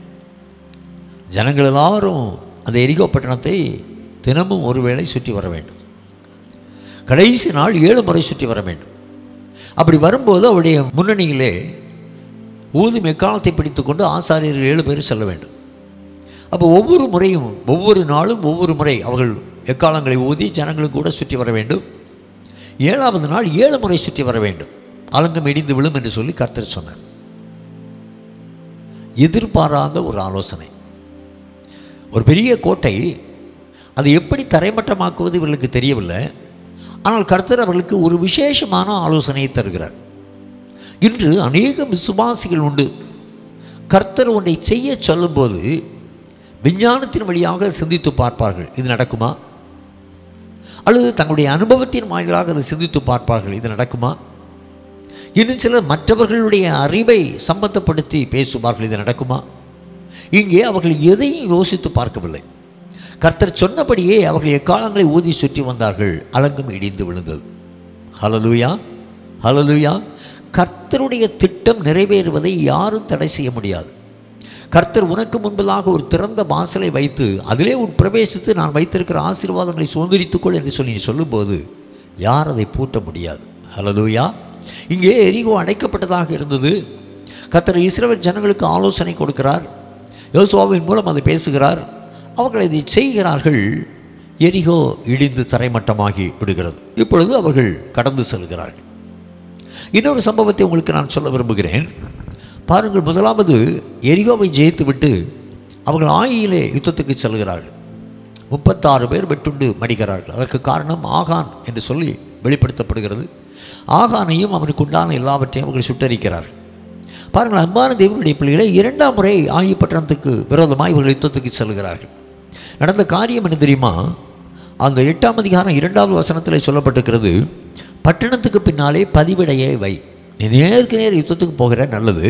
ஜனங்கள் எல்லாரும் அந்த எரிகோ பட்டணத்தை தினமும் ஒருவேளை சுற்றி வர வேண்டும் கடைசி நாள் ஏழு முறை சுற்றி வர வேண்டும் அப்படி வரும்போது அவருடைய முன்னணியிலே ஊதும் எக்காலத்தை பிடித்துக்கொண்டு ஆசாரியர்கள் ஏழு பேர் செல்ல வேண்டும் அப்போ ஒவ்வொரு முறையும் ஒவ்வொரு நாளும் ஒவ்வொரு முறை அவர்கள் எக்காலங்களை ஊதி ஜனங்களுக்கு கூட சுற்றி வர வேண்டும் ஏழாவது நாள் ஏழு முறை சுற்றி வர வேண்டும் அலங்கம் இடிந்து விழும் என்று சொல்லி கர்த்தர் சொன்னார் எதிர்பாராத ஒரு ஆலோசனை ஒரு பெரிய கோட்டை அதை எப்படி தரைமட்டமாக்குவது இவர்களுக்கு தெரியவில்லை ஆனால் கர்த்தர் அவர்களுக்கு ஒரு விசேஷமான ஆலோசனையை தருகிறார் இன்று அநேக விசுவாசிகள் உண்டு கர்த்தர் ஒன்றை செய்ய சொல்லும்போது விஞ்ஞானத்தின் வழியாக சிந்தித்து பார்ப்பார்கள் இது நடக்குமா அல்லது தங்களுடைய அனுபவத்தின் வாயிலாக அதை சிந்தித்து பார்ப்பார்கள் இது நடக்குமா இன்னும் சிலர் மற்றவர்களுடைய அறிவை சம்பந்தப்படுத்தி பேசுவார்கள் இது நடக்குமா இங்கே அவர்கள் எதையும் யோசித்து பார்க்கவில்லை கர்த்தர் சொன்னபடியே அவர்கள் எக்காலங்களை ஊதி சுற்றி வந்தார்கள் அலங்கம் இடிந்து விழுந்தது ஹலலுயா ஹலலுயா கர்த்தருடைய திட்டம் நிறைவேறுவதை யாரும் தடை செய்ய முடியாது கர்த்தர் உனக்கு முன்பதாக ஒரு திறந்த வாசலை வைத்து அதிலே உன் பிரவேசித்து நான் வைத்திருக்கிற ஆசீர்வாதங்களை சுதந்திரித்துக்கொள் என்று சொல்லி நீ சொல்லும்போது யார் அதை பூட்ட முடியாது ஹலலூயா இங்கே எரிகோ அடைக்கப்பட்டதாக இருந்தது கர்த்தர் இஸ்ரவேல் ஜனங்களுக்கு ஆலோசனை கொடுக்கிறார் யோசுவாவின் மூலம் அதை பேசுகிறார் அவர்கள் இதை செய்கிறார்கள் எரிகோ இடிந்து தரைமட்டமாகி விடுகிறது இப்பொழுது அவர்கள் கடந்து செல்கிறார்கள் இன்னொரு சம்பவத்தை உங்களுக்கு நான் சொல்ல விரும்புகிறேன் பாருங்கள் முதலாவது எரிகோவை ஜெயித்து விட்டு அவர்கள் ஆயிலே யுத்தத்துக்கு செல்கிறார்கள் முப்பத்தாறு பேர் வெட்டுண்டு மடிக்கிறார்கள் அதற்கு காரணம் ஆகான் என்று சொல்லி வெளிப்படுத்தப்படுகிறது ஆகானையும் அவனுக்கு உண்டான எல்லாவற்றையும் அவர்கள் சுட்டரிக்கிறார்கள் பாருங்கள் அன்பான தேவனுடைய பிள்ளைகளை இரண்டாம் முறை ஆயி பட்டணத்துக்கு விரோதமாக இவர்கள் யுத்தத்துக்கு செல்கிறார்கள் நடந்த காரியம் என்ன தெரியுமா அந்த எட்டாம் அதிகாரம் இரண்டாவது வசனத்தில் சொல்லப்பட்டிருக்கிறது பட்டணத்துக்கு பின்னாலே பதிவிடையை வை நீ நேருக்கு நேர் யுத்தத்துக்கு போகிற நல்லது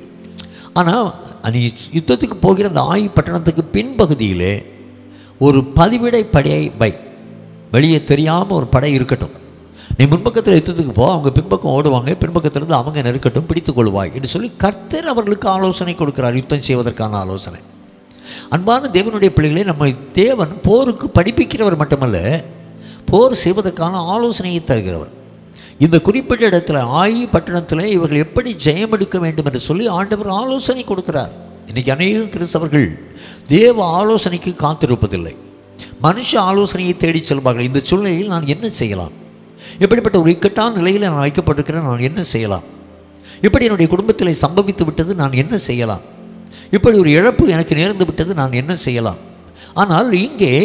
ஆனால் நீ யுத்தத்துக்கு போகிற அந்த ஆயி பட்டணத்துக்கு பின்பகுதியிலே ஒரு பதிவிடை படையை வை வெளியே தெரியாமல் ஒரு படை இருக்கட்டும் நீ முன்பக்கத்தில் யுத்தத்துக்கு போ அவங்க பின்பக்கம் ஓடுவாங்க பின்பக்கத்திலிருந்து அவங்க நெருக்கட்டும் பிடித்துக் கொள்வாய் என்று சொல்லி கர்த்தர் அவர்களுக்கு ஆலோசனை கொடுக்கிறார் யுத்தம் செய்வதற்கான ஆலோசனை அன்பான தேவனுடைய பிள்ளைகளை நம்ம தேவன் போருக்கு படிப்பிக்கிறவர் மட்டுமல்ல போர் செய்வதற்கான ஆலோசனையை தருகிறவர் இந்த குறிப்பிட்ட இடத்துல ஆயி பட்டணத்தில் இவர்கள் எப்படி ஜெயம் எடுக்க வேண்டும் என்று சொல்லி ஆண்டவர் ஆலோசனை கொடுக்கிறார் இன்னைக்கு அநேக கிறிஸ்தவர்கள் தேவ ஆலோசனைக்கு காத்திருப்பதில்லை மனுஷ ஆலோசனையை தேடி செல்வார்கள் இந்த சூழ்நிலையில் நான் என்ன செய்யலாம் எப்படிப்பட்ட ஒரு இக்கட்டான நிலையில் நான் வைக்கப்பட்டிருக்கிறேன் நான் என்ன செய்யலாம் இப்படி என்னுடைய குடும்பத்தில் சம்பவித்து விட்டது நான் என்ன செய்யலாம் இப்படி ஒரு இழப்பு எனக்கு நேர்ந்து விட்டது நான் என்ன செய்யலாம் ஆனால் இங்கே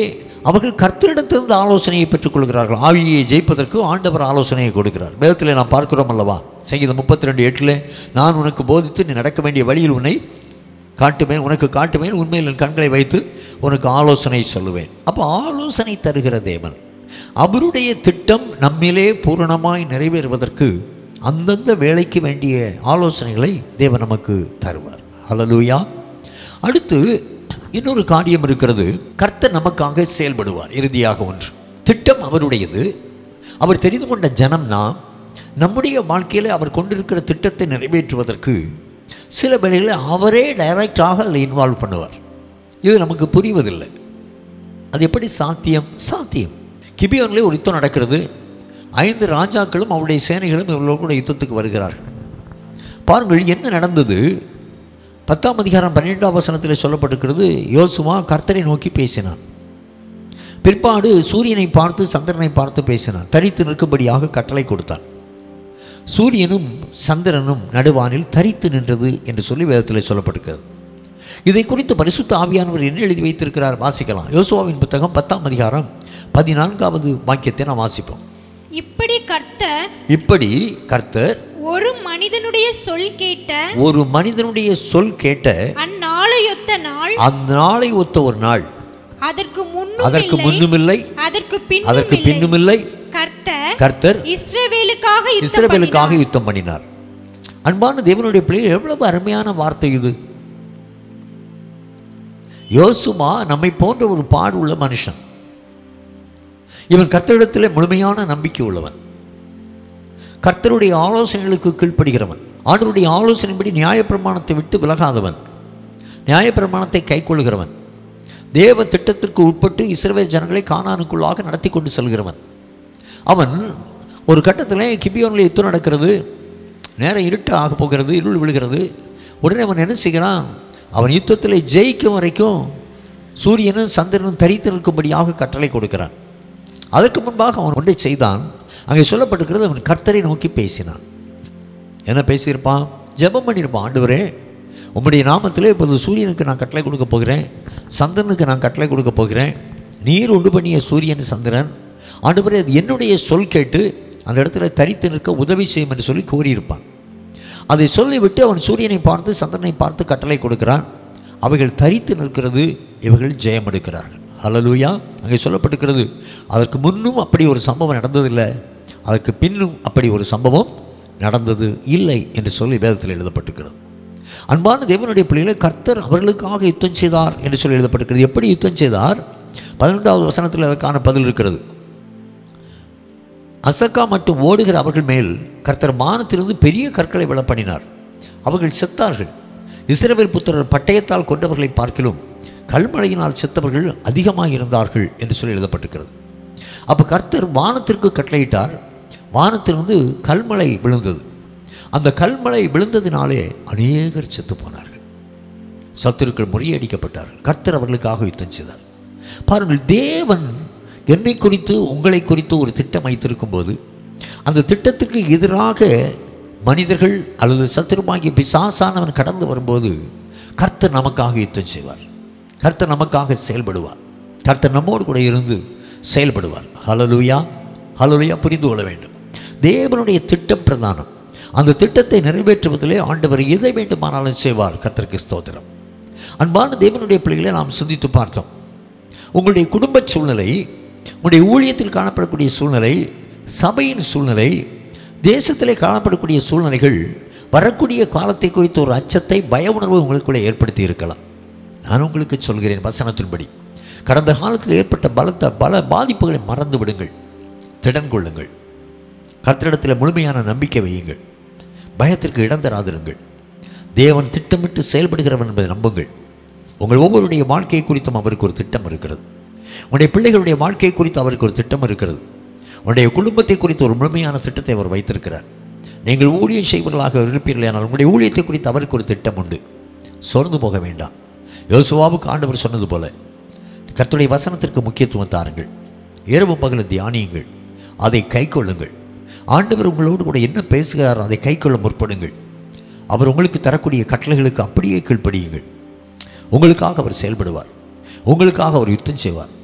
அவர்கள் கர்த்தரிடத்திலிருந்து ஆலோசனையை பெற்றுக்கொள்கிறார்கள் ஆவியை ஜெயிப்பதற்கு ஆண்டவர் ஆலோசனையை கொடுக்கிறார் வேதத்தில் நாம் பார்க்கிறோம் அல்லவா சங்கீதம் முப்பத்தி ரெண்டு எட்டில் நான் உனக்கு போதித்து நீ நடக்க வேண்டிய வழியில் உன்னை காட்டுவேன் உனக்கு காட்டுவேன் உண்மையில் என் கண்களை வைத்து உனக்கு ஆலோசனை சொல்லுவேன் அப்போ ஆலோசனை தருகிற தேவன் அவருடைய திட்டம் நம்மிலே பூரணமாய் நிறைவேறுவதற்கு அந்தந்த வேலைக்கு வேண்டிய ஆலோசனைகளை தேவன் நமக்கு தருவார் ஹalleluya அடுத்து இன்னொரு காரியம் இருக்கிறது கர்த்தர் நமக்காக செயல்படுவார் இறுதியாக ஒன்று திட்டம் அவருடையது அவர் தெரிந்து கொண்ட ஜனம் நாம் நம்முடைய வாழ்க்கையில் அவர் கொண்டிருக்கிற திட்டத்தை நிறைவேற்றுவதற்கு சில வேளைகளில் அவரே டைரக்டாக அதில் இன்வால்வ் பண்ணுவார் இது நமக்கு புரிவதில்லை அது எப்படி சாத்தியம் சாத்தியம் கிபியோனிலே ஒரு யுத்தம் நடக்கிறது ஐந்து ராஜாக்களும் அவருடைய சேனைகளும் இவர்களோடு கூட யுத்தத்துக்கு வருகிறார்கள் பாருங்கள் என்ன நடந்தது பத்தாம் அதிகாரம் பன்னிரெண்டாம் வசனத்தில் சொல்லப்பட்டிருக்கிறது யோசுவா கர்த்தரை நோக்கி பேசினான் பிற்பாடு சூரியனை பார்த்து சந்திரனை பார்த்து பேசினான் தரித்து நிற்கும்படியாக கட்டளை கொடுத்தான் சூரியனும் சந்திரனும் நடுவானில் தரித்து நின்றது என்று சொல்லி வேதத்தில் சொல்லப்பட்டிருக்கிறது இதை குறித்து பரிசுத்த ஆவியானவர் என்ன எழுதி வைத்திருக்கிறார் வாசிக்கலாம் யோசுவாவின் புத்தகம் பத்தாம் அதிகாரம் பதினான்காவது வாக்கியத்தை நாம் வாசிப்போம் இப்படி கர்த்தர் இப்படி கர்த்தர் ஒரு மனிதனுடைய சொல் கேட்ட ஒரு மனிதனுடைய சொல் கேட்ட அந்நாளையொத்த நாள் அந்த நாளை ஒத்த ஒரு நாள் அதற்கு முன்னும் அதற்கு இல்லை, முன்னுமில்லை அதற்கு அதற்கு பின்னும் இல்லை. பின்னுமில்லை கர்த்தர் கர்த்தர் இஸ்ரவேலுக்காக யுத்தம் இஸ்ரவேலுக்காக பண்ணினார். யுத்தம் பண்ணினார் அன்பான தேவனுடைய பிள்ளைகள் எவ்வளவு அருமையான வார்த்தை இது யோசுமா நம்மை போன்ற ஒரு பாடு உள்ள மனுஷன் இவன் கர்த்தரிடத்தில் முழுமையான நம்பிக்கை உள்ளவன் கர்த்தருடைய ஆலோசனைகளுக்கு கீழ்ப்படுகிறவன் ஆண்டவருடைய ஆலோசனைப்படி நியாயப்பிரமாணத்தை விட்டு விலகாதவன் நியாயப்பிரமாணத்தை கைக்கொள்கிறவன் தேவ திட்டத்திற்கு உட்பட்டு இஸ்ரவேல் ஜனங்களை கானானுக்குள்ளாக நடத்தி கொண்டு செல்கிறவன் அவன் ஒரு கட்டத்தில் கிபியோனில் யுத்தம் நடக்கிறது நேரம் இருட்டு ஆக போகிறது இருள் விழுகிறது உடனே அவன் என்ன செய்கிறான் அவன் யுத்தத்தில் ஜெயிக்கும் வரைக்கும் சூரியனும் சந்திரனும் தரித்து நிற்கும்படியாக கட்டளை கொடுக்கிறான் அதற்கு முன்பாக அவன் ஒன்றை செய்தான் அங்கே சொல்லப்பட்டிருக்கிறது அவன் கர்த்தரை நோக்கி பேசினான் என்ன பேசியிருப்பான் ஜெபம் பண்ணியிருப்பான் ஆண்டவரே உம்முடைய நாமத்திலே இப்போது சூரியனுக்கு நான் கட்டளை கொடுக்க போகிறேன் சந்திரனுக்கு நான் கட்டளை கொடுக்க போகிறேன் நீர் உண்டு பண்ணிய சூரியன் சந்திரன் ஆண்டவரே அது என்னுடைய சொல் கேட்டு அந்த இடத்துல தரித்து நிற்க உதவி செய்யும் என்று சொல்லி கூறியிருப்பான் அதை சொல்லிவிட்டு அவன் சூரியனை பார்த்து சந்திரனை பார்த்து கட்டளை கொடுக்கிறான் அவைகள் தரித்து நிற்கிறது இவர்கள் ஜெயம் எடுக்கிறார்கள் ஹalleluya அங்கே சொல்லப்பட்டிருக்கிறது அதற்கு முன்னும் அப்படி ஒரு சம்பவம் நடந்ததில்லை அதற்கு பின்னும் அப்படி ஒரு சம்பவம் நடந்தது இல்லை என்று சொல்லி வேதத்தில் எழுதப்பட்டிருக்கிறது அன்பான தேவனுடைய பிள்ளைகளை கர்த்தர் அவர்களுக்காக யுத்தம் செய்தார் என்று சொல்லி எழுதப்பட்டிருக்கிறது எப்படி யுத்தம் செய்தார் பதினொன்றாவது வசனத்தில் அதற்கான பதில் இருக்கிறது அசக்கா மட்டும் ஓடுகிற அவர்கள் மேல் கர்த்தர் மானத்திலிருந்து பெரிய கற்களை விழப்பண்ணினார் அவர்கள் செத்தார்கள் இஸ்ரவேல் புத்திரர் பட்டயத்தால் கொண்டவர்களை பார்க்கிலும் கல்மழையினால் செத்தவர்கள் அதிகமாக இருந்தார்கள் என்று சொல்லி எழுதப்பட்டிருக்கிறது அப்போ கர்த்தர் வானத்திற்கு கட்டளையிட்டார் வானத்திலிருந்து கல்மழை விழுந்தது அந்த கல்மழை விழுந்ததினாலே அநேகர் செத்து போனார்கள் சத்துருக்கள் முறியடிக்கப்பட்டார்கள் கர்த்தர் அவர்களுக்காக யுத்தம் செய்தார் பாருங்கள் தேவன் என்னை குறித்து உங்களை குறித்து ஒரு திட்டம் வைத்திருக்கும் போது அந்த திட்டத்துக்கு எதிராக மனிதர்கள் அல்லது சத்துருமாகிய பிசாசானவன் கடந்து வரும்போது கர்த்தர் நமக்காக யுத்தம் செய்வார் கர்த்தர் நமக்காக செயல்படுவார் கர்த்தர் நம்மோடு கூட இருந்து செயல்படுவார் ஹலலுயா ஹலலுயா புரிந்து கொள்ள வேண்டும் தேவனுடைய திட்டம் பிரதானம் அந்த திட்டத்தை நிறைவேற்றுவதிலே ஆண்டவர் எதை வேண்டுமானாலும் செய்வார் கர்த்தருக்கு ஸ்தோத்திரம் அன்பான தேவனுடைய பிள்ளைகளை நாம் சிந்தித்து பார்த்தோம் உங்களுடைய குடும்ப சூழ்நிலை உங்களுடைய ஊழியத்தில் காணப்படக்கூடிய சூழ்நிலை சபையின் சூழ்நிலை தேசத்திலே காணப்படக்கூடிய சூழ்நிலைகள் வரக்கூடிய காலத்தை குறித்த ஒரு அச்சத்தை பய உணர்வு உங்களுக்குள்ளே ஏற்படுத்தி இருக்கலாம் நான் உங்களுக்கு சொல்கிறேன் வசனத்தின்படி கடந்த காலத்தில் ஏற்பட்ட பலத்த பல பாதிப்புகளை மறந்து விடுங்கள் திடன் கொள்ளுங்கள் கர்த்தரிடத்தில் முழுமையான நம்பிக்கை வையுங்கள் பயத்திற்கு இடம் தராதிருங்கள் தேவன் திட்டமிட்டு செயல்படுகிறவன் என்பதை நம்புங்கள் உங்கள் ஒவ்வொருடைய வாழ்க்கை குறித்தும் அவருக்கு ஒரு திட்டம் இருக்கிறது உங்களுடைய பிள்ளைகளுடைய வாழ்க்கை குறித்து அவருக்கு ஒரு திட்டம் இருக்கிறது உங்களுடைய குடும்பத்தை குறித்து ஒரு முழுமையான திட்டத்தை அவர் வைத்திருக்கிறார் நீங்கள் ஊழியம் செய்வர்களாக இருப்பீர்கள் ஆனால் உங்களுடைய ஊழியத்தை குறித்து அவருக்கு ஒரு திட்டம் உண்டு சோர்ந்து போக வேண்டாம் யோசுவாவுக்கு ஆண்டவர் சொன்னது போல கர்த்தருடைய வசனத்திற்கு முக்கியத்துவம் தாருங்கள் இரவும் பகலும் தியானியுங்கள் அதை கைக்கொள்ளுங்கள் ஆண்டவர் உங்களோடு கூட என்ன பேசுகிறார் அதை கைக்கொள்ள முற்படுங்கள் அவர் உங்களுக்கு தரக்கூடிய கட்டளைகளுக்கு அப்படியே கீழ்ப்படியுங்கள் உங்களுக்காக அவர் செயல்படுவார் உங்களுக்காக அவர் யுத்தம் செய்வார்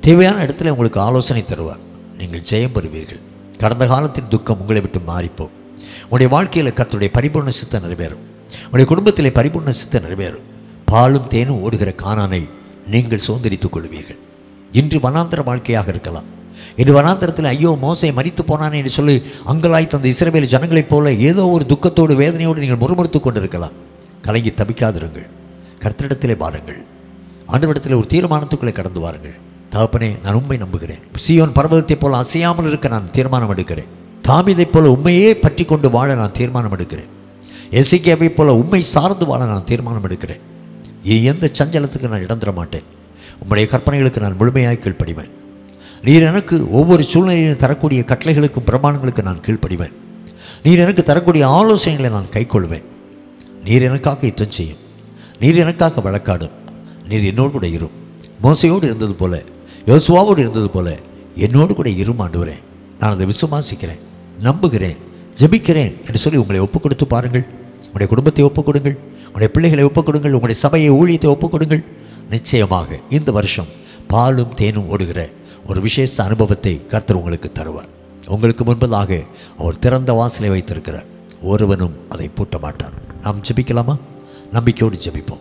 தேவையான இடத்துல உங்களுக்கு ஆலோசனை தருவார் நீங்கள் ஜெயம் பெறுவீர்கள் கடந்த காலத்தின் துக்கம் உங்களை விட்டு மாறிப்போம் உங்களுடைய வாழ்க்கையில் கர்த்தருடைய பரிபூர்ண சித்தம் நிறைவேறும் உங்களுடைய குடும்பத்திலே பரிபூர்ண சித்தம் நிறைவேறும் பாலும் தேனும் ஓடுகிற காணானை நீங்கள் சுதந்திரித்துக் கொள்வீர்கள் இன்று வனாந்தர வாழ்க்கையாக இருக்கலாம் இன்று வனாந்தரத்தில் ஐயோ மோசை மறித்து போனானே என்று சொல்லி அங்கலாய் தந்த இஸ்ரவேல் ஜனங்களைப் போல ஏதோ ஒரு துக்கத்தோடு வேதனையோடு நீங்கள் முறுமுறுத்துக் கொண்டிருக்கலாம் கலங்கி தவிக்காதிருங்கள் கர்த்தரிடத்திலே பாருங்கள் ஆண்டவரிடத்தில் ஒரு தீர்மானத்துக்குள்ளே கடந்து வாருங்கள் தகப்பனே நான் உண்மை நம்புகிறேன் சியோன் பர்வதத்தைப் போல அசையாமல் இருக்க நான் தீர்மானம் எடுக்கிறேன் தாமிதைப் போல உண்மையே பற்றி கொண்டு வாழ நான் தீர்மானம் எடுக்கிறேன் எசிகேவைப் போல உண்மை சார்ந்து வாழ நான் தீர்மானம் எடுக்கிறேன் இனி எந்த சஞ்சலத்துக்கு நான் இடம் தர மாட்டேன் உம்முடைய கற்பனைகளுக்கு நான் முழுமையாய் கீழ்ப்படிவேன் நீர் எனக்கு ஒவ்வொரு சூழ்நிலையிலும் தரக்கூடிய கட்டளைகளுக்கும் பிரமாணங்களுக்கு நான் கீழ்ப்படிவேன் நீர் எனக்கு தரக்கூடிய ஆலோசனைகளை நான் கைக்கொள்வேன் நீர் எனக்காக யுத்தம் செய்யும் நீர் எனக்காக வழக்காடும் நீர் என்னோடு கூட இரும் மோசையோடு இருந்தது போல யோசுவாவோடு இருந்தது போல என்னோடு கூட இரும் ஆண்டுவரேன் நான் அதை விசுவாசிக்கிறேன் நம்புகிறேன் ஜெபிக்கிறேன் என்று சொல்லி உங்களை ஒப்புக் கொடுத்து பாருங்கள் உங்களுடைய குடும்பத்தை ஒப்புக் கொடுங்கள் உங்களுடைய பிள்ளைகளை ஒப்புக் கொடுங்கள் உங்களுடைய சபையை ஊழியத்தை ஒப்புக் கொடுங்கள் நிச்சயமாக இந்த வருஷம் பாலும் தேனும் ஓடுகிற ஒரு விசேஷ அனுபவத்தை கர்த்தர் உங்களுக்கு தருவார் உங்களுக்கு முன்பதாக அவர் திறந்த வாசலை வைத்திருக்கிறார் ஒருவனும் அதை பூட்ட மாட்டார் நாம் ஜெபிக்கலாமா நம்பிக்கையோடு ஜெபிப்போம்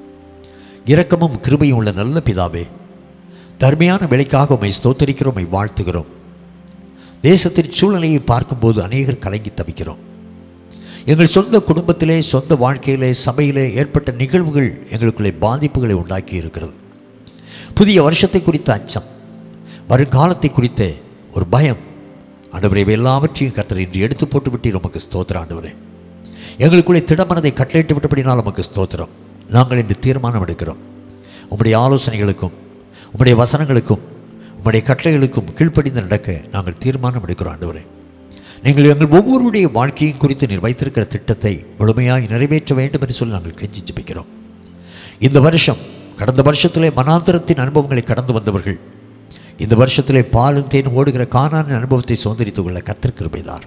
இரக்கமும் கிருபையும் உள்ள நல்ல பிதாவே தர்மையான விலைக்காக உம்மை ஸ்தோத்தரிக்கிறோம் உம்மை வாழ்த்துகிறோம் தேசத்தின் சூழ்நிலையை பார்க்கும்போது அநேகர் கலங்கி தவிக்கிறோம் எங்கள் சொந்த குடும்பத்திலே சொந்த வாழ்க்கையிலே சபையிலே ஏற்பட்ட நிகழ்வுகள் எங்களுக்குள்ளே பாதிப்புகளை உண்டாக்கி இருக்கிறது புதிய வருஷத்தை குறித்த அச்சம் வருங்காலத்தை குறித்த ஒரு பயம் ஆண்டவரே இவை எல்லாவற்றையும் கர்த்தர் இன்று எடுத்து போட்டு விட்டு உமக்கு ஸ்தோத்திரம் ஆண்டவரே எங்களுக்குள்ளே திடமனதை கட்டளையிட்டு விட்டபடினால் உமக்கு ஸ்தோத்திரம் நாங்கள் இன்று தீர்மானம் எடுக்கிறோம் உம்முடைய ஆலோசனைகளுக்கும் உம்முடைய வசனங்களுக்கும் உம்முடைய கட்டளைகளுக்கும் கீழ்ப்படிந்து நடக்க நாங்கள் தீர்மானம் எடுக்கிறோம் ஆண்டவரே நீங்கள் எங்கள் ஒவ்வொருடைய வாழ்க்கையும் குறித்து நீர் வைத்திருக்கிற திட்டத்தை முழுமையாய் நிறைவேற்ற வேண்டும் என்று சொல்லி நாங்கள் கெஞ்சி ஜெபிக்கிறோம் இந்த வருஷம் கடந்த வருஷத்திலே மனாந்தரத்தின் அனுபவங்களை கடந்து வந்தவர்கள் இந்த வருஷத்திலே பாலும் தேனும் ஓடுகிற காணானின் அனுபவத்தை சுதந்திரித்துக் கொள்ள கர்த்தர் கிருபைதார்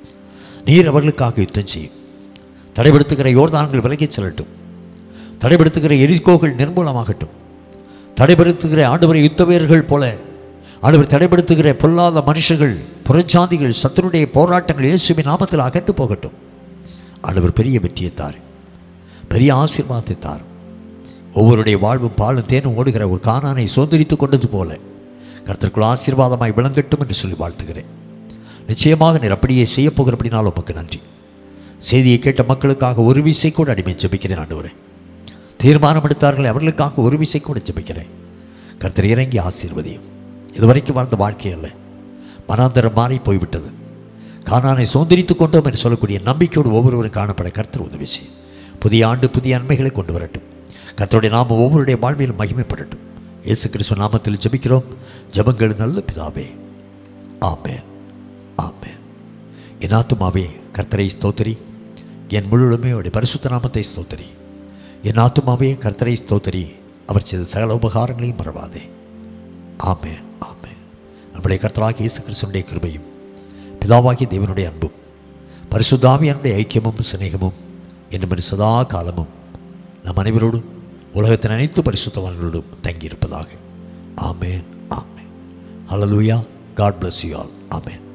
நீர் அவர்களுக்காக யுத்தம் செய்யும் தடைபடுத்துகிற யோர்தான்கள் விலகிச் செல்லட்டும் தடைபடுத்துகிற எரிகோகள் நிர்மூலமாகட்டும் தடைபடுத்துகிற ஆண்டவரை யுத்த வீரர்கள் போல ஆண்டவர் தடைபடுத்துகிற பொல்லாத மனுஷர்கள் புறஜாதிகள் சத்துருடைய போராட்டங்கள் இயேசுவின் நாமத்தில் அகன்று போகட்டும் ஆண்டவர் பெரிய வெற்றியை தார் பெரிய ஆசீர்வாதத்தை தார் ஒவ்வொருடைய வாழ்வும் பாலும் தேனும் ஓடுகிற ஒரு காணானை சுதந்திரித்துக் கொண்டது போல கர்த்தருக்குள் ஆசீர்வாதமாய் விளங்கட்டும் என்று சொல்லி வாழ்த்துகிறேன் நிச்சயமாக நீர் அப்படியே செய்ய போகிறபடினால் உமக்கு நன்றி செய்தியை கேட்ட மக்களுக்காக ஒரு விசை கூட அடிமை ஜெபிக்கிறேன் ஆண்டவரே தீர்மானம் எடுத்தார்கள் அவர்களுக்காக ஒரு விசை கூட ஜெபிக்கிறேன் கர்த்தர் இறங்கி ஆசீர்வதியும் இதுவரைக்கும் வாழ்ந்த வாழ்க்கை அல்ல மனாந்தரம் மாறி போய்விட்டது கானானை சுதந்திரித்துக் கொண்டோம் என்று சொல்லக்கூடிய நம்பிக்கையோடு ஒவ்வொருவரும் காணப்பட கர்த்தர் உதவி செய்யும் புதிய ஆண்டு புதிய நன்மைகளை கொண்டு வரட்டும் கர்த்தருடைய நாம ஒவ்வொருடைய வாழ்விலும் மகிமைப்படட்டும் இயேசு கிறிஸ்து நாமத்தில் ஜெபிக்கிறோம் ஜெபங்கள் நல்ல பிதாவே ஆமென் ஆமென் என் ஆத்துமாவே கர்த்தரை ஸ்தோத்திரி என் முழுவதுமே அவருடைய பரிசுத்த நாமத்தை ஸ்தோத்திரி என் ஆத்துமாவே கர்த்தரை ஸ்தோத்திரி அவர் செய்த சகல உபகாரங்களையும் மறவாதே ஆமென் ஆமென் நம்முடைய கர்த்தராகிய இயேசு கிறிஸ்துடைய கிருபையும் பிதாவாகிய தேவனுடைய அன்பும் பரிசுத்தாவியனுடைய ஐக்கியமும் சிநேகமும் என்னும் சதா காலமும் நம் அனைவரோடும் உலகத்தின் அனைத்து பரிசுத்தவான்களோடும் தங்கியிருப்பதாக ஆமென் ஆமென் ஹalleluya God bless you all amen